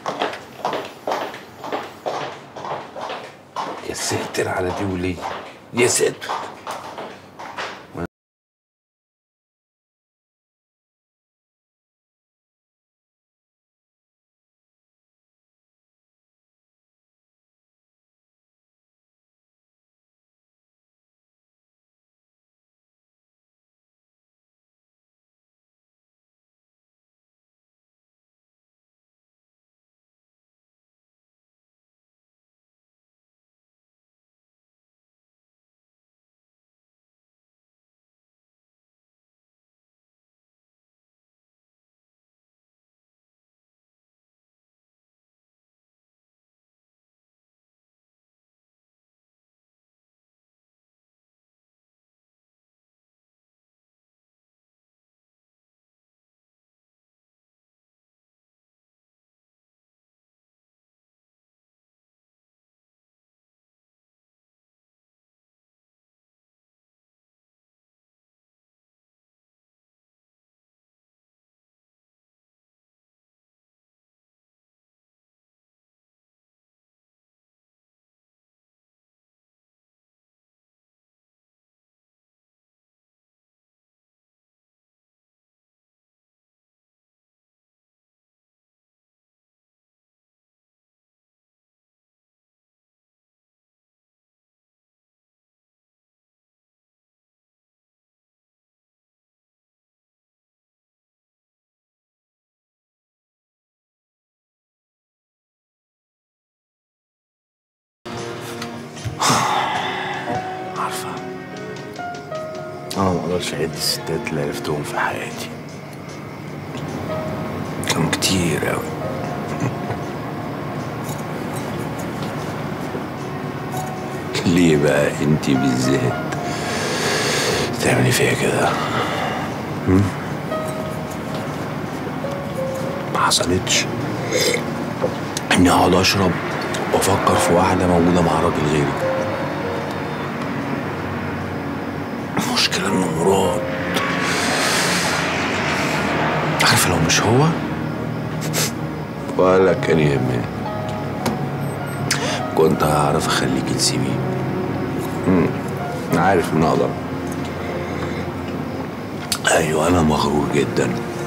يا ساتر على دي وليه يا ساتر عارفة أنا ما أقدرش أعد الستات اللي عرفتهم في حياتي كانوا كتير أوي ليه بقى انتي بالذات تعملي فيا كده هم؟ ما حصلتش اني اقعد اشرب وافكر في واحده موجوده مع راجل غيري المشكله انه مراد عارفه لو مش هو ولا كان يهمني كنت هعرف اخليك تسيبيه امم انا عارف ان اقدر ايوه انا مغرور جدا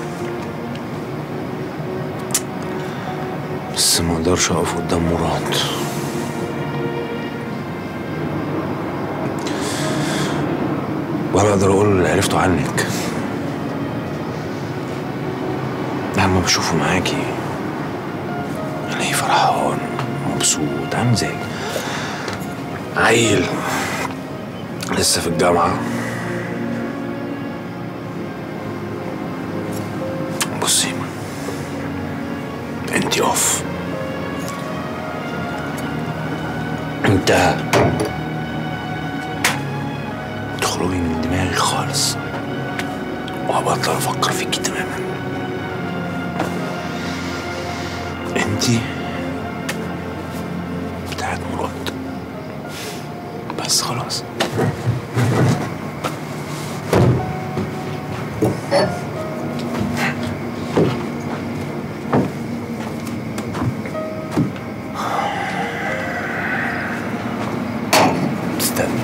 بس ما اقدرش اقف قدام مراد ولا اقدر اقول اللي عرفته عنك لما بشوفه معاكي الاقيه فرحان مبسوط عامل زي عيل لسه في الجامعة بصي انتي اوف انتهى تخرجي من دماغي خالص وهبطل افكر فيكي تماما انتي بتاعت مراد بس خلاص استنى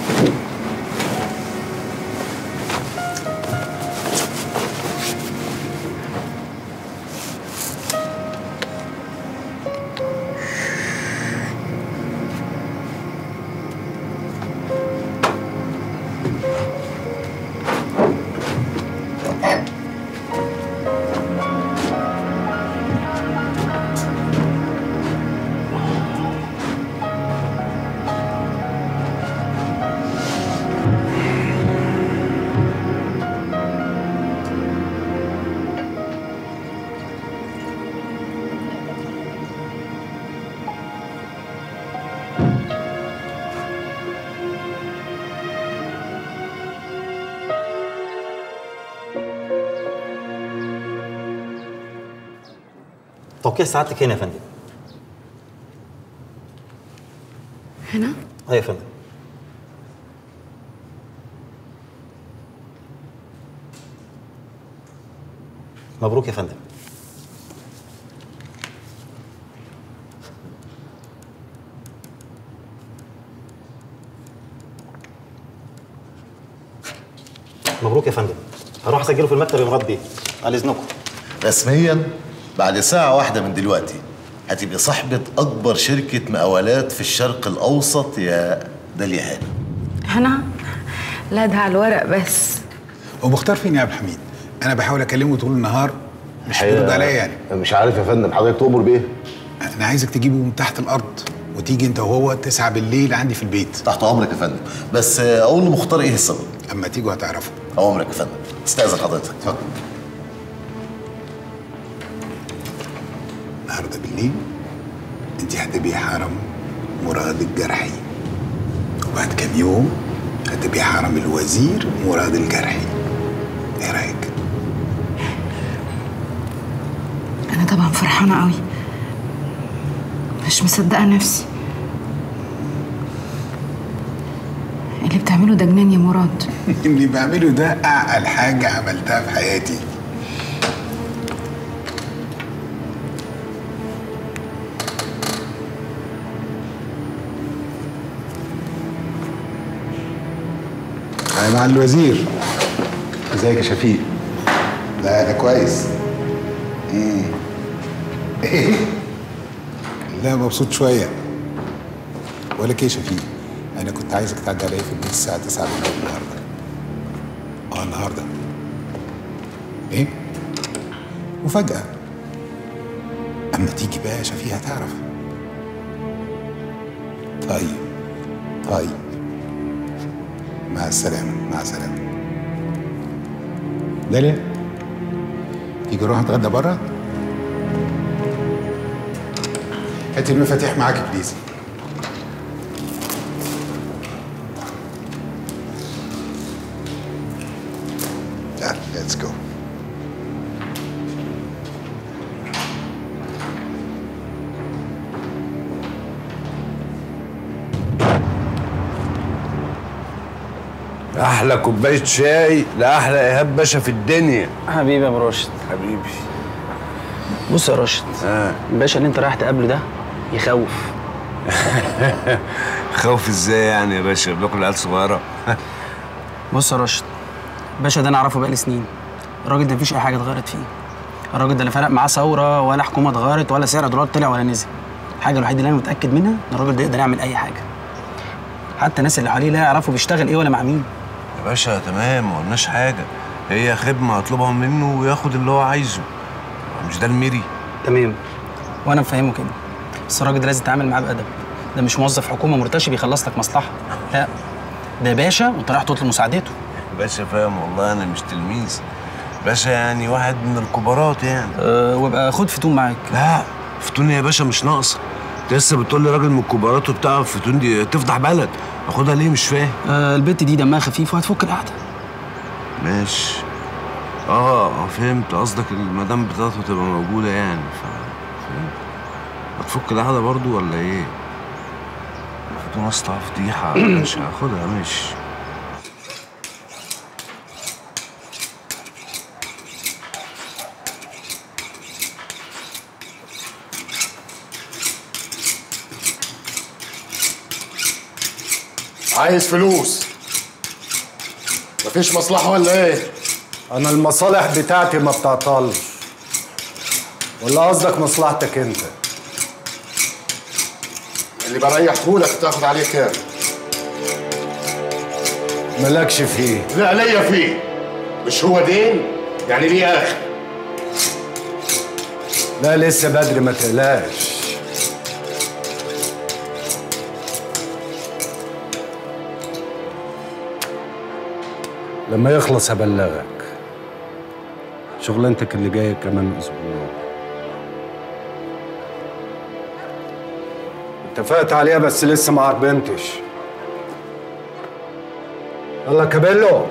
توقيع سعادتك هنا يا فندم هنا ايوه يا فندم مبروك يا فندم مبروك يا فندم هروح اسجله في المكتب يا مراد بيه على اذنكم رسميا بعد ساعة واحدة من دلوقتي هتبقي صاحبة أكبر شركة مقاولات في الشرق الأوسط يا داليا هانم هنا لا ده على الورق بس ومختار فين يا عبد الحميد انا بحاول اكلمه طول النهار مش الحقيقة بيرد عليا يعني مش عارف يا فندم حضرتك تؤمر بيه انا عايزك تجيبه من تحت الارض وتيجي انت وهو تسعة بالليل عندي في البيت تحت أمرك يا فندم بس أقول لمختار إيه السبب اما تيجوا هتعرفوا أمرك يا فندم استأذن حضرتك اتفضل النهارده بالليل انت هتبقي حرم مراد الجرحي وبعد كام يوم هتبقي حرم الوزير مراد الجرحي ايه رايك انا طبعا فرحانه قوي مش مصدقه نفسي اللي بتعمله ده جنان يا مراد اللي بعمله ده اعقل حاجه عملتها في حياتي انا مع الوزير ازيك يا شفيق لا ده كويس مم. ايه لا مبسوط شويه بقول لك ايه يا شفيق انا كنت عايزك تعدي عليا في البيت الساعه 9 بالليل النهارده اه النهارده ايه مفاجاه اما تيجي بقى يا شفيق هتعرف طيب طيب مع السلامة مع السلامة داليا تيجي نروح نتغدى بره هات المفاتيح معاك بليز يلا ليتس جو احلى كوبايه شاي لاحلى ايهاب باشا في الدنيا حبيبي يا ابو راشد حبيبي بص يا راشد آه. الباشا اللي انت رايح تقابله ده يخوف خوف ازاي يعني يا باشا بناكل عيال صغيره بص يا راشد باشا ده انا اعرفه بقالي سنين الراجل ده مفيش اي حاجه اتغيرت فيه الراجل ده لا فرق معاه ثوره ولا حكومه اتغيرت ولا سعر دولار طلع ولا نزل الحاجه الوحيده اللي انا متاكد منها ان الراجل ده يقدر يعمل اي حاجه حتى الناس اللي حواليه لا يعرفوا بيشتغل ايه ولا مع مين يا باشا تمام ما قلناش حاجه هي خدمه اطلبها منه وياخد اللي هو عايزه مش ده الميري تمام وانا مفهمه كده بس الراجل ده لازم تتعامل معاه بادب ده مش موظف حكومه مرتشي بيخلص لك مصلحه لا ده باشا وانت رايح تطلب مساعدته باشا فاهم والله انا مش تلميذ باشا يعني واحد من الكبارات يعني أه وابقى خد فتون معاك لا فتون يا باشا مش ناقصه انت لسه بتقول لي راجل من الكبارات وبتاع فتون دي تفضح بلد اخدها ليه مش فاهم أه البت دي دمها خفيف وهتفك القعده ماشي اه آه، فهمت قصدك المدام بتاعته تبقى موجوده يعني ف فهمت هتفك القعده برضو ولا ايه؟ فتون اصلا فضيحه مش هاخدها ماشي عايز فلوس مفيش مصلحة ولا ايه؟ انا المصالح بتاعتي ما بتعطلش ولا قصدك مصلحتك انت اللي بريحهولك تاخد عليه كام؟ مالكش فيه لا ليا فيه مش هو دين يعني ليه اخر لا لسه بدري ما تقلقش لما يخلص هبلغك شغلانتك اللي جايه كمان اسبوع اتفقت عليها بس لسه ما عربنتش يلا كابيلو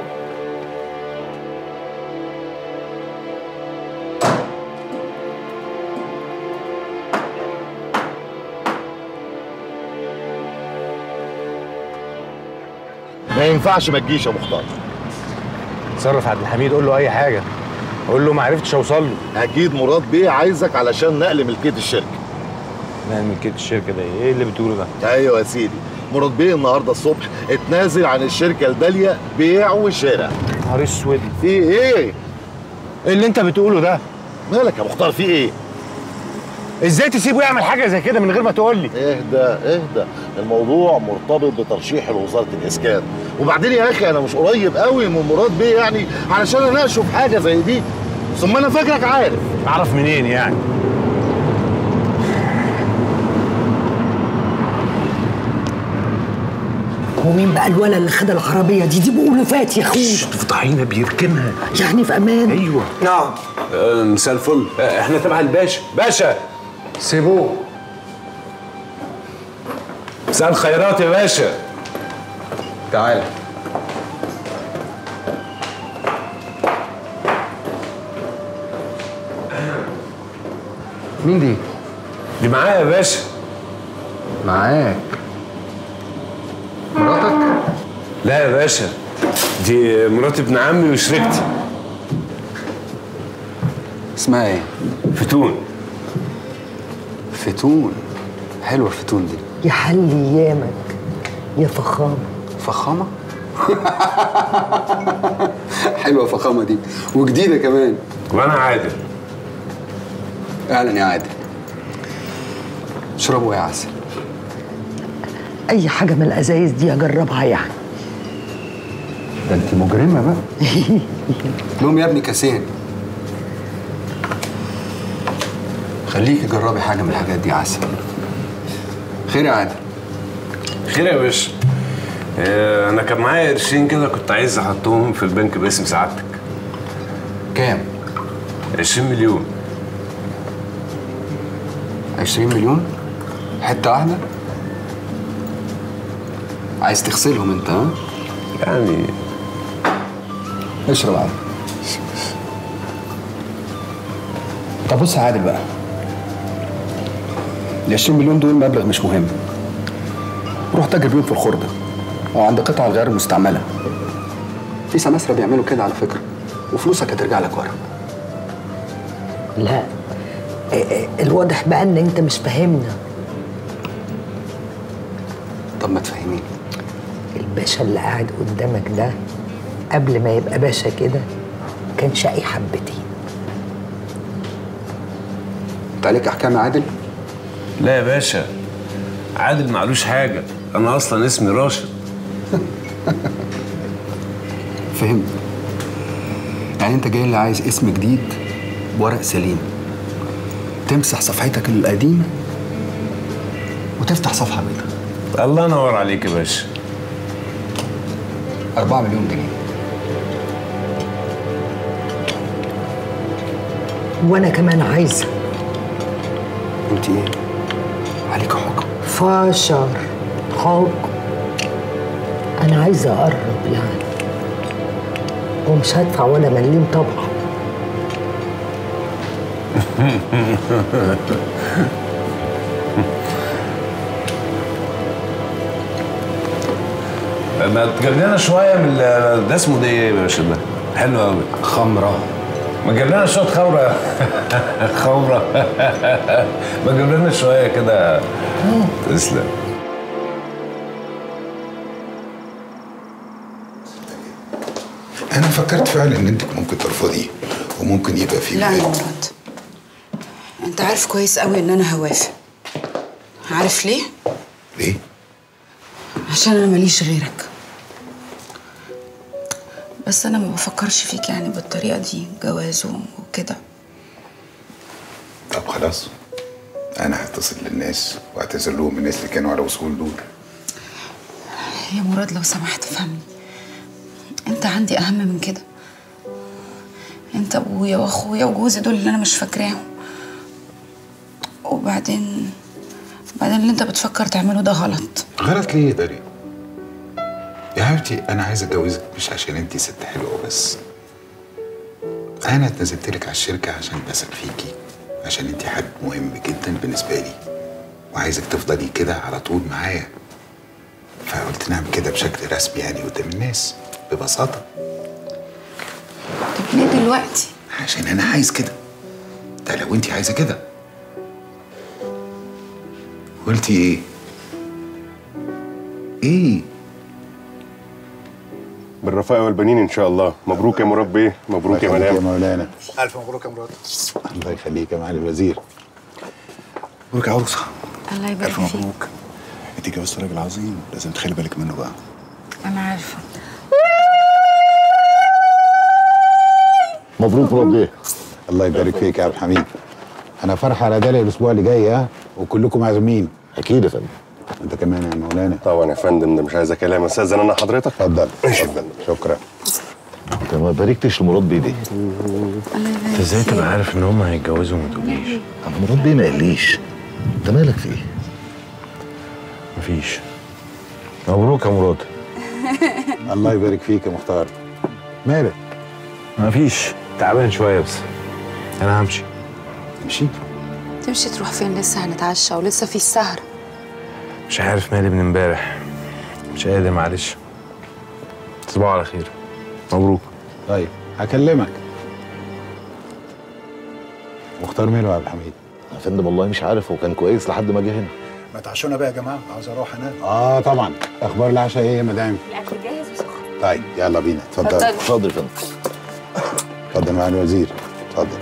ما ينفعش ما تجيش يا مختار تصرف عبد الحميد قول له اي حاجه قول له ما عرفتش اوصل له اكيد مراد بيه عايزك علشان نقل ملكيه الشركه نقل ملكيه الشركه ده ايه اللي بتقوله ده ايوه يا سيدي مراد بيه النهارده الصبح اتنازل عن الشركه الداليه بيع وشراء نهار اسود في ايه ايه اللي انت بتقوله ده مالك يا مختار في ايه ازاي تسيبه يعمل حاجه زي كده من غير ما تقول لي اهدى اهدى الموضوع مرتبط بترشيح لوزاره الاسكان وبعدين يا اخي انا مش قريب قوي من مراد بيه يعني علشان اناقشه في حاجه زي دي ثم انا فاكرك عارف اعرف منين يعني ومين بقى الولد اللي خد العربية دي دي بيقولوا فات يا اخويا فضحينا بيركنها يعني في امان ايوه نعم آه، مساء الفل آه، احنا تبع الباشا باشا سيبوه مساء الخيرات يا باشا تعال مين دي؟ دي معايا يا باشا معاك مراتك؟ لا يا باشا دي مرات ابن عمي وشريكتي اسمها ايه؟ فتون فتون حلوه الفتون دي يا حل ايامك يا فخامة فخامه حلوه فخامه دي وجديده كمان وانا عادل اهلا يا عادل اشربوا يا عسل اي حاجة من الازايز دي اجربها يعني ده انت مجرمه بقى المهم يا ابني كاسين خليكي جربي حاجه من الحاجات دي عسل خير يا عادل خير يا باشا آه، انا كان معايا قرشين كده كنت عايز احطهم في البنك باسم سعادتك كام 20 مليون 20 مليون حته واحده عايز تغسلهم انت ها يعني اشرب عادل طب بص يا عادل بقى ال 20 مليون دول مبلغ مش مهم روح تاجر بيهم في الخردة أو عند قطع الغيار المستعملة في سماسرة بيعملوا كده على فكرة وفلوسك هترجع لك ورا لا إيه إيه الواضح بقى ان انت مش فاهمنا طب ما تفهميني الباشا اللي قاعد قدامك ده قبل ما يبقى باشا كده كان شقي حبتين انت عليك احكام يا عادل لا يا باشا عادل معلوش حاجه انا اصلا اسمي راشد فهمت يعني انت جاي اللي عايز اسم جديد بورق سليم تمسح صفحتك القديمه وتفتح صفحه بيضاء الله ينور عليك يا باشا 4 مليون جنيه وانا كمان عايزه انت ايه عليك حكم فاشر حكم انا عايزه اقرب يعني ومش هدفع ولا مليم طبعا ما تجيب لنا شويه من ال- ده اسمه ده ايه يا باشا ده حلو قوي خمره ما تجيب لنا شويه خمره خمره ما تجيب لنا شويه كده تسلم انا فكرت فعلا ان انت ممكن ترفضيه وممكن يبقى في لا يا بداية. مراد انت عارف كويس قوي ان انا هوافق عارف ليه ليه عشان انا ماليش غيرك بس انا ما بفكرش فيك يعني بالطريقه دي جواز وكده طب خلاص انا هتصل للناس واعتذر لهم الناس اللي كانوا على وصول دول يا مراد لو سمحت فهمني انت عندي اهم من كده انت ابويا واخويا وجوزي دول اللي انا مش فاكراهم وبعدين بعدين اللي انت بتفكر تعمله ده غلط غلط ليه يا داري يا حبيبتي انا عايز اتجوزك مش عشان انت ست حلوه بس انا اتنزلت لك على الشركه عشان بثق فيكي عشان انت حد مهم جدا بالنسبه لي وعايزك تفضلي كده على طول معايا فقلت نعمل كده بشكل رسمي يعني قدام الناس ببساطه طب ليه دلوقتي عشان انا عايز كده ده لو انت عايزه كده قلتي ايه ايه بالرفاء والبنين ان شاء الله مبروك يا مراد بيه مبروك يا الله يخليك مدام يا مولانا الف مبروك يا مراد الله يخليك يا معالي الوزير مبروك يا عروسه الله يبارك الف فيك مبروك انت جوزت راجل عظيم لازم تخلي بالك منه بقى انا عارفه مبروك مراد بيه الله يبارك فيك يا عبد الحميد انا فرح على دالي الاسبوع اللي جاي ها وكلكم معزومين اكيد يا فندم انت كمان يا مولانا طبعا يا فندم ده مش عايز كلام استاذن انا حضرتك اتفضل اتفضل شكرا انت ما باركتش لمراد بيه دي انت ازاي تبقى عارف ان هم هيتجوزوا وما تقوليش طب مراد بيه ما قاليش انت مالك في ايه؟ مفيش مبروك يا مراد الله يبارك فيك يا مختار مالك مفيش تعبان شويه بس انا همشي امشي تمشي تروح فين لسه هنتعشى ولسه في السهر مش عارف مالي من امبارح مش قادر معلش تصبحوا على خير مبروك طيب هكلمك مختار ماله يا عبد الحميد يا فندم والله مش عارف هو كان كويس لحد ما جه هنا ما تعشونا بقى يا جماعه عاوز اروح انام اه طبعا اخبار العشاء ايه يا مدام الاكل جاهز وسخن طيب يلا بينا اتفضل اتفضل. اتفضل يا فندم اتفضل مع الوزير اتفضل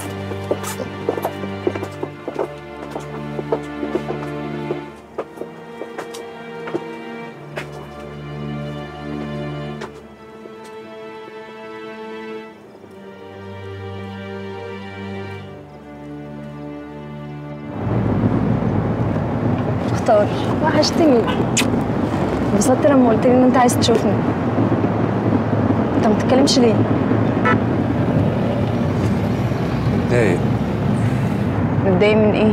مختار وحشتني انبسطت لما قلت لي ان انت عايز تشوفني انت ما بتتكلمش ليه متضايق متضايق من ايه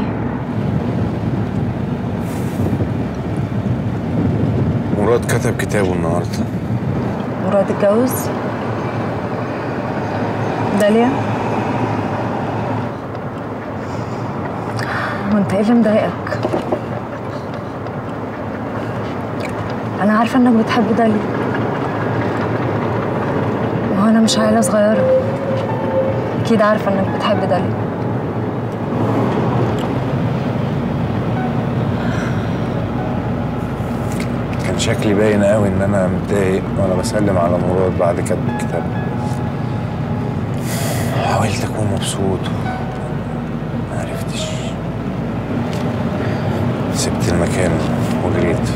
مراد كتب كتابه النهارده مراد اتجوز داليا هو انت ايه اللي مضايقك انا عارفه انك بتحب داليا وهو انا مش عيله صغيره اكيد عارفه انك بتحب داليا كان كان شكلي باين قوي ان انا متضايق وانا بسلم على مراد بعد كتب الكتاب حاولت اكون مبسوط ما عرفتش سبت المكان وجريت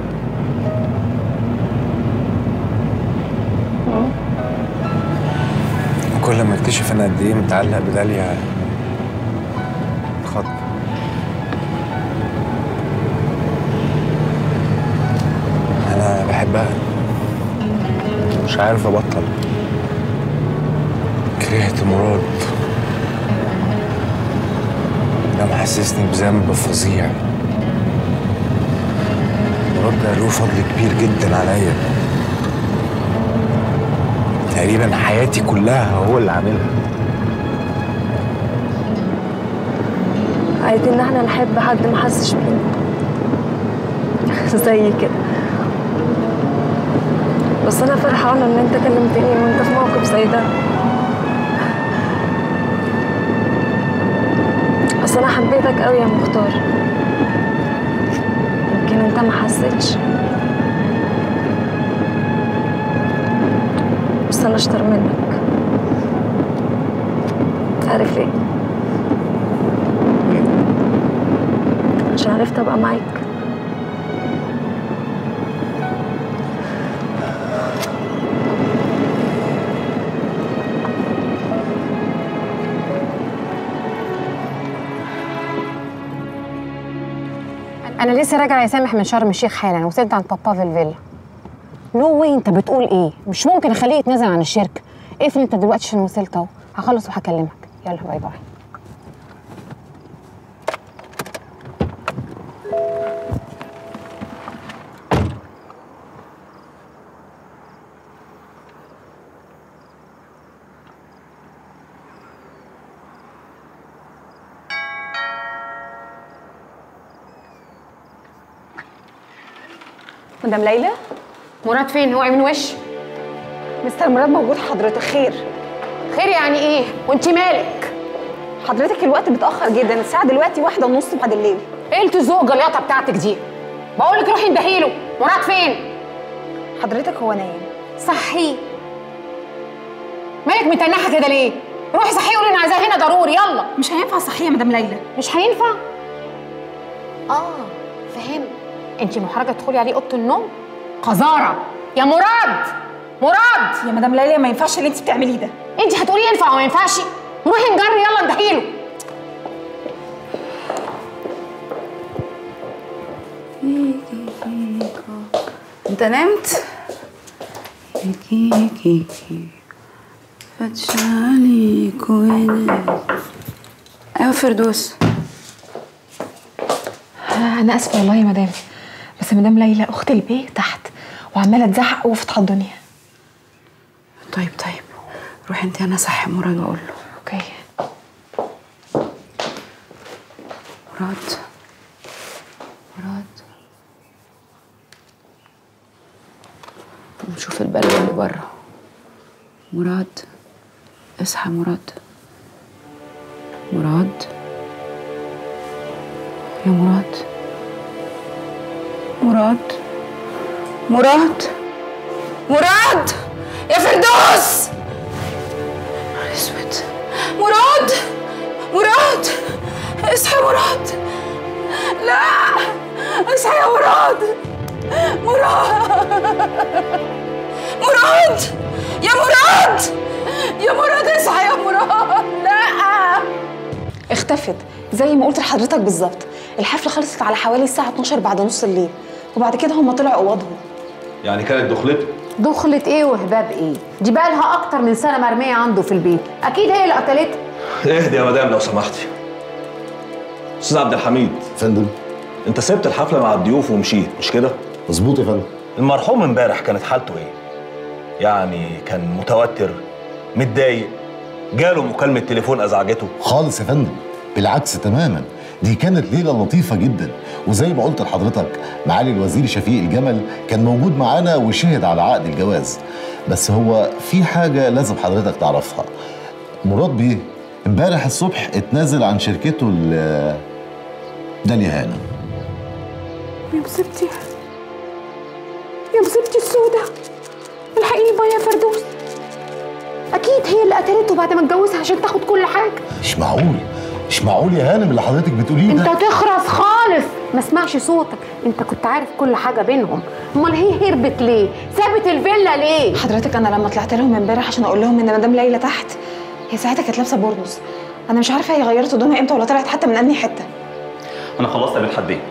وكل ما اكتشف انا قد ايه متعلق بداليا خط انا بحبها مش عارف ابطل كرهت مراد ده محسسني بذنب فظيع مراد ده له فضل كبير جدا عليا تقريبا حياتي كلها هو اللي عاملها عادي ان احنا نحب حد ما حسش بينا زي كده بس انا فرحانه ان انت كلمتني وانت في موقف زي ده اصل انا حبيتك قوي يا مختار يمكن انت ما حسيتش بس انا اشطر منك عارف ليه عشان عرفت ابقى معاك انا لسه راجعه يا سامح من شرم الشيخ حالا وصلت عند بابا في الفيلا نو واي انت بتقول ايه مش ممكن اخليه يتنازل عن الشركه اقفل انت دلوقتي عشان وصلت اهو هخلص وهكلمك يلا باي باي مدام ليلى مراد فين هو من وش مستر مراد موجود حضرتك خير خير يعني ايه وانت مالك حضرتك الوقت متاخر جدا الساعه دلوقتي واحدة ونص بعد الليل ايه التزوق الياطه بتاعتك دي بقول لك روحي اندهيله مراد فين حضرتك هو نايم صحيه مالك متنحه كده ليه روحي صحيه قولي انا عايزاه هنا ضروري يلا مش هينفع صحيه يا مدام ليلى مش هينفع اه فهم انت محرجه تدخلي عليه اوضه النوم قذاره يا مراد مراد يا مدام ليلى ما ينفعش اللي انت بتعمليه ده انت هتقولي ينفع وما ينفعش روحي نجري يلا اندهيله انت نمت كيكي فتشالي كوينات ايوه فردوس انا اسفه والله يا مدام بس مدام ليلى اخت البيه تحت وعماله تزعق وفي الدنيا طيب طيب روحي انت انا صحي مراد واقول له اوكي مراد مراد نشوف البلد اللي بره مراد اصحى مراد مراد يا مراد مراد مراد مراد يا فردوس نهار اسود مراد مراد اصحى يا مراد لا اصحى يا مراد مراد مراد يا مراد يا مراد اصحى يا مراد لا اختفت زي ما قلت لحضرتك بالظبط الحفله خلصت على حوالي الساعه 12 بعد نص الليل وبعد كده هم طلعوا اوضهم يعني كانت دخلته دخلت ايه وهباب ايه دي بقى لها اكتر من سنه مرميه عنده في البيت اكيد هي اللي قتلتها اهدي يا مدام لو سمحتي استاذ عبد الحميد فندم انت سبت الحفله مع الضيوف ومشيت مش كده مظبوط يا فندم المرحوم امبارح كانت حالته ايه يعني كان متوتر متضايق جاله مكالمه تليفون ازعجته خالص يا فندم بالعكس تماما دي كانت ليلة لطيفة جدا وزي ما قلت لحضرتك معالي الوزير شفيق الجمل كان موجود معانا وشهد على عقد الجواز بس هو في حاجة لازم حضرتك تعرفها مراد بيه امبارح الصبح اتنازل عن شركته ل داليا هانم يا بسبتي يا مصيبتي السودة الحقيني بقى يا فردوس اكيد هي اللي قتلته بعد ما اتجوزها عشان تاخد كل حاجه مش معقول مش معقول يا هانم اللي حضرتك بتقوليه انت ده تخرس خالص ما اسمعش صوتك انت كنت عارف كل حاجه بينهم امال هي هربت ليه سابت الفيلا ليه حضرتك انا لما طلعت لهم امبارح عشان اقول لهم ان مدام ليلى تحت هي ساعتها كانت لابسه بورنوس انا مش عارفه هي غيرت هدومها امتى ولا طلعت حتى من انهي حته انا خلصت يا مدحت بيه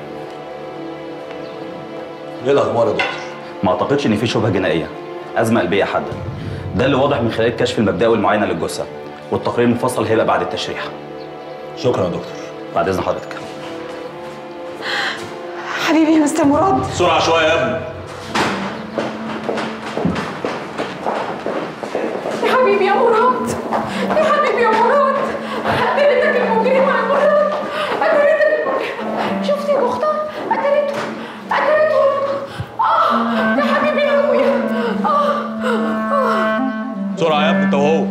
ايه الاخبار يا دكتور؟ ما اعتقدش ان في شبهه جنائيه ازمه قلبيه حاده ده اللي واضح من خلال الكشف المبدئي والمعاينه للجثه والتقرير المفصل هيبقى بعد التشريح شكرا يا دكتور بعد اذن حضرتك حبيبي يا مستر مراد بسرعه شويه يا ابني يا حبيبي يا مراد يا حبيبي يا مراد قتلتك المجرمه يا مراد قتلتك المجرمه شفتي يا مختار قتلته قتلته اه يا حبيبي يا ابويا اه اه بسرعه يا ابني انت وهو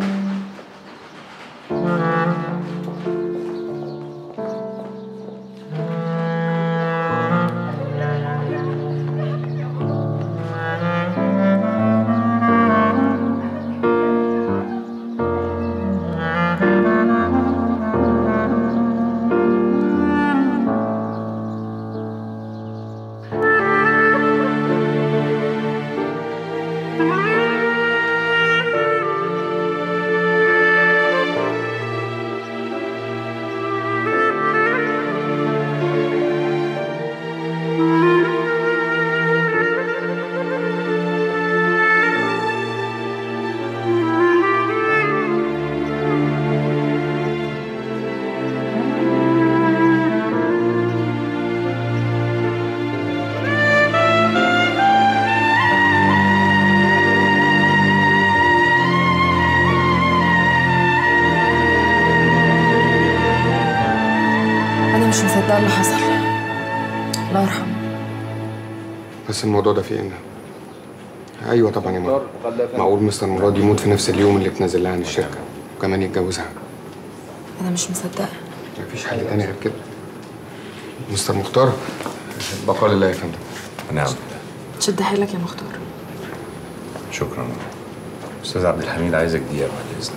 انا مش مصدقه اللي حصل الله يرحمه بس الموضوع ده فيه ان ايوه طبعا يا ماما معقول مستر مراد يموت في نفس اليوم اللي اتنازل لها عن الشركه وكمان يتجوزها انا مش مصدقه مفيش حل تاني غير كده مستر مختار بقال الله يا فندم نعم شد حيلك يا مختار شكرا استاذ عبد الحميد عايزك دقيقه بعد اذنك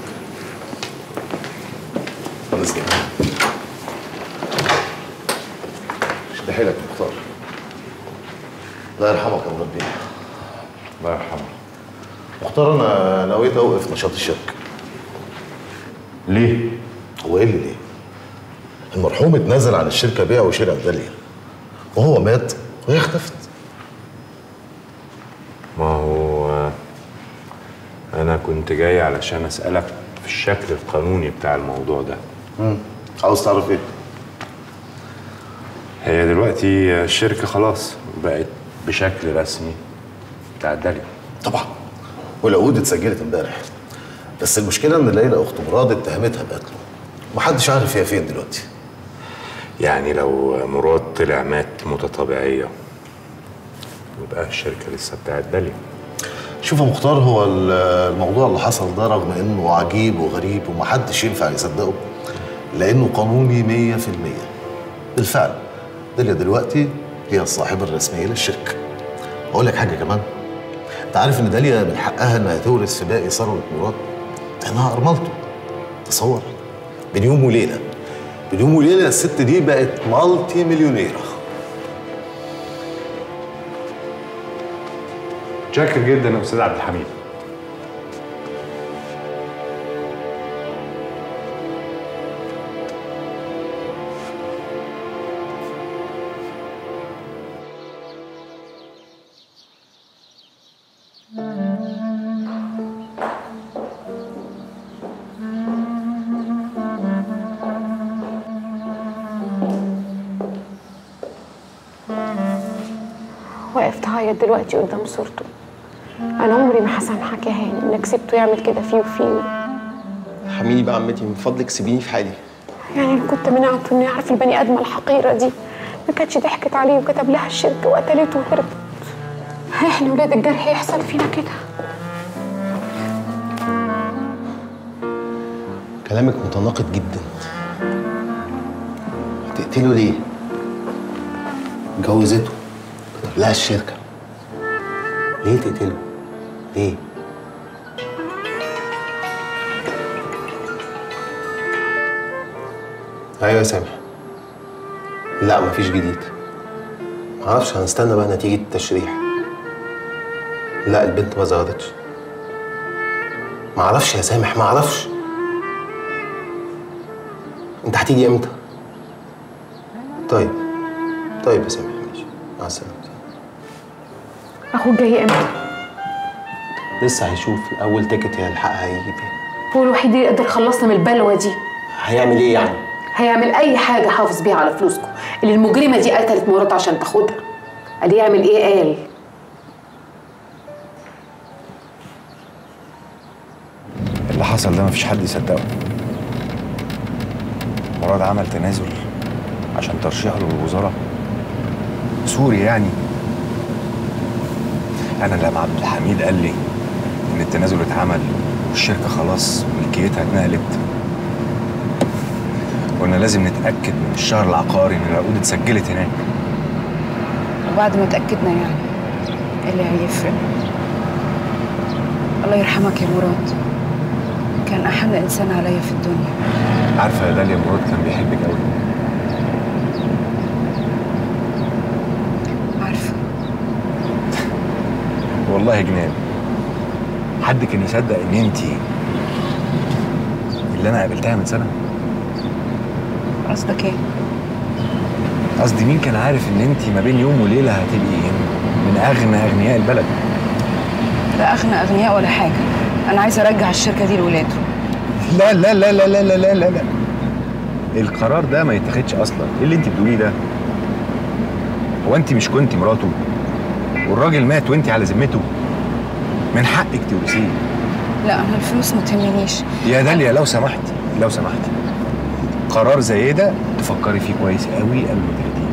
خلاص كده شد حيلك يا مختار الله يرحمك يا مربي الله يرحمه مختار انا نويت اوقف نشاط الشركه ليه؟ هو ايه اللي ليه؟ المرحوم اتنازل عن الشركه بيع وشراء داليا وهو مات وهي اختفت ما هو انا كنت جاي علشان اسالك في الشكل القانوني بتاع الموضوع ده امم عاوز تعرف ايه؟ هي دلوقتي الشركه خلاص بقت بشكل رسمي بتاع داليا طبعا والعقود اتسجلت امبارح بس المشكله ان ليلى اخت مراد اتهمتها بقتله محدش عارف هي فين دلوقتي يعني لو مراد طلع مات موتة طبيعية يبقى الشركة لسه بتاعت داليا شوف يا مختار هو ال- الموضوع اللي حصل ده رغم انه عجيب وغريب ومحدش ينفع يصدقه لانه قانوني مية في المية بالفعل داليا دلوقتي هي الصاحبة الرسمية للشركة اقول لك حاجة كمان انت عارف ان داليا من حقها انها تورث في باقي ثروة مراد لانها ارملته تصور بين يوم وليلة بين يوم وليلة الست دي بقت مالتي مليونيرة شاكر جدا يا استاذ عبد الحميد واقف تعيط دلوقتي قدام صورته انا عمري ما هسامحك يا هاني انك سبته يعمل كده فيه وفيني حميني بقى عمتي من فضلك سيبيني في حالي يعني انا كنت منعته انه يعرف البني ادمه الحقيره دي ما كانتش ضحكت عليه وكتب لها الشركه وقتلته وهربت احنا ولاد الجرح يحصل فينا كده كلامك متناقض جدا هتقتله ليه؟ جوزته كتب لها الشركة ليه تقتله؟ ليه؟ ايوه يا سامح لا مفيش جديد معرفش هنستنى بقى نتيجة التشريح لا البنت ما ظهرتش معرفش يا سامح معرفش انت هتيجي امتى؟ طيب طيب يا سامح ماشي مع السلامة اخوك جاي امتى لسه هيشوف اول تيكت هيلحقها هيجي بيه هو الوحيد اللي يقدر يخلصنا من البلوه دي هيعمل ايه يعني؟ هيعمل اي حاجه حافظ بيها على فلوسكم اللي المجرمه دي قتلت مراته عشان تاخدها قال يعمل ايه قال اللي حصل ده مفيش حد يصدقه مراد عمل تنازل عشان ترشيحه للوزارة سوري يعني أنا لما عبد الحميد قال لي إن التنازل اتعمل والشركة خلاص ملكيتها اتنقلت قلنا لازم نتأكد من الشهر العقاري إن العقود اتسجلت هناك وبعد ما اتأكدنا يعني إيه اللي هيفرق الله يرحمك يا مراد كان أحن إنسان عليا في الدنيا عارفة يا داليا مراد كان بيحبك قوي عارفة والله جنان حد كان يصدق ان انتي اللي انا قابلتها من سنه قصدك إيه؟ قصدي مين كان عارف ان انتي ما بين يوم وليله هتبقي من اغنى اغنياء البلد لا أغنى أغنياء ولا حاجة أنا عايزة أرجع الشركة دي لولاده لا لا لا لا لا لا لا لا لا القرار ده ما يتاخدش اصلا ايه اللي انت بتقوليه ده هو انت مش كنتي مراته والراجل مات وانت على ذمته من حقك تورثيه لا أنا الفلوس ما تهمنيش يا داليا لو سمحت لو سمحت قرار زي ده تفكري فيه كويس قوي قبل ما تاخديه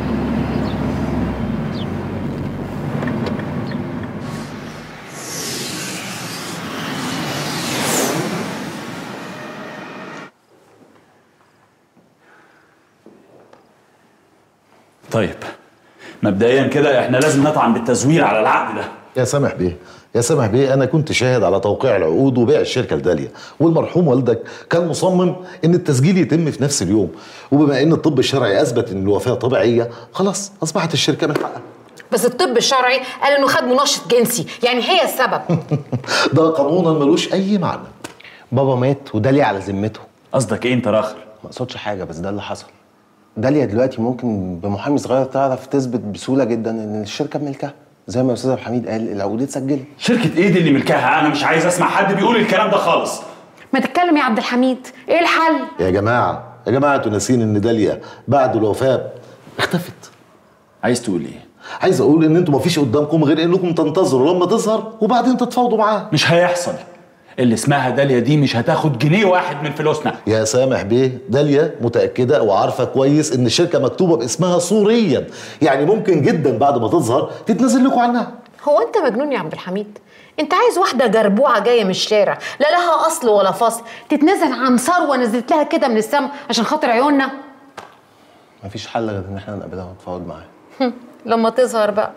طيب مبدئيا كده احنا لازم نطعن بالتزوير على العقد ده يا سامح بيه يا سامح بيه انا كنت شاهد على توقيع العقود وبيع الشركه لداليا والمرحوم والدك كان مصمم ان التسجيل يتم في نفس اليوم وبما ان الطب الشرعي اثبت ان الوفاه طبيعيه خلاص اصبحت الشركه من حقها بس الطب الشرعي قال انه خد منشط جنسي يعني هي السبب ده قانونا ملوش اي معنى بابا مات وداليا على ذمته قصدك ايه انت راخر ما اقصدش حاجه بس ده اللي حصل داليا دلوقتي ممكن بمحامي صغير تعرف تثبت بسهوله جدا ان الشركه بملكها زي ما استاذ عبد الحميد قال العقود اتسجلت شركه ايه دي اللي ملكها انا مش عايز اسمع حد بيقول الكلام ده خالص ما تتكلم يا عبد الحميد ايه الحل يا جماعه يا جماعه انتوا ناسين ان داليا بعد الوفاه اختفت عايز تقول ايه عايز اقول ان انتوا مفيش قدامكم غير انكم تنتظروا لما تظهر وبعدين تتفاوضوا معاها مش هيحصل اللي اسمها داليا دي مش هتاخد جنيه واحد من فلوسنا يا سامح بيه داليا متأكدة وعارفة كويس إن الشركة مكتوبة باسمها صوريا يعني ممكن جدا بعد ما تظهر تتنازل لكم عنها هو انت مجنون يا عبد الحميد انت عايز واحده جربوعه جايه من الشارع لا لها اصل ولا فصل تتنازل عن ثروه نزلت لها كده من السما عشان خاطر عيوننا مفيش حل غير ان احنا نقابلها ونتفاوض معاها لما تظهر بقى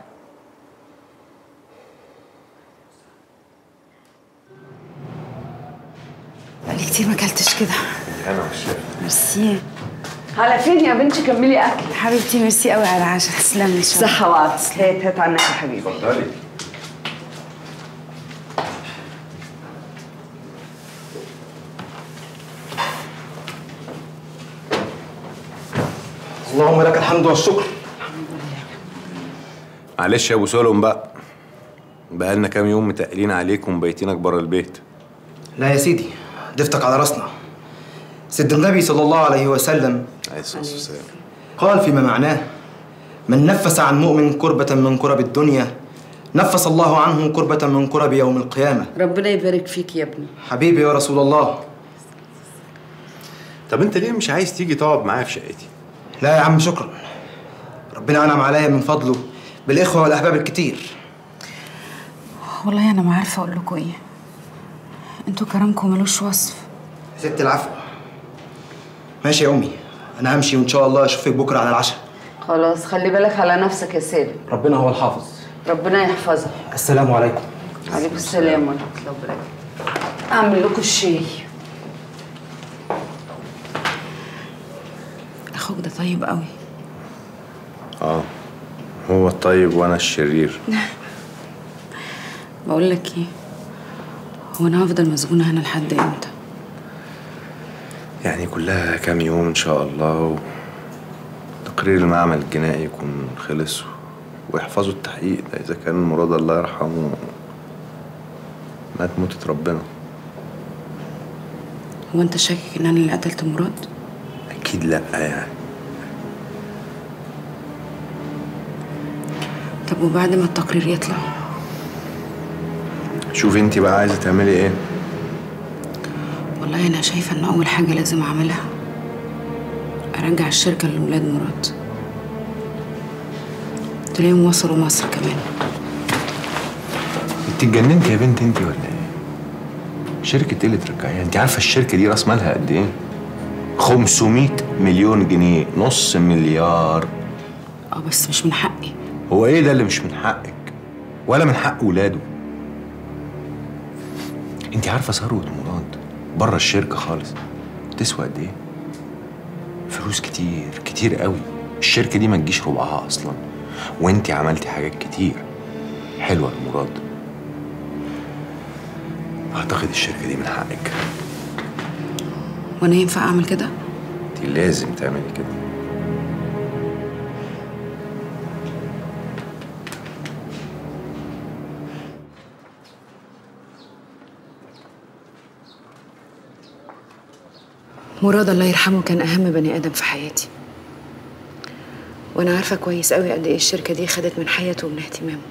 بقالي كتير ما اكلتش كده انا والشيف ميرسي على فين يا بنتي كملي اكل حبيبتي ميرسي قوي على العشاء تسلمي ان شاء الله صحة وعافية هات هات عنك يا حبيبي اتفضلي اللهم لك الحمد والشكر معلش يا ابو سلم بقى بقالنا كام يوم متقلين عليكم ومبيتينك بره البيت لا يا سيدي ضفتك على راسنا سيد النبي صلى الله عليه وسلم عليه الصلاه والسلام قال فيما معناه من نفس عن مؤمن كربة من كرب الدنيا نفس الله عنه كربة من كرب يوم القيامة ربنا يبارك فيك يا ابني حبيبي يا رسول الله طب انت ليه مش عايز تيجي تقعد معايا في شقتي لا يا عم شكرا ربنا أنعم عليا من فضله بالإخوة والأحباب الكتير والله انا ما عارفه اقول لكم ايه انتوا كرمكم ملوش وصف ست العفو ماشي يا أمي أنا همشي وإن شاء الله أشوفك بكرة على العشاء خلاص خلي بالك على نفسك يا سالم ربنا هو الحافظ ربنا يحفظك السلام عليكم عليكم السلام ورحمه الله وبركاته اعمل لكم الشاي اخوك ده طيب قوي اه هو الطيب وانا الشرير بقول لك ايه هو انا هفضل مسجونه هنا لحد امتى يعني كلها كام يوم ان شاء الله تقرير المعمل الجنائي يكون خلص ويحفظوا التحقيق ده اذا كان مراد الله يرحمه مات موتة ربنا هو انت شاكك ان انا اللي قتلت مراد اكيد لا يعني طب وبعد ما التقرير يطلع شوفي انت بقى عايزه تعملي ايه والله انا شايفه ان اول حاجه لازم اعملها ارجع الشركه لولاد مراد تلاقيهم وصلوا مصر كمان انت اتجننتي يا بنت انت ولا ايه شركه ايه اللي ترجعيها انت عارفه الشركه دي راس مالها قد ايه 500 مليون جنيه نص مليار اه بس مش من حقي هو ايه ده اللي مش من حقك ولا من حق ولاده انت عارفه ثروه مراد بره الشركه خالص تسوى قد ايه فلوس كتير كتير قوي الشركه دي ما تجيش ربعها اصلا وانت عملتي حاجات كتير حلوه لمراد اعتقد الشركه دي من حقك وانا ينفع اعمل كده انت لازم تعملي كده مراد الله يرحمه كان اهم بني ادم في حياتي وانا عارفه كويس قوي قد ايه الشركه دي خدت من حياته ومن اهتمامه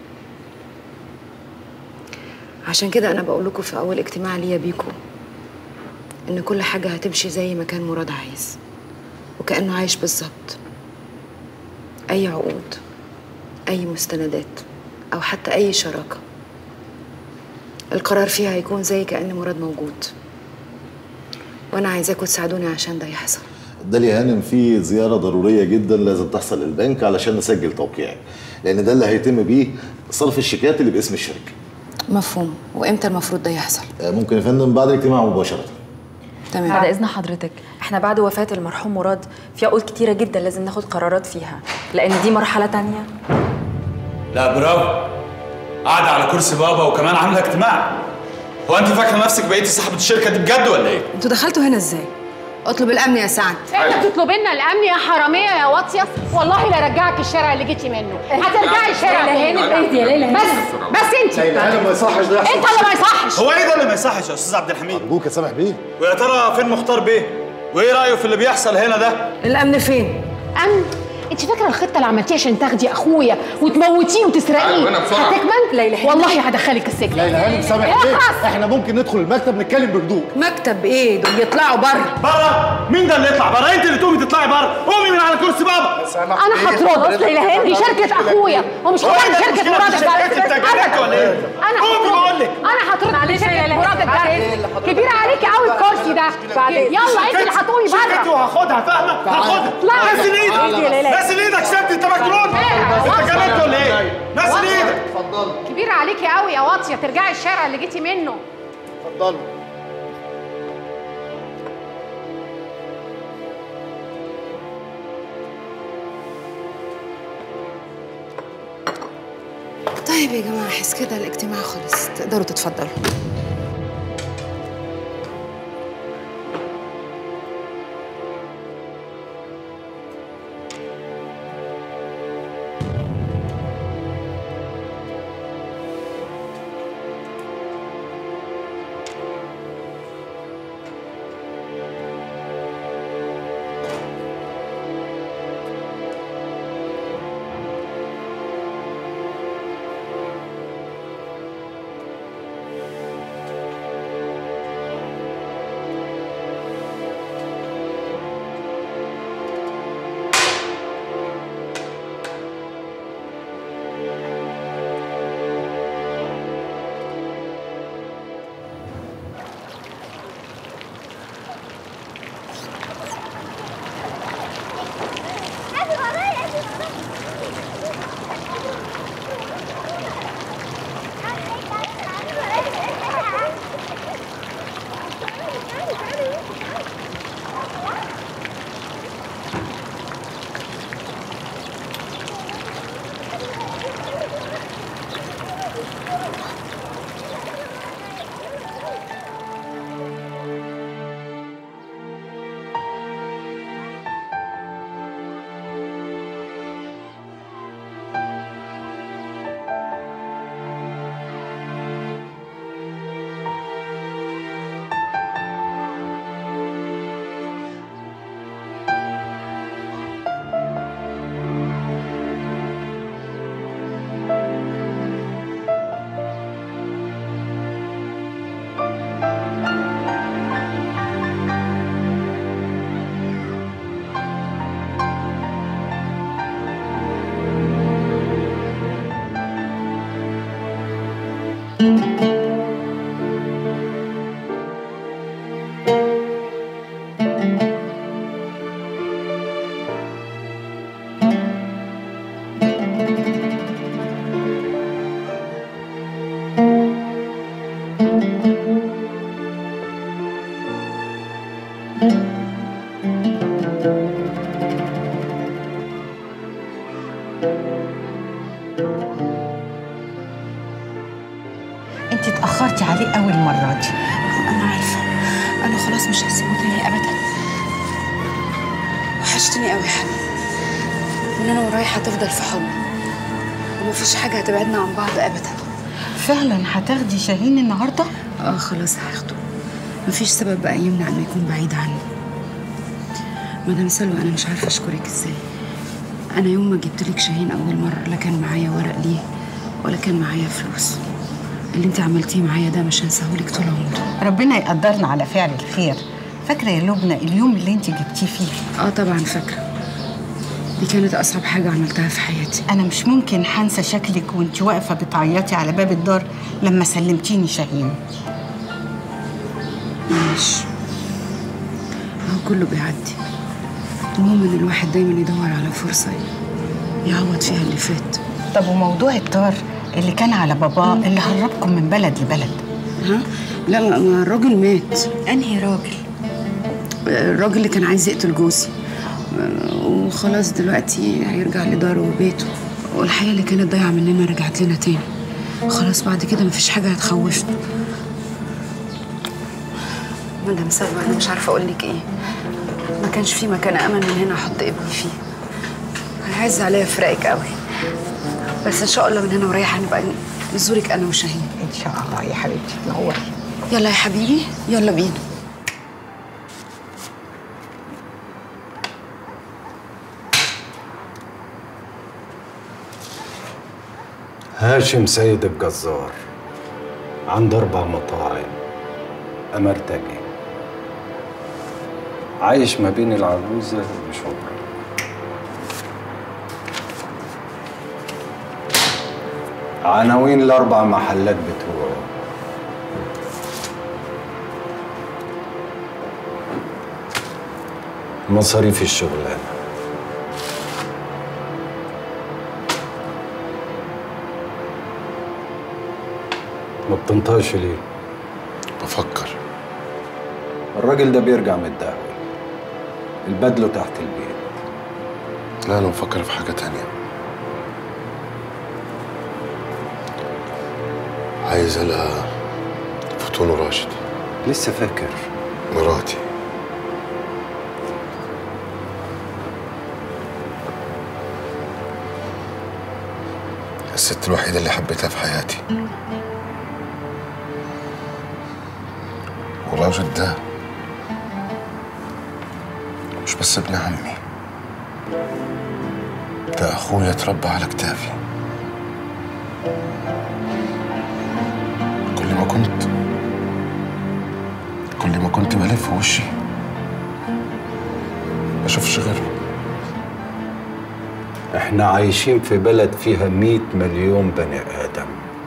عشان كده انا بقول لكم في اول اجتماع ليا بيكم ان كل حاجه هتمشي زي ما كان مراد عايز وكانه عايش بالظبط اي عقود اي مستندات او حتى اي شراكه القرار فيها هيكون زي كأن مراد موجود وانا عايزاكم تساعدوني عشان ده يحصل داليا هانم في زيارة ضرورية جدا لازم تحصل للبنك علشان نسجل توقيعي لأن ده اللي هيتم بيه صرف الشيكات اللي باسم الشركة مفهوم وامتى المفروض ده يحصل آه، ممكن يا فندم بعد الاجتماع مباشرة تمام بعد اذن حضرتك احنا بعد وفاه المرحوم مراد في عقود كتيره جدا لازم ناخد قرارات فيها لان دي مرحله تانية لا برافو قاعدة على كرسي بابا وكمان عاملة اجتماع هو انت فاكرة نفسك بقيتي صاحبة الشركة دي بجد ولا ايه؟ انتوا دخلتوا هنا ازاي اطلب الامن يا سعد انت بتطلب لنا الامن يا حراميه يا واطيه والله لا رجعك الشارع اللي جيتي منه هترجعي الشارع ليلى تاني. هانم، اهدي يا ليلى هانم. بس بس انت ليلى هانم، ما يصحش ده يحصل. انت اللي ما يصحش هو ايه ده اللي ما يصحش يا استاذ عبد الحميد؟ ابوك يا سامح بيه ويا ترى فين مختار بيه؟ وايه رأيه في اللي بيحصل هنا ده؟ الامن فين امن انت فاكره الخطه اللي عملتيها عشان تاخدي اخويا وتموتيه وتسرقيه أيوة، أنا بسرعة. هتكمل ليلى والله هدخلك السجن ليلى هانم سامح بيه اخلص احنا ممكن ندخل المكتب نتكلم بهدوء مكتب ايه دول يطلعوا بره بره مين ده اللي يطلع بره انت اللي تقومي تطلعي بره قومي من على كرسي بابا انا هطردك ليلى هانم دي شركه اخويا ومش هو كمان ده شركه مشكلة مراد شركتي، الجاري انت جننت ولا ايه؟ انا قومي بقول لك. هطردك انا هطردك معلش يا شركه ليلى مراد هانم. الجاري كبير عليكي قوي الكرسي ده يلا انت اللي هتقومي شركتي بره وهاخدها فاهمة؟ هاخدها لا. نزل ايدك تعالى يا ليلى. نزل ايدك سبت انت مجنون انت جننت ولا ايه؟ نزل ايدك كبير عليكي قوي يا واطيه ترجعي الشارع اللي جيتي منه اتفضلوا طيب يا جماعه احس كده الاجتماع خلص تقدروا تتفضلوا انت اتاخرتي عليه قوي المره دي انا عارفه انا خلاص مش هسيبه تاني ابدا وحشتني قوي يا حبيبي من انا ورايح هتفضل في حضني ومفيش حاجه هتبعدنا عن بعض ابدا فعلا هتاخدي شاهين النهارده اه خلاص هاخده مفيش سبب بقى يمنع انه يكون بعيد عني مدام سلوى انا مش عارفه اشكرك ازاي انا يوم ما جبت لك شاهين اول مره لا كان معايا ورق ليه ولا كان معايا فلوس اللي انت عملتيه معايا ده مش هنساهولك طول عمري ربنا يقدرنا على فعل الخير فاكره يا لبنى اليوم اللي انت جبتيه فيه اه طبعا فاكره دي كانت اصعب حاجه عملتها في حياتي انا مش ممكن هنسى شكلك وانت واقفه بتعيطي على باب الدار لما سلمتيني شاهين معلش هو كله بيعدي المهم ان الواحد دايما يدور على فرصه يعوض فيها اللي فات طب وموضوع الطار اللي كان على باباه اللي هربكم من بلد لبلد ها لا ما ما الراجل مات انهي راجل الراجل اللي كان عايز يقتل جوزي وخلاص دلوقتي هيرجع لداره وبيته والحياه اللي كانت ضايعه مننا رجعت لنا تاني خلاص بعد كده مفيش حاجه هتخوفنا مدام سلوى انا مش عارفه اقول لك ايه ما كانش في مكان امن من هنا احط ابني فيه هيعز عليا فراقك قوي بس ان شاء الله من هنا ورايح هنبقى نزورك انا وشاهين ان شاء الله يا حبيبتي تنوري يلا يا حبيبي يلا بينا هاشم سيد الجزار عنده أربع مطاعم أمرتجي عايش ما بين العجوزة وشبرا عناوين الأربع محلات بتوعه مصاريف الشغلانة ما بتنطقش ليه؟ بفكر الراجل ده بيرجع متدهول البدله تحت البيت لا انا بفكر في حاجه تانية عايز القى فطون راشد لسه فاكر مراتي الست الوحيدة اللي حبيتها في حياتي وراشد ده مش بس ابن عمي ده أخويا اتربى على كتافي كل ما كنت كل ما كنت بلف وشي ما اشوفش غيره احنا عايشين في بلد فيها مئة مليون بني آدم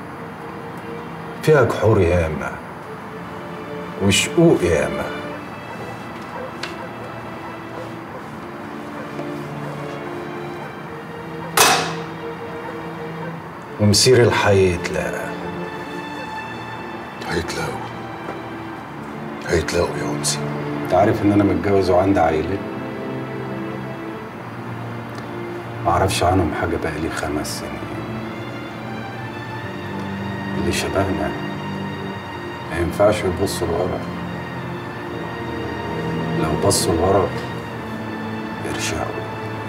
فيها جحور ياما وشقوق ياما ومسير الحي يتلاقى هيتلاقوا هيتلاقوا يا أنسي انت عارف ان انا متجوز وعندي عيلة معرفش عنهم حاجة بقالي خمس سنين اللي شبهنا ما ينفعش يبصوا لورا لو بصوا لورا يرجعوا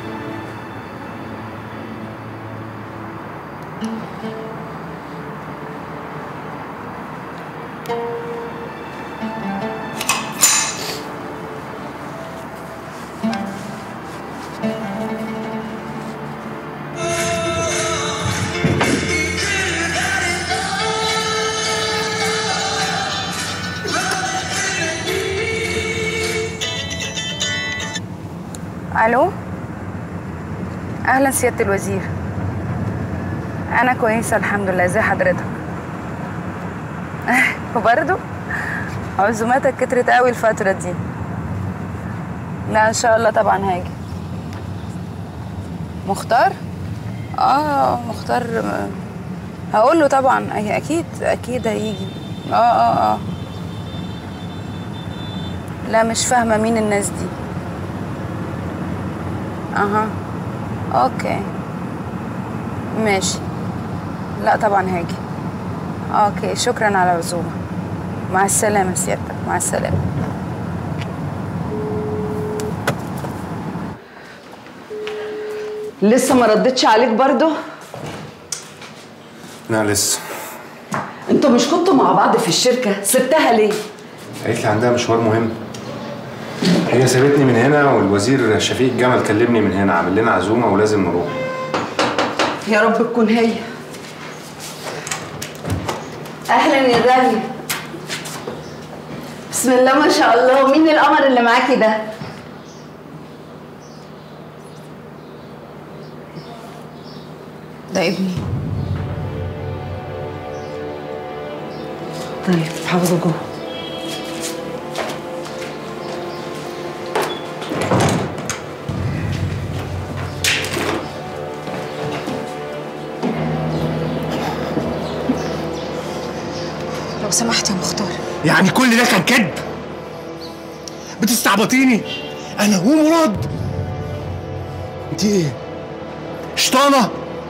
الو اهلا سياده الوزير انا كويسه الحمد لله ازي حضرتك وبرضه عزوماتك كترت قوي الفتره دي لا ان شاء الله طبعا هاجي مختار اه مختار هقول له طبعا أي- اكيد اكيد هيجي اه اه اه لا مش فاهمه مين الناس دي اها اوكي ماشي لا طبعا هاجي اوكي شكرا على العزومه مع السلامه سيادتك مع السلامه لسه ما ردتش عليك برضو لا لسه انتوا مش كنتوا مع بعض في الشركه سبتها ليه قالت لي عندها مشوار مهم هي سابتني من هنا والوزير شفيق جمل كلمني من هنا عامل لنا عزومه ولازم نروح يا رب تكون هي اهلا يا داليا بسم الله ما شاء الله مين القمر اللي معاكي ده ده ابني طيب حافظه جوه لو سمحت يا مختار يعني كل ده كان كذب بتستعبطيني انا ومراد انت ايه شطانه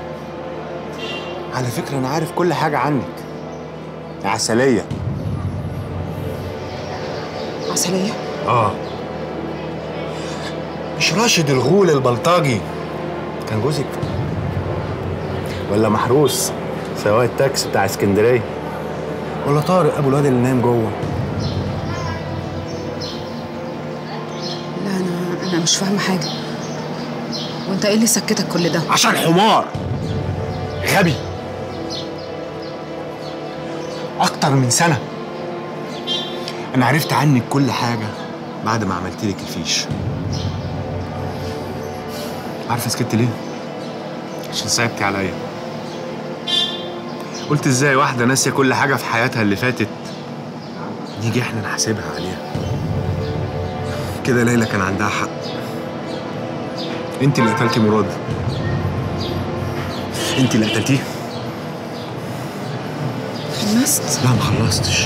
على فكره انا عارف كل حاجه عنك يا عسليه عسليه اه مش راشد الغول البلطجي كان جوزك ولا محروس سواق التاكسي بتاع اسكندريه ولا طارق ابو الواد اللي نايم جوه لا انا انا مش فاهمه حاجه وانت ايه اللي سكتك كل ده عشان حمار غبي اكتر من سنه انا عرفت عنك كل حاجه بعد ما عملت لك الفيش عارفه سكت ليه عشان صعبتي عليا قلت ازاي واحده ناسيه كل حاجه في حياتها اللي فاتت نيجي احنا نحاسبها عليها كده ليلى كان عندها حق انت اللي قتلتي مراد انت اللي قتلتيه خلصت لا ما خلصتش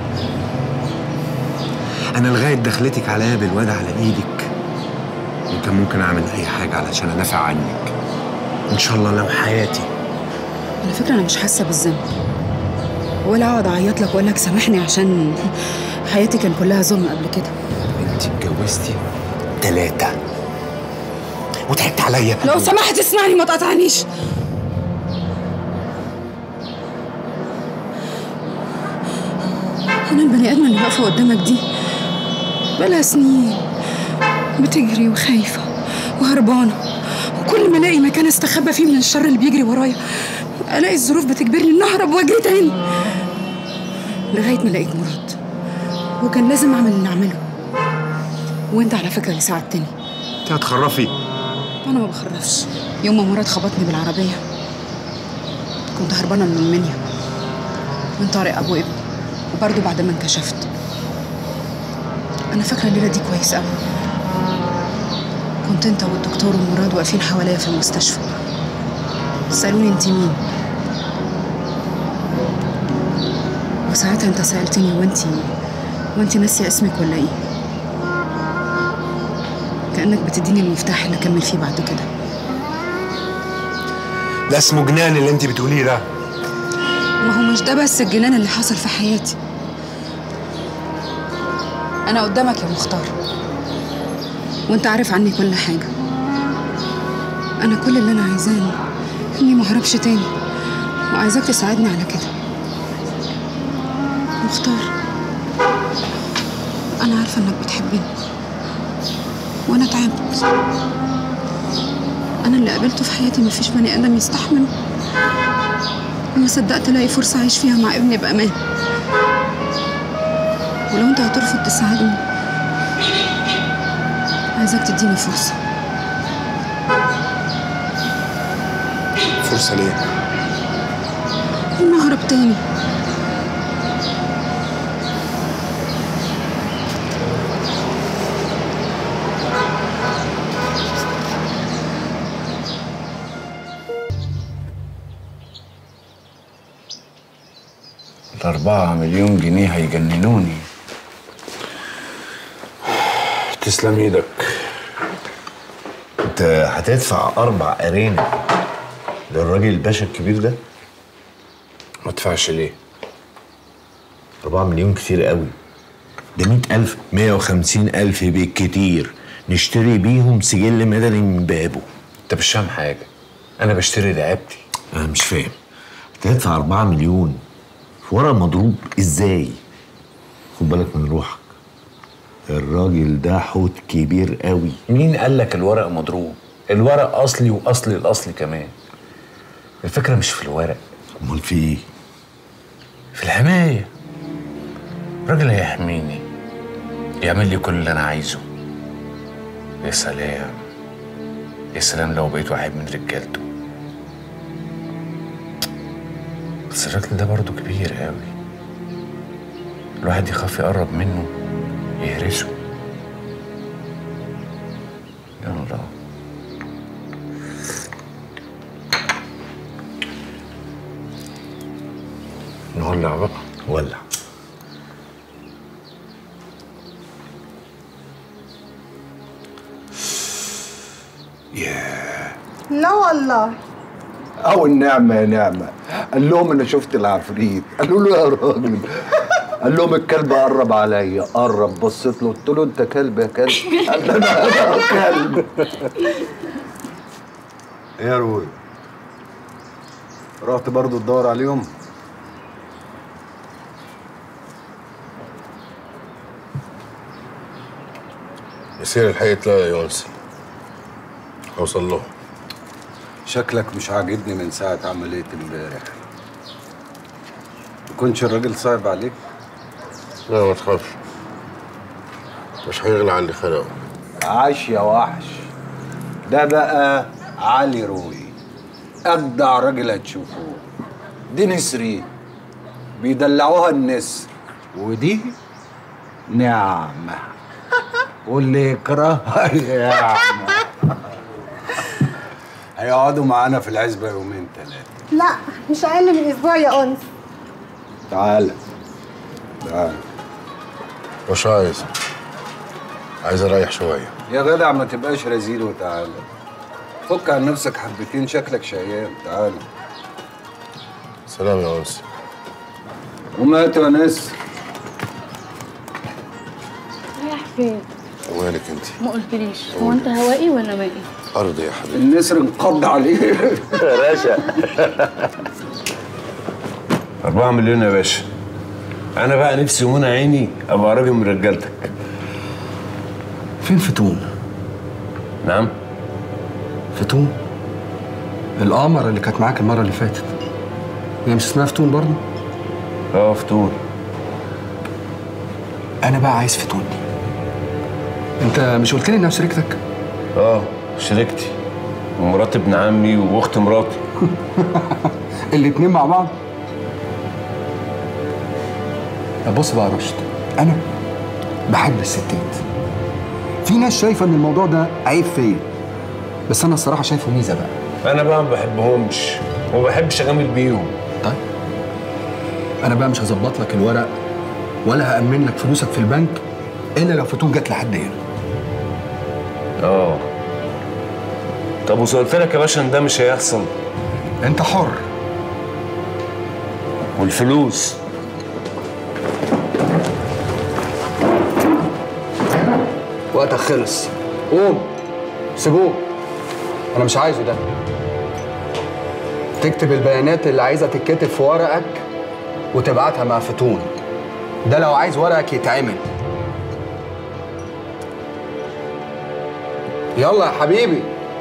انا لغايه دخلتك عليا بالواد على ايدك وكان ممكن اعمل اي حاجه علشان ادافع عنك ان شاء الله لو حياتي على فكره انا مش حاسه بالذنب ولا اقعد اعيط لك واقول لك سامحني عشان حياتي كان كلها ظلم قبل كده انت اتجوزتي ثلاثه وضحكت عليا لو سمحت اسمعني ما تقطعنيش انا البني ادمه اللي واقفه قدامك دي بقالها سنين بتجري وخايفه وهربانه وكل ما الاقي مكان استخبى فيه من الشر اللي بيجري ورايا الاقي الظروف بتجبرني ان اهرب واجري تاني لغايه ما لقيت مراد وكان لازم اعمل اللي اعمله وانت على فكره اللي ساعدتني انت هتخرفي انا ما بخرفش يوم ما مراد خبطني بالعربيه كنت هربانه من المنيا من طارق ابو ابني وبرضه بعد ما انكشفت انا فاكره الليله دي كويس قوي كنت انت والدكتور ومراد واقفين حواليا في المستشفى سالوني انت مين وساعتها انت سالتني وانت وانت ناسيه اسمك ولا ايه كانك بتديني المفتاح اللي اكمل فيه بعد كده ده اسمه جنان اللي انت بتقوليه ده ما هو مش ده بس الجنان اللي حصل في حياتي انا قدامك يا مختار وانت عارف عني كل حاجه انا كل اللي انا عايزاه اني ما اهربش تاني وعايزاك تساعدني على كده مختار انا عارفه انك بتحبني وانا تعبت انا اللي قابلته في حياتي مفيش بني ادم يستحمله وما صدقت الاقي فرصه اعيش فيها مع ابني بامان ولو انت هترفض تساعدني عايزاك تديني فرصه فرصه ليه إني اهرب تاني الأربعة مليون جنيه هيجننوني تسلم ايدك انت هتدفع اربع ارانب للراجل الباشا الكبير ده ما ادفعش ليه 4 مليون كتير قوي ده 100000 150000 بالكتير نشتري بيهم سجل مدني من بابه انت مش فاهم حاجه انا بشتري لعبتي انا مش فاهم تدفع 4 مليون في ورق مضروب ازاي خد بالك من روحك الراجل ده حوت كبير قوي مين قال لك الورق مضروب الورق اصلي واصلي الاصلي كمان الفكره مش في الورق امال في ايه في الحمايه الراجل هيحميني يعمل لي كل اللي انا عايزه يا سلام يا سلام لو بقيت واحد من رجالته بس الراجل ده برضه كبير قوي الواحد يخاف يقرب منه يهرسه يلا نولع بقى ولع لا والله او النعمه يا نعمه قال لهم انا شفت العفريت قالوا له يا راجل قال لهم الكلب قرب عليا قرب بصيت له قلت له انت كلب يا كلب قال لي انا أنا كلب ايه يا روي رحت برضو تدور عليهم يصير الحقيقة تلاقي يا يونس اوصل له شكلك مش عاجبني من ساعة عملية امبارح يكونش الراجل صعب عليك لا ما تخافش مش هيغلى على اللي خلقه عاش يا وحش ده بقى علي روي أجدع راجل هتشوفوه دي نسرين بيدلعوها النسر ودي نعمة واللي يكرهها يعمة هيقعدوا معانا في العزبة يومين ثلاثة لا مش اقل من اسبوع يا انس تعالى تعالى مش عايز عايز اريح شوية يا جدع ما تبقاش رزيل وتعالى فك عن نفسك حبتين شكلك شيان تعالى سلام يا انس ومات يا نسر رايح فين؟ ومالك انت ما قلتليش هو انت هوائي ولا مائي؟ ارضي يا حبيبي النسر انقض عليه راشا 4 مليون يا باشا انا بقى نفسي ومنى عيني ابقى راجل من رجالتك فين فتون؟ نعم فتون؟ القمر اللي كانت معاك المرة اللي فاتت هي مش اسمها فتون برضه؟ اه فتون أنا بقى عايز فتون دي أنت مش قلت لي إنها شريكتك؟ اه شريكتي ومرات ابن عمي واخت مراتي الاتنين مع بعض؟ طب بص بقى يا رشد أنا بحب الستات في ناس شايفة إن الموضوع ده عيب فيا بس أنا الصراحة شايفه ميزة بقى انا بقى ما بحبهمش وما بحبش اجامل بيهم طيب انا بقى مش هظبط لك الورق ولا هامن لك فلوسك في البنك الا لو فتون جت لحد هنا اه طب وسألت لك يا باشا ان ده مش هيحصل انت حر والفلوس وقتك خلص قوم سيبوه انا مش عايزه ده تكتب البيانات اللي عايزه تتكتب في ورقك وتبعتها مع فتون ده لو عايز ورقك يتعمل يلا يا حبيبي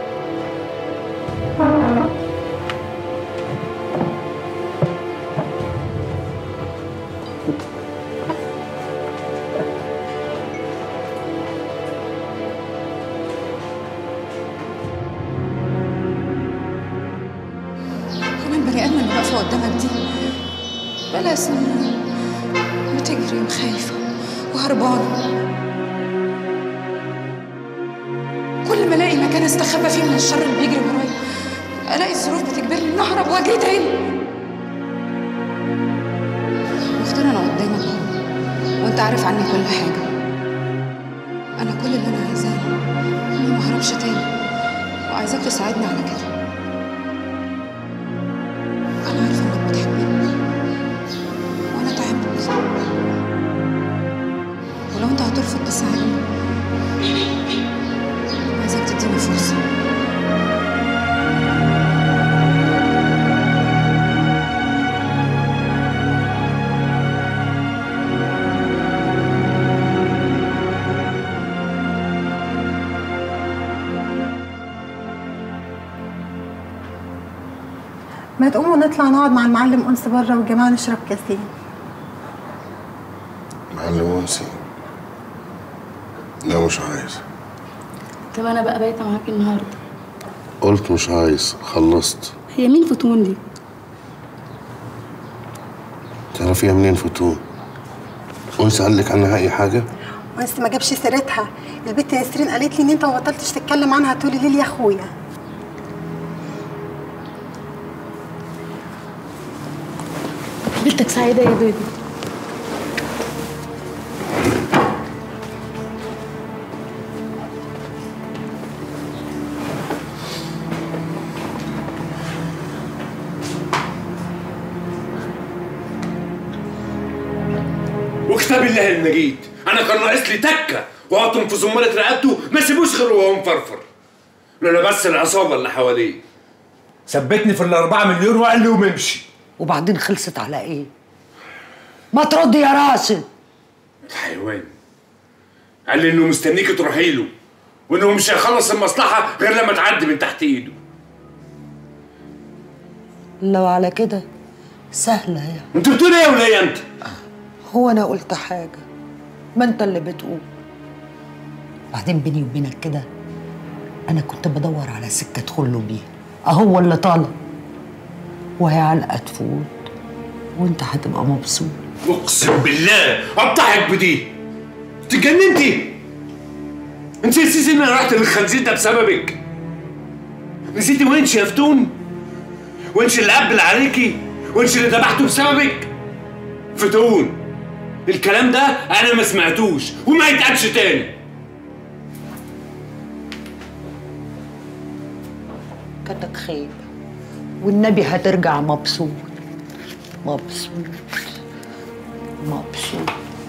كمان البني ادم اللي واقفه قدامك دي بلا سنين بتجري وخايفه وهربانه كل ما الاقي مكان استخبى فيه من الشر اللي بيجري ورايا الاقي الظروف بتجبرني اني اهرب واجري تاني مختار انا قدامك اهو وانت عارف عني كل حاجه انا كل اللي انا عايزاه اني ما اهربش تاني وعايزاك تساعدني على كده انا عارفه انك بتحبني تقوم ونطلع نقعد مع المعلم انس بره والجماعه نشرب كاسين معلم انسي لا مش عايز طب انا بقى بايته معاك النهارده قلت مش عايز خلصت هي مين فتون دي تعرفيها منين فتون انس قال لك عنها اي حاجه انس ما جابش سيرتها البت ياسرين قالت لي ان انت ما بطلتش تتكلم عنها طول الليل يا اخويا ليلتك سعيده يا بيبي وكتاب الله المجيد انا كان ناقص لي تكه واقطم في زمالة رقبته ما سيبوش غير وهو مفرفر لولا بس العصابه اللي حواليه ثبتني في الأربعة مليون وقال لي قوم امشي وبعدين خلصت على ايه؟ ما تردي يا راشد حيوان قال لي انه مستنيك تروحي له وانه مش هيخلص المصلحه غير لما تعدي من تحت ايده لو على كده سهلة يعني انت بتقول ايه يا وليه انت؟ هو انا قلت حاجة ما انت اللي بتقول بعدين بيني وبينك كده انا كنت بدور على سكة ادخل له بيها اهو اللي طالع وهي علقة تفوت وانت هتبقى مبسوط اقسم بالله اضحك بدي انت اتجننتي انت نسيتي ان انا رحت للخنزير ده بسببك نسيتي وينش يا فتون وينش اللي قبل عليكي وينش اللي ذبحته بسببك فتون الكلام ده انا ما سمعتوش وما يتقالش تاني كتك خيب والنبي هترجع مبسوط مبسوط مبسوط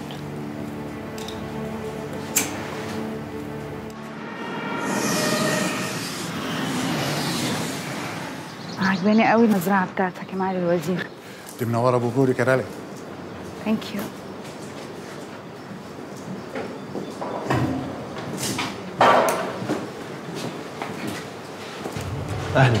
عجباني قوي المزرعه بتاعتك يا معالي الوزير دي منوره بوجودك يا رالي ثانك يو اهلا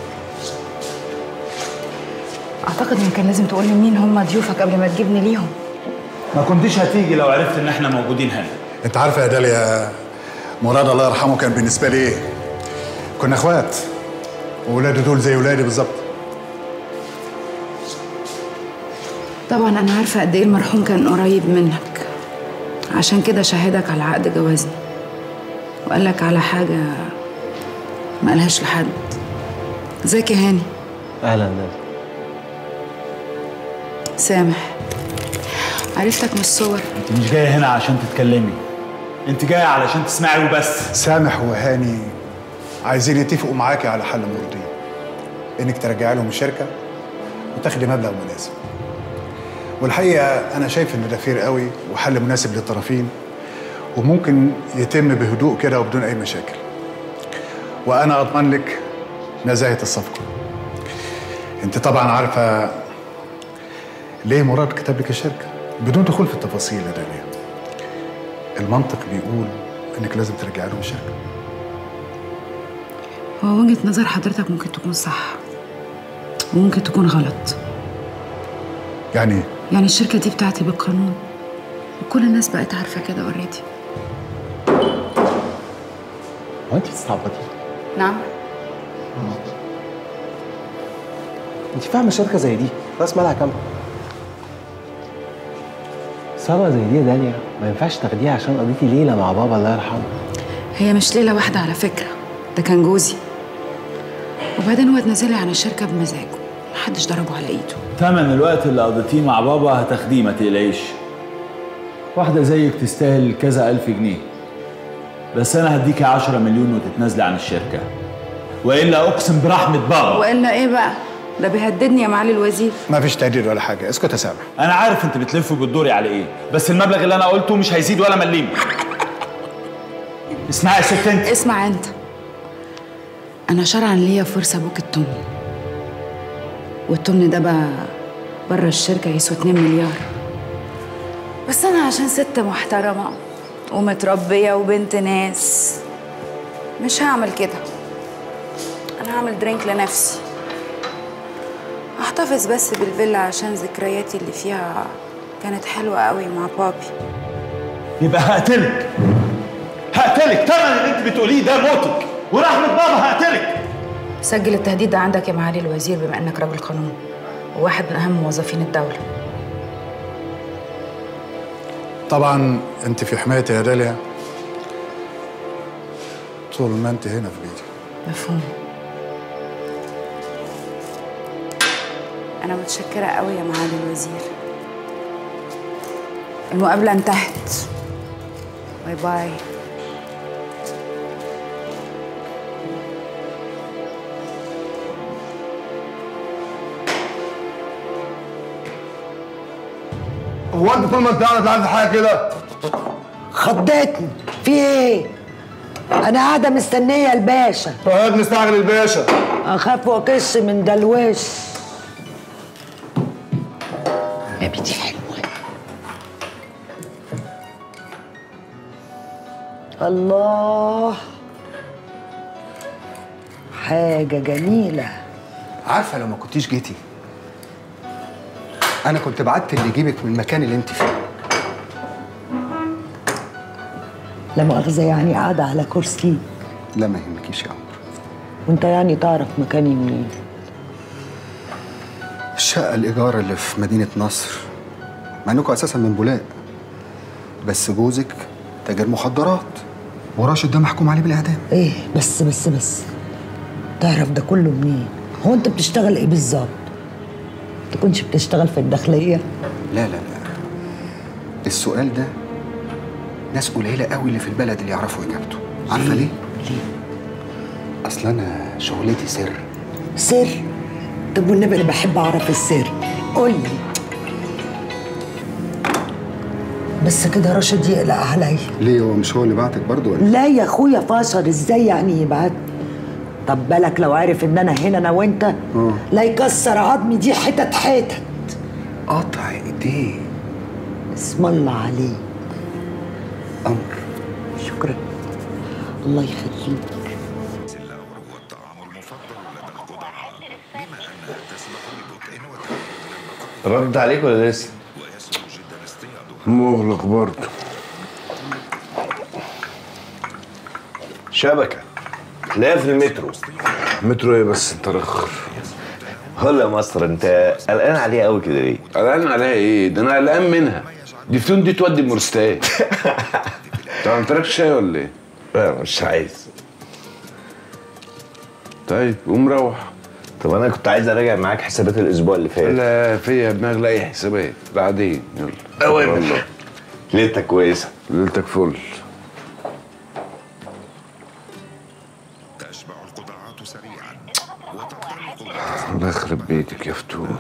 اعتقد ان كان لازم تقول لي مين هم ضيوفك قبل ما تجيبني ليهم ما كنتش هتيجي لو عرفت ان احنا موجودين هنا انت عارفه يا داليا مراد الله يرحمه كان بالنسبه لي ايه كنا اخوات وولاده دول زي ولادي بالظبط طبعا انا عارفه قد ايه المرحوم كان قريب منك عشان كده شهدك على عقد جوازنا وقال لك على حاجه ما قالهاش لحد ازيك يا هاني اهلا نادي سامح عرفتك من الصور انت مش جايه هنا عشان تتكلمي انت جايه علشان تسمعي وبس سامح وهاني عايزين يتفقوا معاكي على حل مرضي انك ترجعي لهم الشركه وتاخدي مبلغ مناسب والحقيقه انا شايف ان ده فير قوي وحل مناسب للطرفين وممكن يتم بهدوء كده وبدون اي مشاكل وانا اضمن لك نزاهه الصفقه انت طبعا عارفه ليه مراد كتب لك الشركه بدون دخول في التفاصيل يا داليا المنطق بيقول انك لازم ترجعي لهم الشركه هو وجهه نظر حضرتك ممكن تكون صح وممكن تكون غلط يعني ايه يعني الشركه دي بتاعتي بالقانون وكل الناس بقت عارفه كده اوريدي هو انت بتستعبطي؟ نعم انت فاهمه شركه زي دي راس مالها كام؟ ثروه زي دي يا داليا ما ينفعش تاخديها عشان قضيتي ليله مع بابا الله يرحمه هي مش ليله واحده على فكره ده كان جوزي وبعدين هو اتنازل لي عن الشركه بمزاجه محدش ضربه على ايده تمن الوقت اللي قضيتيه مع بابا هتاخديه ما تقلقيش واحدة زيك تستاهل كذا ألف جنيه بس أنا هديكي عشرة مليون وتتنازلي عن الشركة وإلا أقسم برحمة بابا والا ايه بقى ده بيهددني يا معالي الوزير ما فيش تهديد ولا حاجه اسكت يا سامح أنا عارف أنت بتلف وبتدوري على إيه بس المبلغ اللي أنا قلته مش هيزيد ولا مليم اسمعي يا ست أنت اسمع انت انا شرعا ليا فرصه ابوك التمن والتمن ده بقى بره الشركه يسوى 2 مليار بس انا عشان ست محترمه ومتربيه وبنت ناس مش هعمل كده انا هعمل درينك لنفسي احتفظ بس بالفيلا عشان ذكرياتي اللي فيها كانت حلوة قوي مع بابي يبقى هقتلك هقتلك تمن اللي انت بتقوليه ده موتك ورحمة بابا هقتلك سجل التهديد ده عندك يا معالي الوزير بما انك رجل قانون وواحد من اهم موظفين الدولة طبعا انت في حمايتي يا داليا طول ما انت هنا في بيتي مفهوم انا متشكرة قوي يا معالي الوزير المقابلة انتهت باي باي هو انت طول ما انت قاعد عايز حاجه كده خضتني في ايه انا قاعده مستنيه الباشا قاعد مستعجل الباشا اخاف واكش من دلوش يا بنتي حلوه الله حاجه جميله عارفه لو ما كنتيش جيتي انا كنت بعت اللي يجيبك من المكان اللي انت فيه لا مؤاخذه يعني قاعده على كرسي لا ما يهمكيش يا عمر وانت يعني تعرف مكاني منين الشقه الايجار اللي في مدينه نصر مع انكم اساسا من بولاق بس جوزك تاجر مخدرات وراشد ده محكوم عليه بالاعدام ايه بس بس بس تعرف ده كله منين هو انت بتشتغل ايه بالظبط تكونش بتشتغل في الداخليه لا لا لا السؤال ده ناس قليله قوي اللي في البلد اللي يعرفوا اجابته عارفه ليه ليه اصل انا شغلتي سر سر طب والنبي انا بحب اعرف السر قول لي بس كده راشد يقلق عليا ليه هو مش هو اللي بعتك برضه ولا لا يا اخويا فاشر ازاي يعني يبعت طب بالك لو عارف ان انا هنا انا وانت اه لا يكسر عظمي دي حتت حتت قطع ايديه اسم الله عليك امر شكرا الله يخليك رد عليك ولا لسه؟ مغلق برضه شبكة تلاقيها في المترو مترو ايه بس انت رخر هلا يا مصر انت قلقان عليها قوي كده ليه؟ قلقان عليها ايه؟ ده انا قلقان منها دي فتون دي تودي المورستان انت ما عملتلكش شاي ولا ايه؟ لا مش عايز طيب قوم روح طب انا كنت عايز اراجع معاك حسابات الاسبوع اللي فات لا فيا دماغ لا اي حسابات بعدين يلا أوامر. والله. ليلتك كويسة ليلتك فل الله يخرب بيتك يا فتون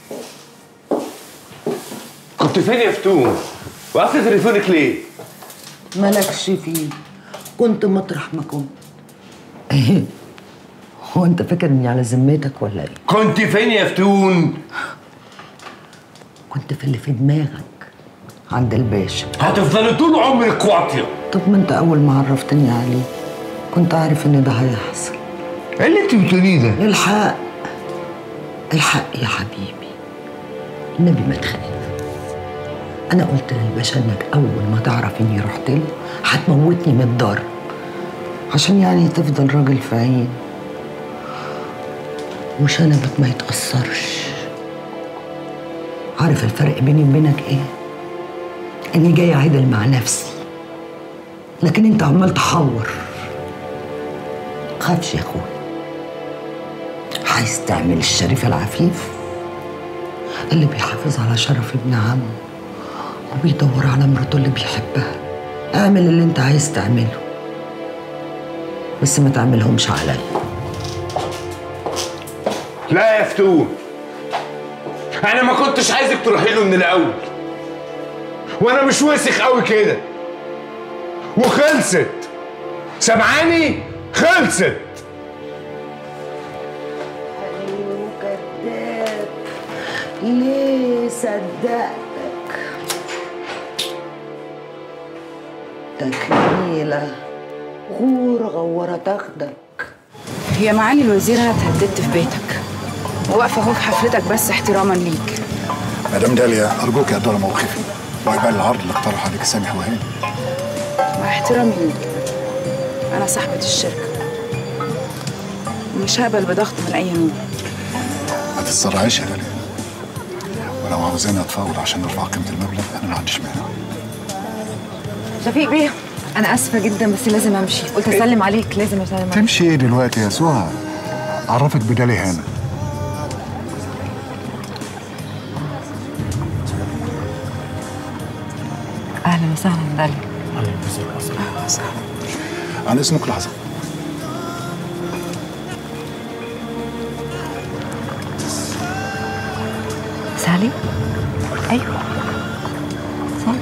كنت فين يا فتون؟ وقفت تليفونك ليه؟ مالكش فيه كنت مطرح ما كنت هو انت فاكر اني على ذمتك ولا ايه؟ كنت فين يا فتون؟ كنت في اللي في دماغك عند الباشا هتفضلي طول عمرك واطيه طب ما انت اول ما عرفتني عليه كنت عارف ان ده هيحصل ايه اللي انت بتقوليه ده؟ الحق الحق يا حبيبي النبي ما تخاف انا قلت للباشا انك اول ما تعرف اني رحت له هتموتني من الضرب عشان يعني تفضل راجل في عين وشنبك ما يتأثرش عارف الفرق بيني وبينك ايه؟ اني جاي عدل مع نفسي لكن انت عمال تحور خافش يا اخويا عايز تعمل الشريف العفيف اللي بيحافظ على شرف ابن عمه وبيدور على مراته اللي بيحبها اعمل اللي انت عايز تعمله بس ما تعملهمش عليا لا يا فتون انا ما كنتش عايزك تروحي له من الاول وانا مش وسخ قوي كده وخلصت سامعاني خلصت كذاب ليه صدقتك تكميلة غور غورة تاخدك هي معالي الوزير هتهددت في بيتك وواقفه اهو في حفلتك بس احتراما ليك مدام داليا ارجوك يا دار موقفي وقبل العرض اللي اقترح عليك سامح وهاني مع احترامي ليك انا صاحبه الشركه مش هقبل بضغط من اي نوع ما تتسرعيش يا داليا ولو عاوزاني اتفاوض عشان نرفع قيمه المبلغ انا ما عنديش مانع شفيق بيه انا اسفه جدا بس لازم امشي قلت اسلم عليك لازم اسلم عليك تمشي ايه دلوقتي يا سهى عرفك بدالي هنا اهلا وسهلا داليا اهلا وسهلا عن اسمك لحظه سالي ايوه سالي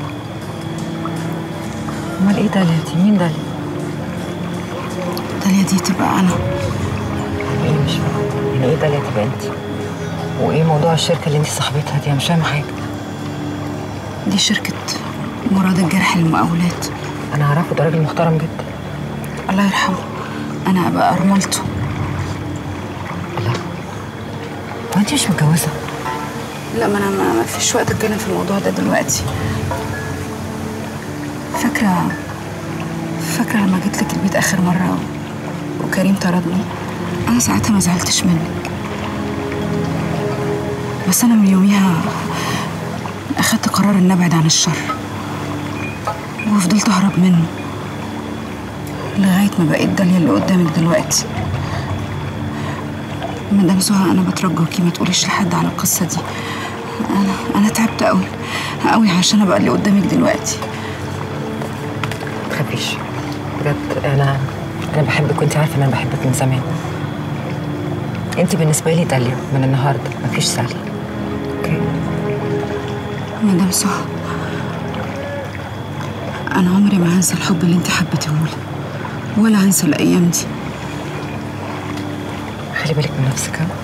امال ايه داليا دي مين داليا داليا دي تبقى انا ايه مش فاهمه يعني ايه داليا تبقى انت وايه موضوع الشركه اللي انت صاحبتها دي انا مش فاهمه حاجه دي شركه مراد الجرح للمقاولات انا اعرفه ده راجل محترم جدا الله يرحمه انا ابقى ارملته هو انت مش متجوزه لا ما انا ما ما فيش وقت اتكلم في الموضوع ده دلوقتي فاكره فاكره لما جيت لك البيت اخر مره وكريم طردني انا ساعتها ما زعلتش منك بس انا من يوميها اخدت قرار ان ابعد عن الشر وفضلت اهرب منه لغايه ما بقيت داليا اللي قدامك دلوقتي مدام سهى انا بترجوكي ما تقوليش لحد على القصه دي انا انا تعبت قوي قوي عشان ابقى اللي قدامك دلوقتي ما تخافيش بجد انا انا بحبك وانت عارفه ان انا بحبك من زمان انت بالنسبه لي داليا من النهارده مفيش سالي مدام سهى انا عمري ما هنسى الحب اللي انت حبيتهولي ولا هنسى الايام دي خلي بالك من نفسك ها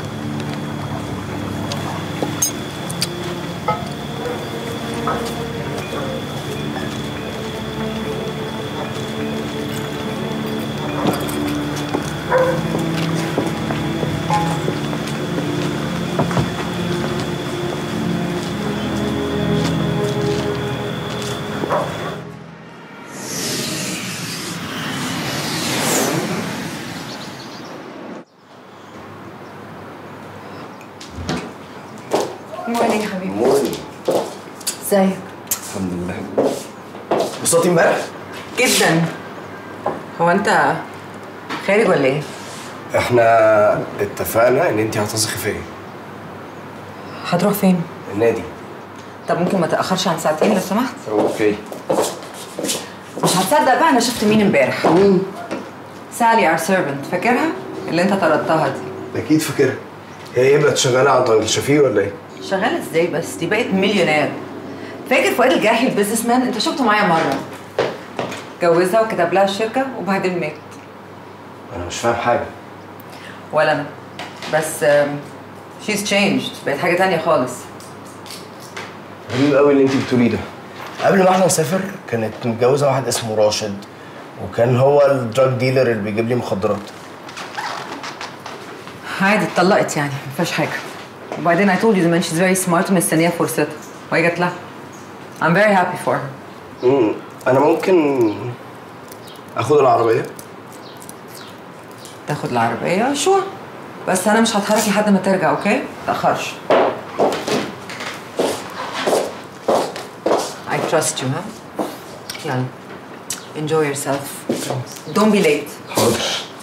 مولي يا حبيبي مولي ازيك الحمد لله بصوتي امبارح جدا هو انت خارج ولا ايه؟ احنا اتفقنا ان انت هتثقي فيا هتروح فين؟ النادي طب ممكن ما تاخرش عن ساعتين لو سمحت اوكي مش هتصدق بقى انا شفت مين امبارح سالي ار سيرفنت فاكرها اللي انت طردتها دي اكيد فاكرها هي ايه بقت شغاله عند راجل شفيق ولا ايه؟ شغال ازاي بس دي بقت مليونير فاكر فؤاد الجاحي البيزنس مان انت شفته معايا مره جوزها وكتب لها الشركه وبعدين مات انا مش فاهم حاجه ولا انا بس شيز تشينجد بقت حاجه تانية خالص غريب قوي اللي انت بتقوليه ده قبل ما احنا نسافر كانت متجوزه واحد اسمه راشد وكان هو الدراج ديلر اللي بيجيب لي مخدرات عادي اتطلقت يعني ما فيهاش حاجه وبعدين I told you زمان she's very smart ومستنيه فرصتها وهي جات لها I'm very happy for her امم انا ممكن اخد العربيه تاخد العربيه شو بس انا مش هتحرك لحد ما ترجع اوكي تاخرش I trust you ها يلا enjoy yourself don't be late حاضر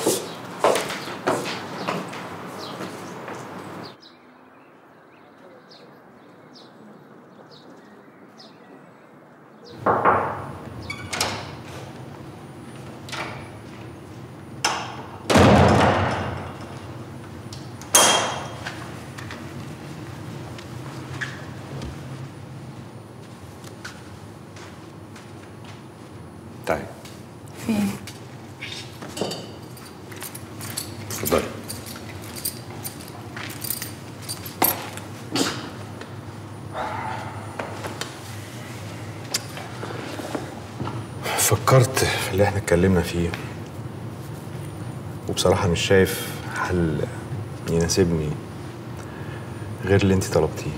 تعالي في ايه؟ اتفضلي فكرت في اللي احنا اتكلمنا فيه وبصراحة مش شايف حل يناسبني غير اللي انت طلبتيه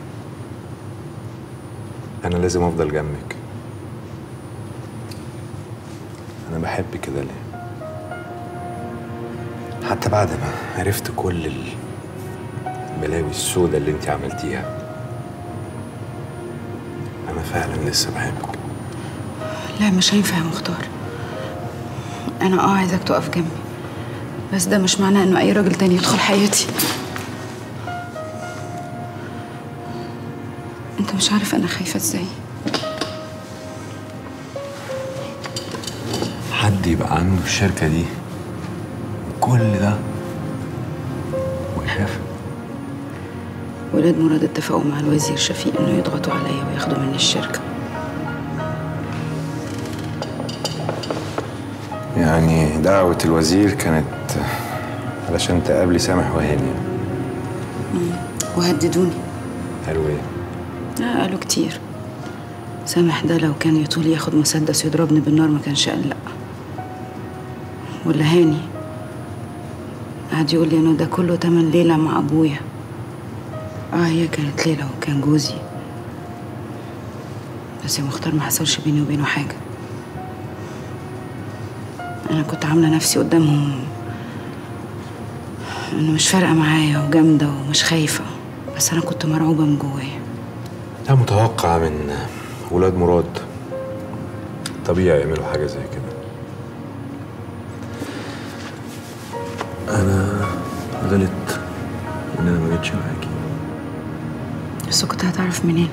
انا لازم افضل جنبك انا بحب كده ليه حتى بعد ما عرفت كل البلاوي السوداء اللي انت عملتيها انا فعلا لسه بحبك لا مش هينفع يا مختار انا اه عايزك تقف جنبي بس ده مش معناه انه اي راجل تاني يدخل حياتي انت مش عارف انا خايفه ازاي حد يبقى عنده الشركة دي كل ده ويخاف ولاد مراد اتفقوا مع الوزير شفيق انه يضغطوا عليا وياخدوا مني الشركه يعني دعوة الوزير كانت علشان تقابلي سامح وهاني مم. وهددوني قالوا ايه؟ لا قالوا كتير سامح ده لو كان يطول ياخد مسدس يضربني بالنار ما كانش قال لا ولا هاني قعد يقول لي انه ده كله تمن ليلة مع ابويا اه هي كانت ليلة وكان جوزي بس يا مختار ما حصلش بيني وبينه حاجة انا كنت عاملة نفسي قدامهم انه مش فارقة معايا وجامدة ومش خايفة بس انا كنت مرعوبة من جوايا ده متوقع من ولاد مراد طبيعي يعملوا حاجة زي كده أنا غلطت إن أنا ما جيتش معاكي بس كنت هتعرف منين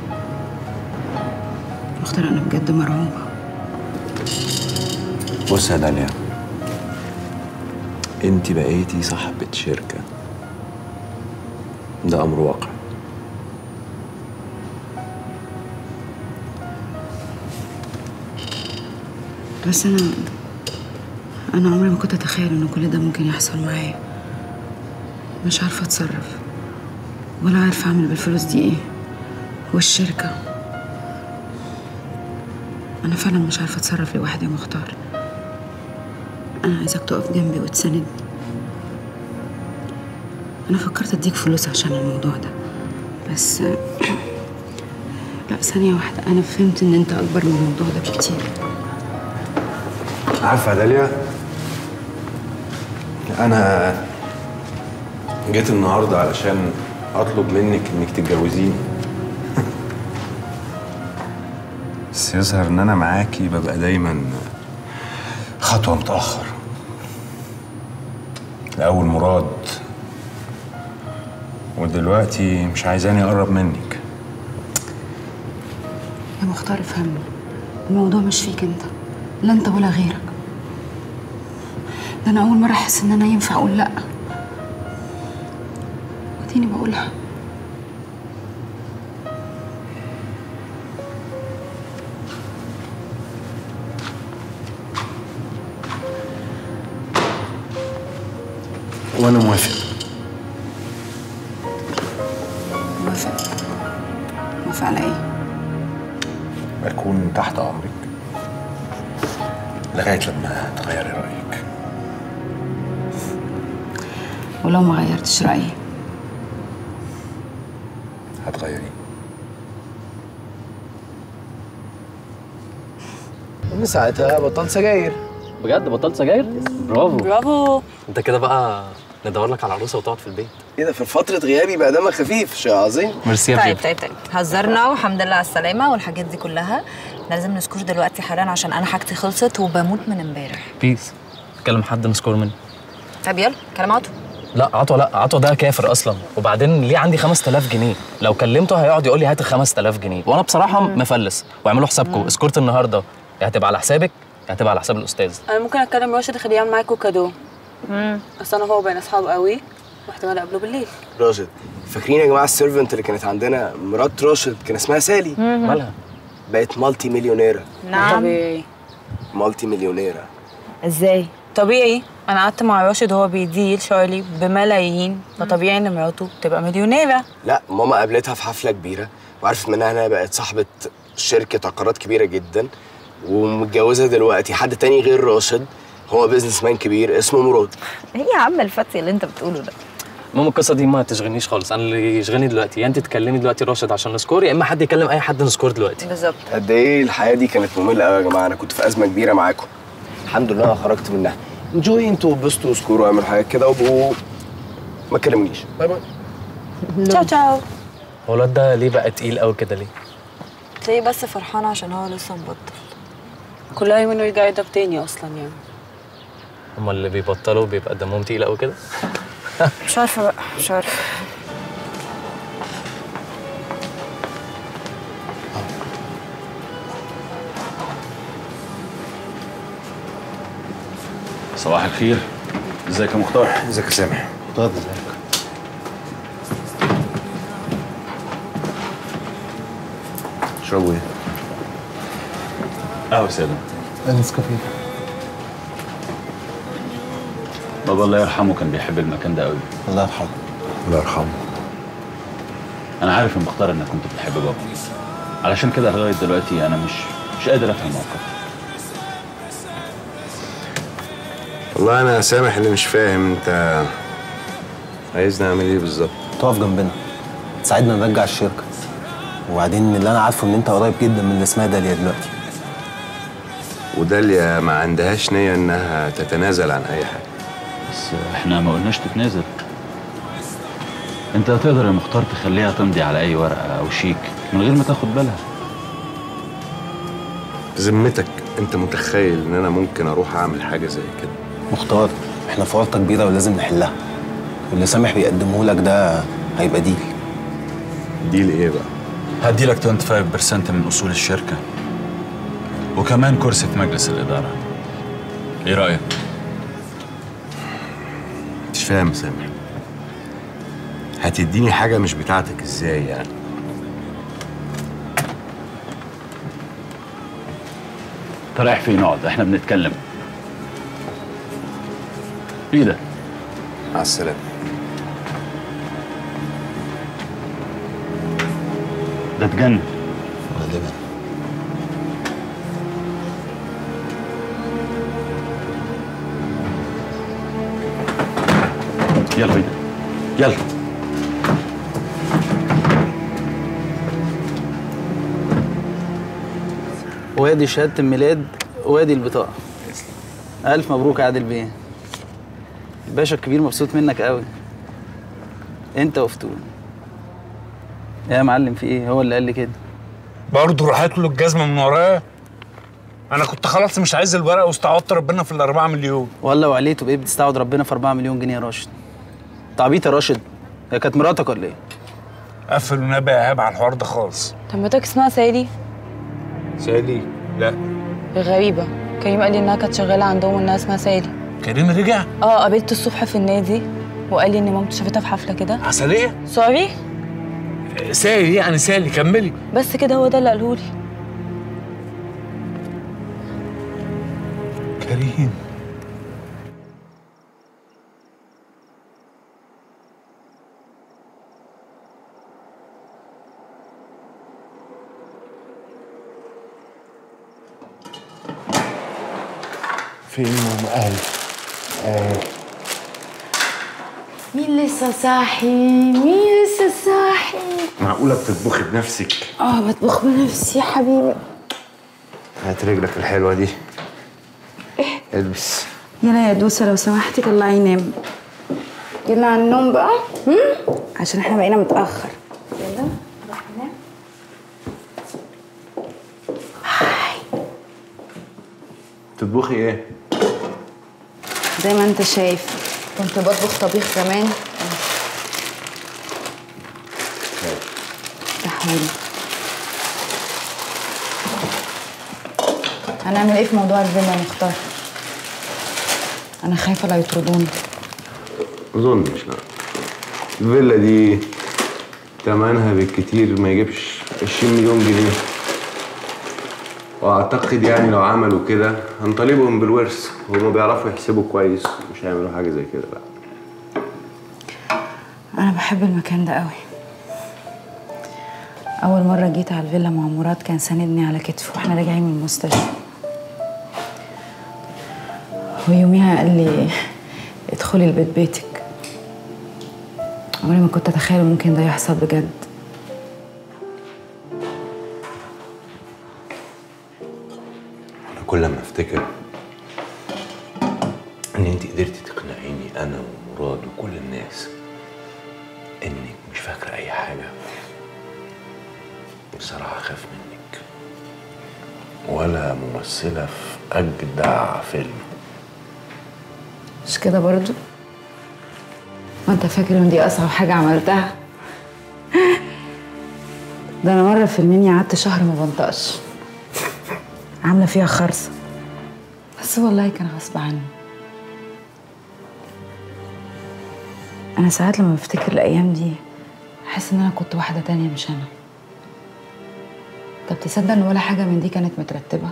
مختار انا بجد مرعوبة بص يا داليا انت بقيتي صاحبة شركة ده أمر واقع بس انا انا عمري ما كنت اتخيل ان كل ده ممكن يحصل معايا مش عارفه اتصرف ولا عارفه اعمل بالفلوس دي ايه والشركه انا فعلا مش عارفه اتصرف لوحدي يا مختار انا عايزك تقف جنبي وتساندني انا فكرت اديك فلوس عشان الموضوع ده بس لا ثانيه واحده انا فهمت ان انت اكبر من الموضوع ده بكتير عارفة يا داليا أنا جيت النهاردة علشان أطلب منك إنك تتجوزيني بس يظهر إن أنا معاكي ببقى دايما خطوة متأخر الأول مراد ودلوقتي مش عايزاني أقرب منك يا مختار افهمني الموضوع مش فيك انت لا انت ولا غيرك ده انا اول مره احس ان انا ينفع اقول لا اديني بقولها وانا موافق موافق موافق على ايه؟ أكون تحت أمرك لغاية لما تغيري رأيك ولو ما غيرتش رأيي هتغيري من ساعتها بطلت سجاير بجد بطلت سجاير؟ برافو برافو انت كده بقى ندور لك على عروسه وتقعد في البيت ايه ده في فترة غيابي بقى دمك خفيف شيء عظيم ميرسي يا طيب بجد. طيب طيب هزرنا والحمد لله على السلامة والحاجات دي كلها احنا لازم نسكور دلوقتي حالا عشان انا حاجتي خلصت وبموت من امبارح بيس كلم حد نسكور منه طب يلا كلام عطو لا عطوه لا عطوه ده كافر اصلا وبعدين ليه عندي 5000 جنيه لو كلمته هيقعد يقول لي هات ال 5000 جنيه وانا بصراحه مفلس واعملوا حسابكم سكورت النهارده يا هتبقى على حسابك يا هتبقى على حساب الاستاذ انا ممكن اتكلم راشد اخليه يعمل معاكوا كادو اصل انا هو بين اصحاب قوي واحتمال اقابله بالليل راشد فاكرين يا جماعة السيرفنت اللي كانت عندنا مرات راشد كان اسمها سالي مهم. مالها؟ بقت مالتي مليونيرة نعم طبيعي مالتي مليونيرة ازاي طبيعي انا قعدت مع راشد وهو بيديل شارلي بملايين فطبيعي ان مراته تبقى مليونيره لا ماما قابلتها في حفلة كبيرة وعرفت منها انها بقت صاحبة شركة عقارات كبيرة جدا ومتجوزة دلوقتي حد تاني غير راشد هو بيزنس مان كبير اسمه مراد ايه يا عم الفتي اللي انت بتقوله ده المهم القصه دي ما تشغلنيش خالص انا اللي يشغلني دلوقتي يا انت تكلمي دلوقتي راشد عشان نسكور يا اما حد يكلم اي حد نسكور دلوقتي بالظبط قد ايه الحياة دي كانت مملة قوي يا جماعة أنا كنت في أزمة كبيرة معاكم الحمد لله أنا خرجت منها انجوي انتوا وبسطوا وسكوروا واعملوا حاجات كده وابقوا ما تكلمنيش باي باي تشاو تشاو هو الواد ده ليه بقى تقيل قوي كده ليه؟ تلاقيه بس فرحان عشان هو لسه مبطل كلها يومين ويرجع يضرب تاني اصلا يعني هما اللي بيبطلوا بيبقى دمهم تقيل قوي كده مش عارفه بقى مش عارفه صباح الخير ازيك يا مختار ازيك يا سامح اتفضل ازيك اشربوا ايه؟ قهوه ساده نسكافيه بابا الله يرحمه كان بيحب المكان ده قوي الله يرحمه الله يرحمه انا عارف يا مختار انك كنت بتحب بابا علشان كده لغايه دلوقتي انا مش مش قادر افهم موقفك والله انا سامح اللي مش فاهم انت عايزني اعمل ايه بالظبط تقف جنبنا تساعدنا نرجع الشركه وبعدين اللي انا عارفه ان انت قريب جدا من اللي اسمها داليا دلوقتي وداليا ما عندهاش نية انها تتنازل عن اي حاجة بس احنا ما قلناش تتنازل انت تقدر يا مختار تخليها تمضي على اي ورقه او شيك من غير ما تاخد بالها ذمتك انت متخيل ان انا ممكن اروح اعمل حاجة زي كده مختار احنا في ورطه كبيره ولازم نحلها واللي سامح بيقدمه لك ده هيبقى ديل ديل ايه بقى؟ هدي لك 25% من اصول الشركه وكمان كرسي في مجلس الاداره ايه رايك مش فاهم يا سامح هتديني حاجة مش بتاعتك ازاي يعني انت رايح فين اقعد احنا بنتكلم ايه ده مع السلامة ده اتجنن غالبا يلا بينا يلا وادي شهادة الميلاد وادي البطاقة ألف مبروك يا عادل بيه الباشا الكبير مبسوط منك قوي أنت وفتون يا معلم في إيه هو اللي قال لي كده برضه راحت له الجزمه من ورايا انا كنت خلاص مش عايز الورقه واستعوضت ربنا في الأربعة مليون ولا وعليته بإيه بتستعوض ربنا في 4 مليون جنيه يا راشد أنت عبيط يا راشد هي كانت مراتك ولا إيه؟ قفل ونبي يا ايهاب على الحوار ده خالص طب مراتك اسمها سالي سالي لا غريبه كريم قال لي انها كانت شغاله عندهم وانها اسمها سالي كريم رجع اه قابلته الصبح في النادي وقال لي ان مامته شافتها في حفله كده عسليه سوري سالي يعني سالي كملي بس كده هو ده اللي قاله لي كريم فين ام اهلي آه. مين لسه صاحي مين لسه صاحي معقوله بتطبخي بنفسك اه بطبخ بنفسي يا حبيبي هات رجلك الحلوه دي البس يلا يا دوسة لو سمحتي طلعي نام يلا على النوم بقى هم؟ عشان احنا بقينا متأخر يلا نروح ننام تطبخي ايه زي ما انت شايف كنت بطبخ طبيخ زمان تحولي هنعمل ايه في موضوع الفيلا مختار انا خايفه لا يطردوني ما اظنش لا الفيلا دي تمنها بالكتير ما يجيبش 20 مليون جنيه واعتقد يعني لو عملوا كده هنطالبهم بالورث هما بيعرفوا يحسبوا كويس مش هيعملوا حاجه زي كده لا انا بحب المكان ده قوي اول مره جيت على الفيلا مع مراد كان ساندني على كتفه واحنا راجعين من المستشفى ويوميها قال لي ادخلي البيت بيتك عمري ما كنت اتخيل ممكن ده يحصل بجد انا كل ما افتكر ان انت قدرتي تقنعيني انا ومراد وكل الناس انك مش فاكره اي حاجه بصراحه خاف منك ولا ممثله في اجدع فيلم مش كده برضو ما انت فاكر ان دي اصعب حاجه عملتها ده انا مره في المنيا قعدت شهر ما بنطقش عامله فيها خرصه بس والله كان غصب عني انا ساعات لما بفتكر الايام دي احس ان انا كنت واحده تانية مش انا طب تصدق ان ولا حاجه من دي كانت مترتبه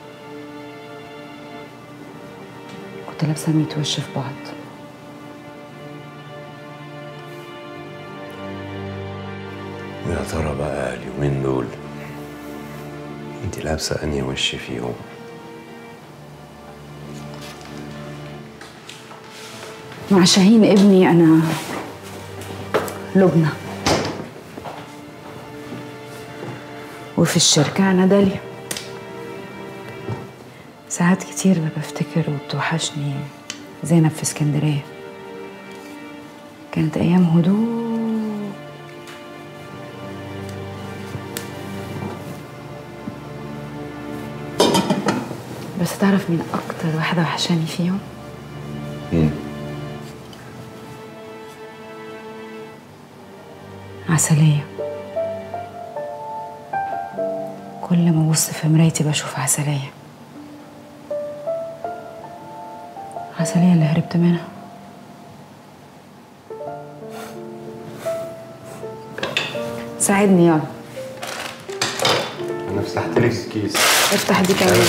كنت لابسه ميت وش في بعض ويا ترى بقى اليومين دول انت لابسه انهي وش فيهم مع شاهين ابني انا لبنى وفي الشركة أنا داليا ساعات كتير بفتكر وبتوحشني زينب في اسكندرية كانت أيام هدوء بس تعرف مين أكتر واحدة وحشاني فيهم؟ مين؟ عسلية كل ما أبص في مرايتي بشوف عسلية عسلية اللي هربت منها ساعدني يلا انا فتحت لك الكيس افتح دي كمان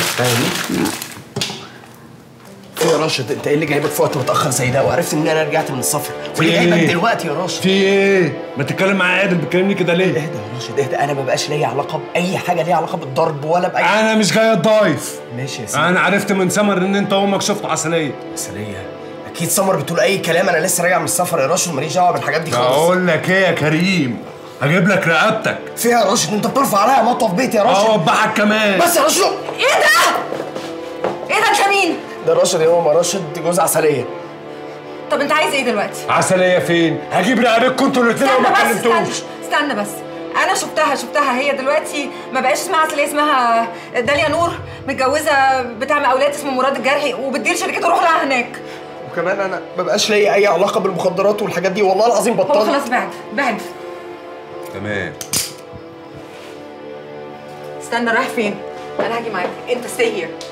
في يا راشد انت ايه اللي جايبك في وقت متاخر زي ده وعرفت ان انا رجعت من السفر واللي جايبك دلوقتي يا راشد في ايه؟ ما تتكلم معايا عادل بتكلمني كده ليه؟ اهدى يا راشد اهدى انا ما بقاش ليا علاقه باي حاجه ليها علاقه بالضرب ولا باي انا مش جاي اتضايف ماشي يا سيدي انا عرفت من سمر ان انت وامك شفتوا عسليه عسليه اكيد سمر بتقول اي كلام انا لسه راجع من السفر يا راشد ماليش دعوه بالحاجات دي خالص بقول لك ايه يا كريم هجيب لك رقبتك فيها يا راشد انت بترفع عليا مطوه في بيتي يا راشد اوبعك كمان بس يا راشد ايه ده؟ ايه ده انت مين؟ ده راشد يا ماما راشد جوز عسليه طب انت عايز ايه دلوقتي؟ عسليه فين؟ هجيب رقبتكم انتوا الاثنين استنى وما بس استنى كلمتوش استنى بس انا شفتها شفتها هي دلوقتي ما بقاش اسمها عسلية اسمها داليا نور متجوزة بتاع اولاد اسمه مراد الجرحي وبتدير شركته روح لها هناك وكمان انا ما بقاش ليا اي علاقه بالمخدرات والحاجات دي والله العظيم هو بطلت خلاص بعد بعد تمام استنى رايح فين؟ انا هاجي معاك انت stay here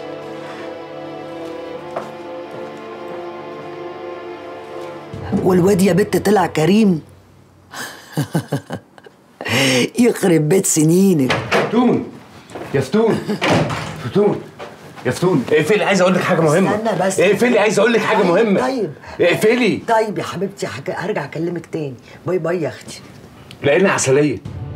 والواد يا بت طلع كريم يخرب بيت سنينك فتون يا فتون فتون يا فتون اقفلي عايز اقول لك حاجه مهمه استنى بس اقفلي عايز اقول لك حاجه مهمه طيب اقفلي طيب يا حبيبتي حك... هرجع اكلمك تاني باي باي يا اختي لان عسليه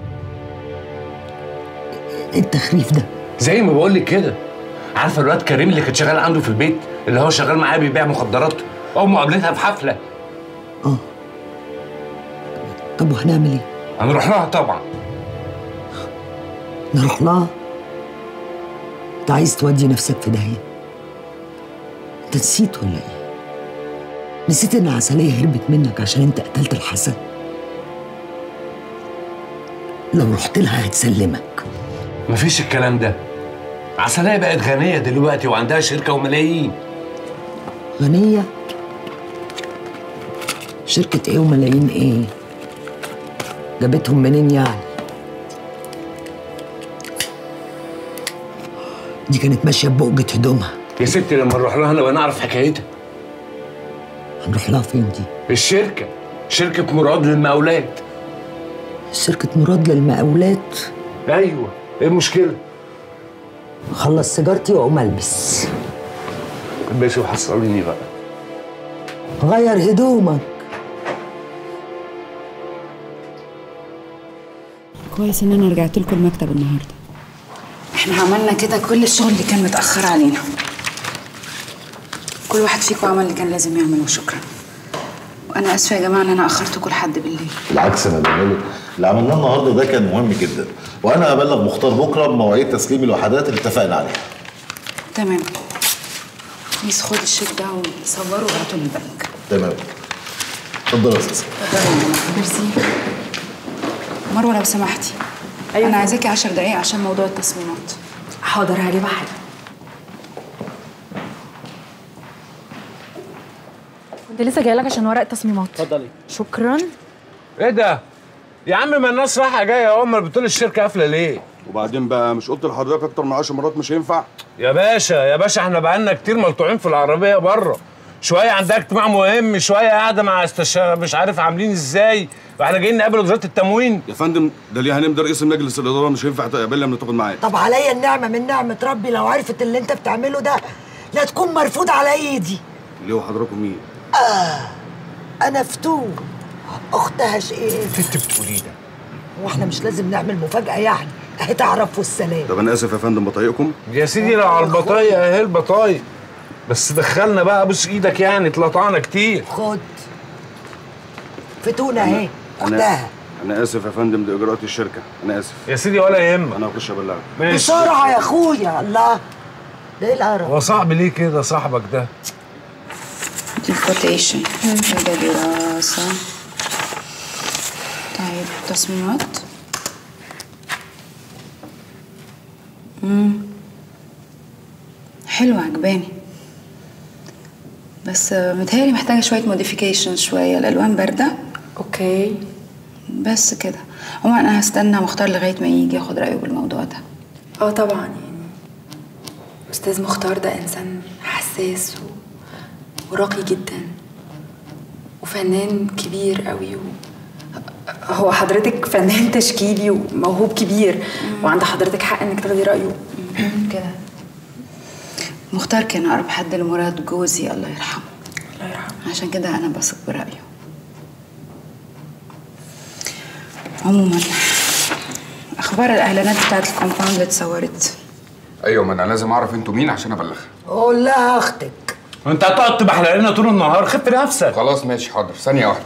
ايه التخريف ده زي ما بقول لك كده عارفه الواد كريم اللي كان شغال عنده في البيت اللي هو شغال معاه بيبيع مخدرات امه قابلتها في حفله طب وهنعمل ايه هنروح لها طبعا نروح لها انت عايز تودي نفسك في داهيه انت نسيت ولا ايه نسيت ان عسلية هربت منك عشان انت قتلت الحسن لو رحت لها هتسلمك مفيش الكلام ده عسلية بقت غنية دلوقتي وعندها شركة وملايين غنية شركة ايه وملايين ايه جابتهم منين يعني دي كانت ماشية ببقجة هدومها يا ستي لما نروح لها نبقى نعرف حكايتها هنروح لها فين دي الشركة شركة مراد للمقاولات شركة مراد للمقاولات ايوه ايه المشكلة؟ خلص سيجارتي واقوم البس ماشي وحصليني بقى غير هدومك كويس ان انا رجعت لكم المكتب النهارده احنا عملنا كده كل الشغل اللي كان متاخر علينا كل واحد فيكم عمل اللي كان لازم يعمله شكرا وانا اسفه يا جماعه ان انا اخرتكم لحد بالليل بالعكس انا بقول اللي عملناه النهارده ده كان مهم جدا وانا هبلغ مختار بكره بمواعيد تسليم الوحدات اللي اتفقنا عليها تمام بليز خد الشيك ده وصوره وابعته للبنك تمام اتفضل يا استاذ ميرسي مروه لو سمحتي أيوة. انا عايزاكي 10 دقايق عشان موضوع التصميمات حاضر علي واحد كنت لسه جايه لك عشان ورق التصميمات اتفضلي شكرا ايه ده؟ يا عم ما الناس رايحة جاية امال بتقول الشركة قافلة ليه؟ وبعدين بقى مش قلت لحضرتك اكتر من 10 مرات مش هينفع يا باشا يا باشا احنا بقالنا كتير ملطوعين في العربية بره شوية عندها اجتماع مهم شوية قاعدة مع استشارة مش عارف عاملين ازاي واحنا جايين نقابل وزارة التموين يا فندم ده ليه هنمضي رئيس مجلس الاداره مش هينفع تقابلنا من تاخد معاه طب عليا النعمة من نعمة ربي لو عرفت اللي انت بتعمله ده لا تكون مرفوض على ايدي ليه وحضراتكم مين؟ آه انا فتون اختها شقيقة انت بتقولي ده واحنا مش لازم نعمل مفاجأة يعني اهي تعرف والسلام طب انا اسف يا فندم بطايقكم يا سيدي لو على البطايق اهي البطايق بس دخلنا بقى بص ايدك يعني اتلطعنا كتير خد فتون اهي انا اختها انا اسف يا فندم دي اجراءات الشركه انا اسف يا سيدي ولا يهمك انا هخش ابلغك بسرعة يا اخويا الله ده ايه القرف هو صعب ليه كده صاحبك ده؟ دي الكوتيشن وده دراسة طيب تصميمات امم حلوة عجباني بس متهيألي محتاجة شوية موديفيكيشن شوية الألوان باردة اوكي بس كده عموما أنا هستنى مختار لغاية ما يجي ياخد رأيه بالموضوع ده اه طبعا يعني استاذ مختار ده انسان حساس و... وراقي جدا وفنان كبير قوي و... هو حضرتك فنان تشكيلي وموهوب كبير وعند حضرتك حق انك تاخدي رايه كده مختار كان أقرب حد لمراد جوزي الله يرحمه الله يرحمه عشان كده أنا بثق برأيه عموما أخبار الإعلانات بتاعت الكومباوند اللي اتصورت ايوه ما انا لازم اعرف انتوا مين عشان ابلغها قول لها اختك وانت هتقعد تبحلق لنا طول النهار خف نفسك خلاص ماشي حاضر ثانيه واحده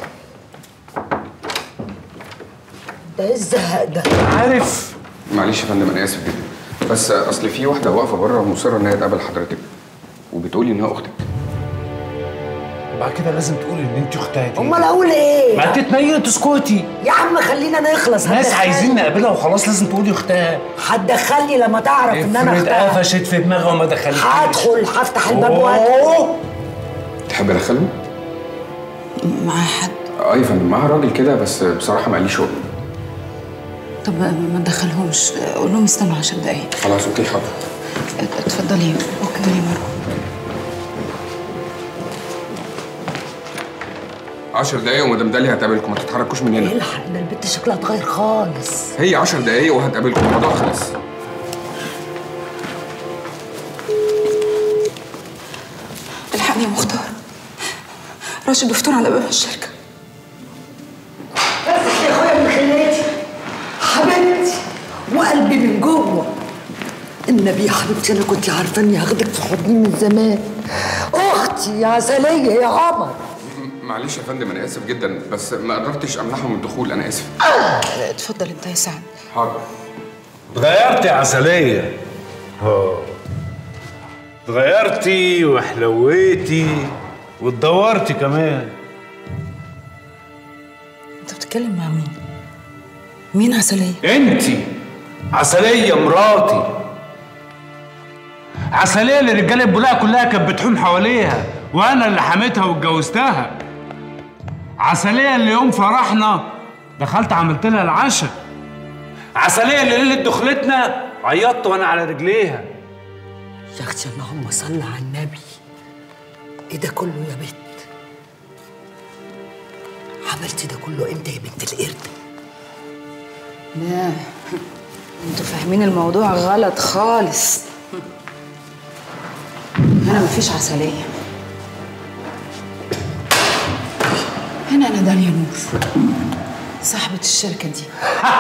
ده ايه الزهق ده عارف معلش يا فندم انا اسف جدا بس اصل في واحده واقفه بره مصره ان هي تقابل حضرتك وبتقولي انها اختك وبعد كده لازم تقولي ان انت اختها دي امال اقول ايه ما تتنيلي تسكتي يا عم خلينا نخلص ناس هتدخلني. عايزين نقابلها وخلاص لازم تقولي اختها هتدخلني لما تعرف ان انا افرض اختها قفشت في دماغها وما دخلتنيش هدخل هفتح الباب أوه. وادخل تحب ادخله؟ معاه حد اه يا فندم معاها راجل كده بس بصراحه ما قاليش شغل طب ما تدخلهمش قول لهم يستنوا 10 دقايق خلاص اوكي حاضر اتفضلي اتفضلي مروه 10 دقايق ومدام داليا هتقابلكم ما تتحركوش من هنا الحق ده البت شكلها اتغير خالص هي 10 دقايق وهتقابلكم الموضوع خلص الحقني يا مختار راشد دفتور على باب الشركة بس يا اخويا من خلاتي حبيبتي وقلبي من جوه النبي يا حبيبتي انا كنت عارفه اني هاخدك في حضني من زمان اختي يا عسليه يا عمر معلش يا فندم انا اسف جدا بس ما قدرتش امنعهم من الدخول انا اسف اتفضل انت يا سعد حاضر اتغيرتي يا عسلية اه اتغيرتي وحلويتي واتدورتي كمان انت بتتكلم مع مين؟ مين عسلية؟ انتي عسلية مراتي عسلية اللي رجالة البلاء كلها كانت بتحوم حواليها وانا اللي حميتها واتجوزتها عسلية اللي يوم فرحنا دخلت عملت لها العشاء عسلية اللي ليلة دخلتنا عيطت وانا على رجليها يا اختي اللهم صل على النبي ايه ده كله يا بت عملتي ده كله امتى يا بنت القرد لا انتوا فاهمين الموضوع غلط خالص هنا مفيش عسلية هنا أنا داليا نور صاحبة الشركة دي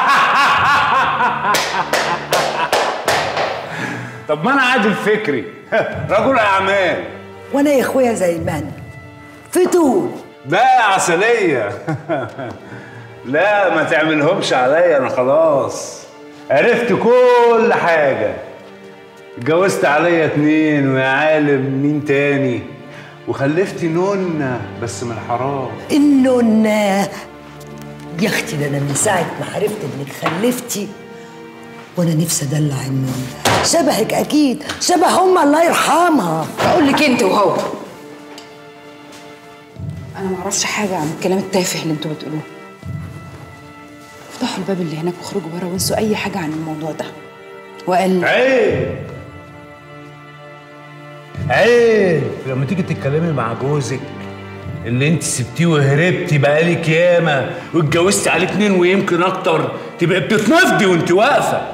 طب ما انا عادل فكري رجل اعمال وانا يا اخويا زي ما انا فتون لا يا عسلية لا ما تعملهمش عليا انا خلاص عرفت كل حاجة اتجوزت عليا اتنين ويا عالم مين تاني وخلفت نونة بس من حرام النونة يا اختي ده انا من ساعة ما عرفت انك خلفتي وانا نفسي ادلع النونة شبهك اكيد شبه امها الله يرحمها بقول لك انت وهو انا ما اعرفش حاجه عن الكلام التافه اللي انتوا بتقولوه افتحوا الباب اللي هناك واخرجوا بره وانسوا اي حاجه عن الموضوع ده وقال عيب عيب لما تيجي تتكلمي مع جوزك اللي انت سبتيه وهربتي بقالك ياما واتجوزتي عليه اتنين ويمكن اكتر تبقى بتتنفضي وانت واقفه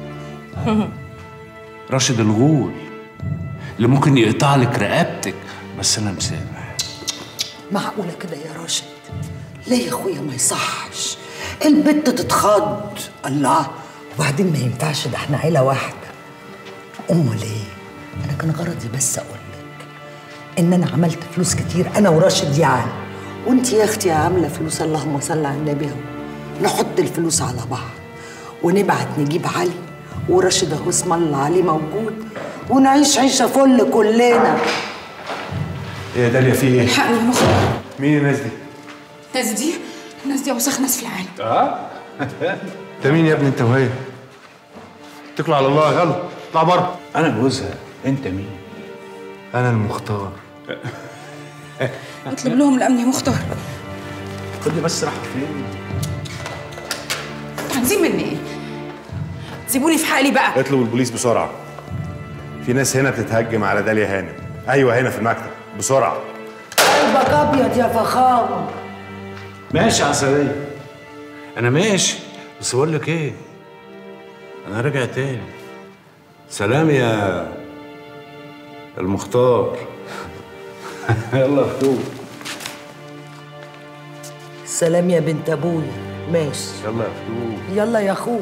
راشد الغول اللي ممكن يقطع لك رقبتك بس انا مسامح معقولة كده يا راشد ليه يا اخويا ما يصحش البت تتخض الله وبعدين ما ينفعش ده احنا عيلة واحدة امال ايه انا كان غرضي بس اقول لك ان انا عملت فلوس كتير انا وراشد يعني وانت يا اختي عامله فلوس اللهم صل على النبي اهو نحط الفلوس على بعض ونبعت نجيب علي وراشد اهو اسم الله عليه موجود ونعيش عيشه فل كلنا ايه يا داليا في ايه؟ الحقني يا مختار مين الناس دي؟ الناس دي الناس دي اوسخ ناس في العالم اه انت مين يا ابني انت وهي؟ اتكلوا على الله يلا اطلع بره انا جوزها انت مين؟ انا المختار اطلب لهم الامن يا مختار خدني بس راح فين؟ عايزين مني ايه؟ سيبوني في حالي بقى اطلبوا البوليس بسرعه في ناس هنا بتتهجم على داليا هانم ايوه هنا في المكتب بسرعه قلبك ابيض يا فخامه ماشي يا عسلية انا ماشي بس بقول لك ايه انا راجع تاني سلام يا المختار يلا يا فتوح سلام يا بنت ابويا ماشي يلا يا فتوح يلا يا اخويا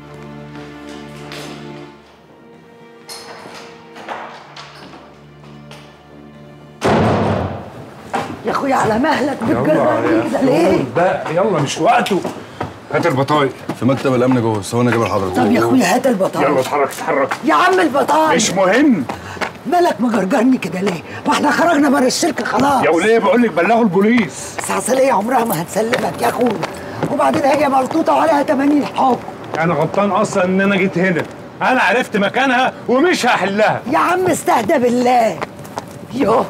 يا اخويا على مهلك بتجربني كده ليه؟ بقى يلا مش وقته هات البطايق في مكتب الامن جوه ثواني اجيب لحضرتك طب يا اخويا هات البطايق يلا اتحرك اتحرك يا عم البطايق مش مهم مالك مجرجرني كده ليه؟ ما احنا خرجنا بره الشركه خلاص يا وليه بقول لك بلغوا البوليس بس عسلية عمرها ما هتسلمك يا اخويا وبعدين هي ملطوطه وعليها 80 حكم انا غلطان اصلا ان انا جيت هنا انا عرفت مكانها ومش هحلها يا عم استهدى بالله يوه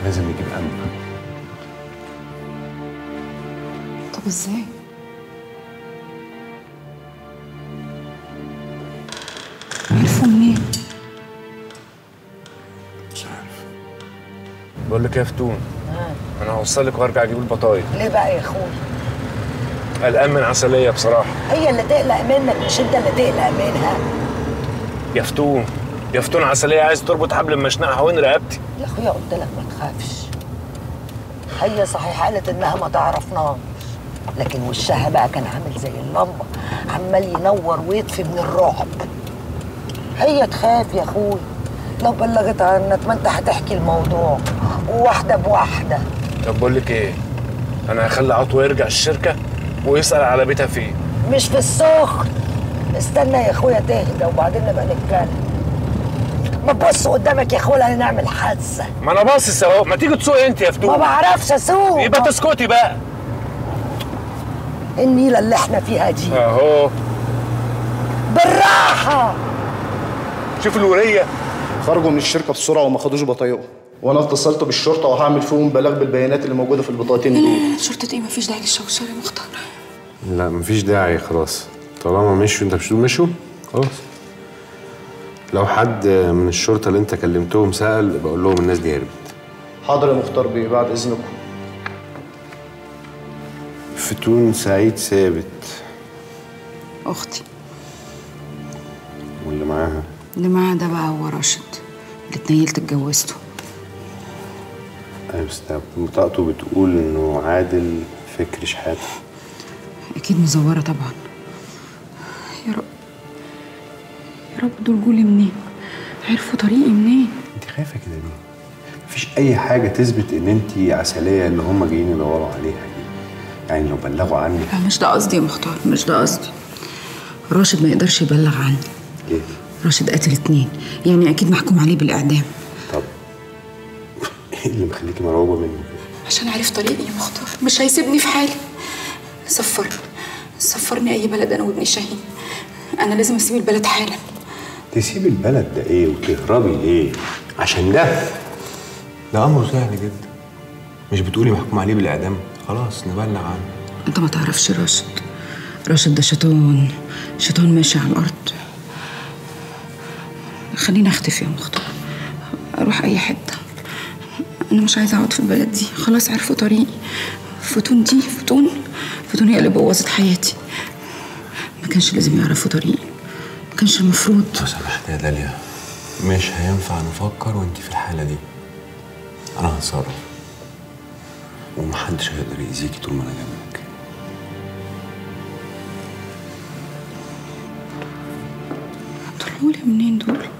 لازم يجيب امن طب ازاي؟ عرفوا منين؟ مش عارف بقول لك إيه يا فتون انا هوصلك وارجع اجيب البطايق ليه بقى يا اخوي قلقان من عسليه بصراحه هي اللي تقلق منك مش انت اللي تقلق منها يا فتون يا فتون عسليه عايز تربط حبل المشنقه حوالين رقبتي يا اخويا قلت لك ما تخافش هي صحيح قالت انها ما تعرفناش لكن وشها بقى كان عامل زي اللمبه عمال ينور ويطفي من الرعب هي تخاف يا اخوي لو بلغت عنك ما انت هتحكي الموضوع وواحده بواحده طب بقول لك ايه انا هخلي عطوه يرجع الشركه ويسال على بيتها فين مش في السخن استنى يا اخويا تهدى وبعدين نبقى نتكلم ما تبص قدامك يا اخويا نعمل حادثه ما انا باصص اهو ما تيجي تسوقي انت يا فتون ما بعرفش اسوق يبقى تسكتي بقى النيله اللي احنا فيها دي اهو بالراحه شوف الوريه خرجوا من الشركه بسرعه وما خدوش بطايقهم وانا اتصلت بالشرطه وهعمل فيهم بلاغ بالبيانات اللي موجوده في البطاقتين لا لا دول لا شرطة ايه مفيش داعي للشوشرة يا مختار لا مفيش داعي خلاص طالما مشوا انت مش بتقول مشوا خلاص لو حد من الشرطه اللي انت كلمتهم سال بقول لهم الناس دي هربت حاضر يا مختار بيه بعد اذنكم فتون سعيد ثابت اختي واللي معاها اللي معاه ده بقى هو راشد اللي اتنيلت اتجوزته ايوه بس ده بطاقته بتقول انه عادل فكري شحاته اكيد مزورة طبعا يا رب يا رب دول جولي منين عرفوا طريقي منين انت خايفه كده ليه؟ مفيش اي حاجه تثبت ان انت عسليه اللي هم جايين يدوروا عليها دي يعني لو بلغوا عنك لا مش ده قصدي يا مختار مش ده قصدي راشد ما يقدرش يبلغ عني ليه؟ راشد قتل اتنين يعني اكيد محكوم عليه بالاعدام طب ايه اللي مخليكي مرعوبه منه كده؟ عشان عارف طريقي يا مختار مش هيسيبني في حالي سفرني سفرني اي بلد انا وابن شاهين انا لازم اسيب البلد حالا تسيب البلد ده ايه وتهربي ليه؟ عشان ده ده امر سهل جدا مش بتقولي محكوم عليه بالاعدام خلاص نبلغ عنه انت ما تعرفش راشد راشد ده شيطان شيطان ماشي على الارض خليني اختفي يا مختار اروح اي حته انا مش عايزه اقعد في البلد دي خلاص عرفوا طريقي فتون دي فتون فتون هي اللي بوظت حياتي ما كانش لازم يعرفوا طريقي ما كانش المفروض لو سمحت يا داليا مش هينفع نفكر وانت في الحاله دي انا هتصرف ومحدش هيقدر يأذيكي طول ما انا جنبك طلعوا لي منين دول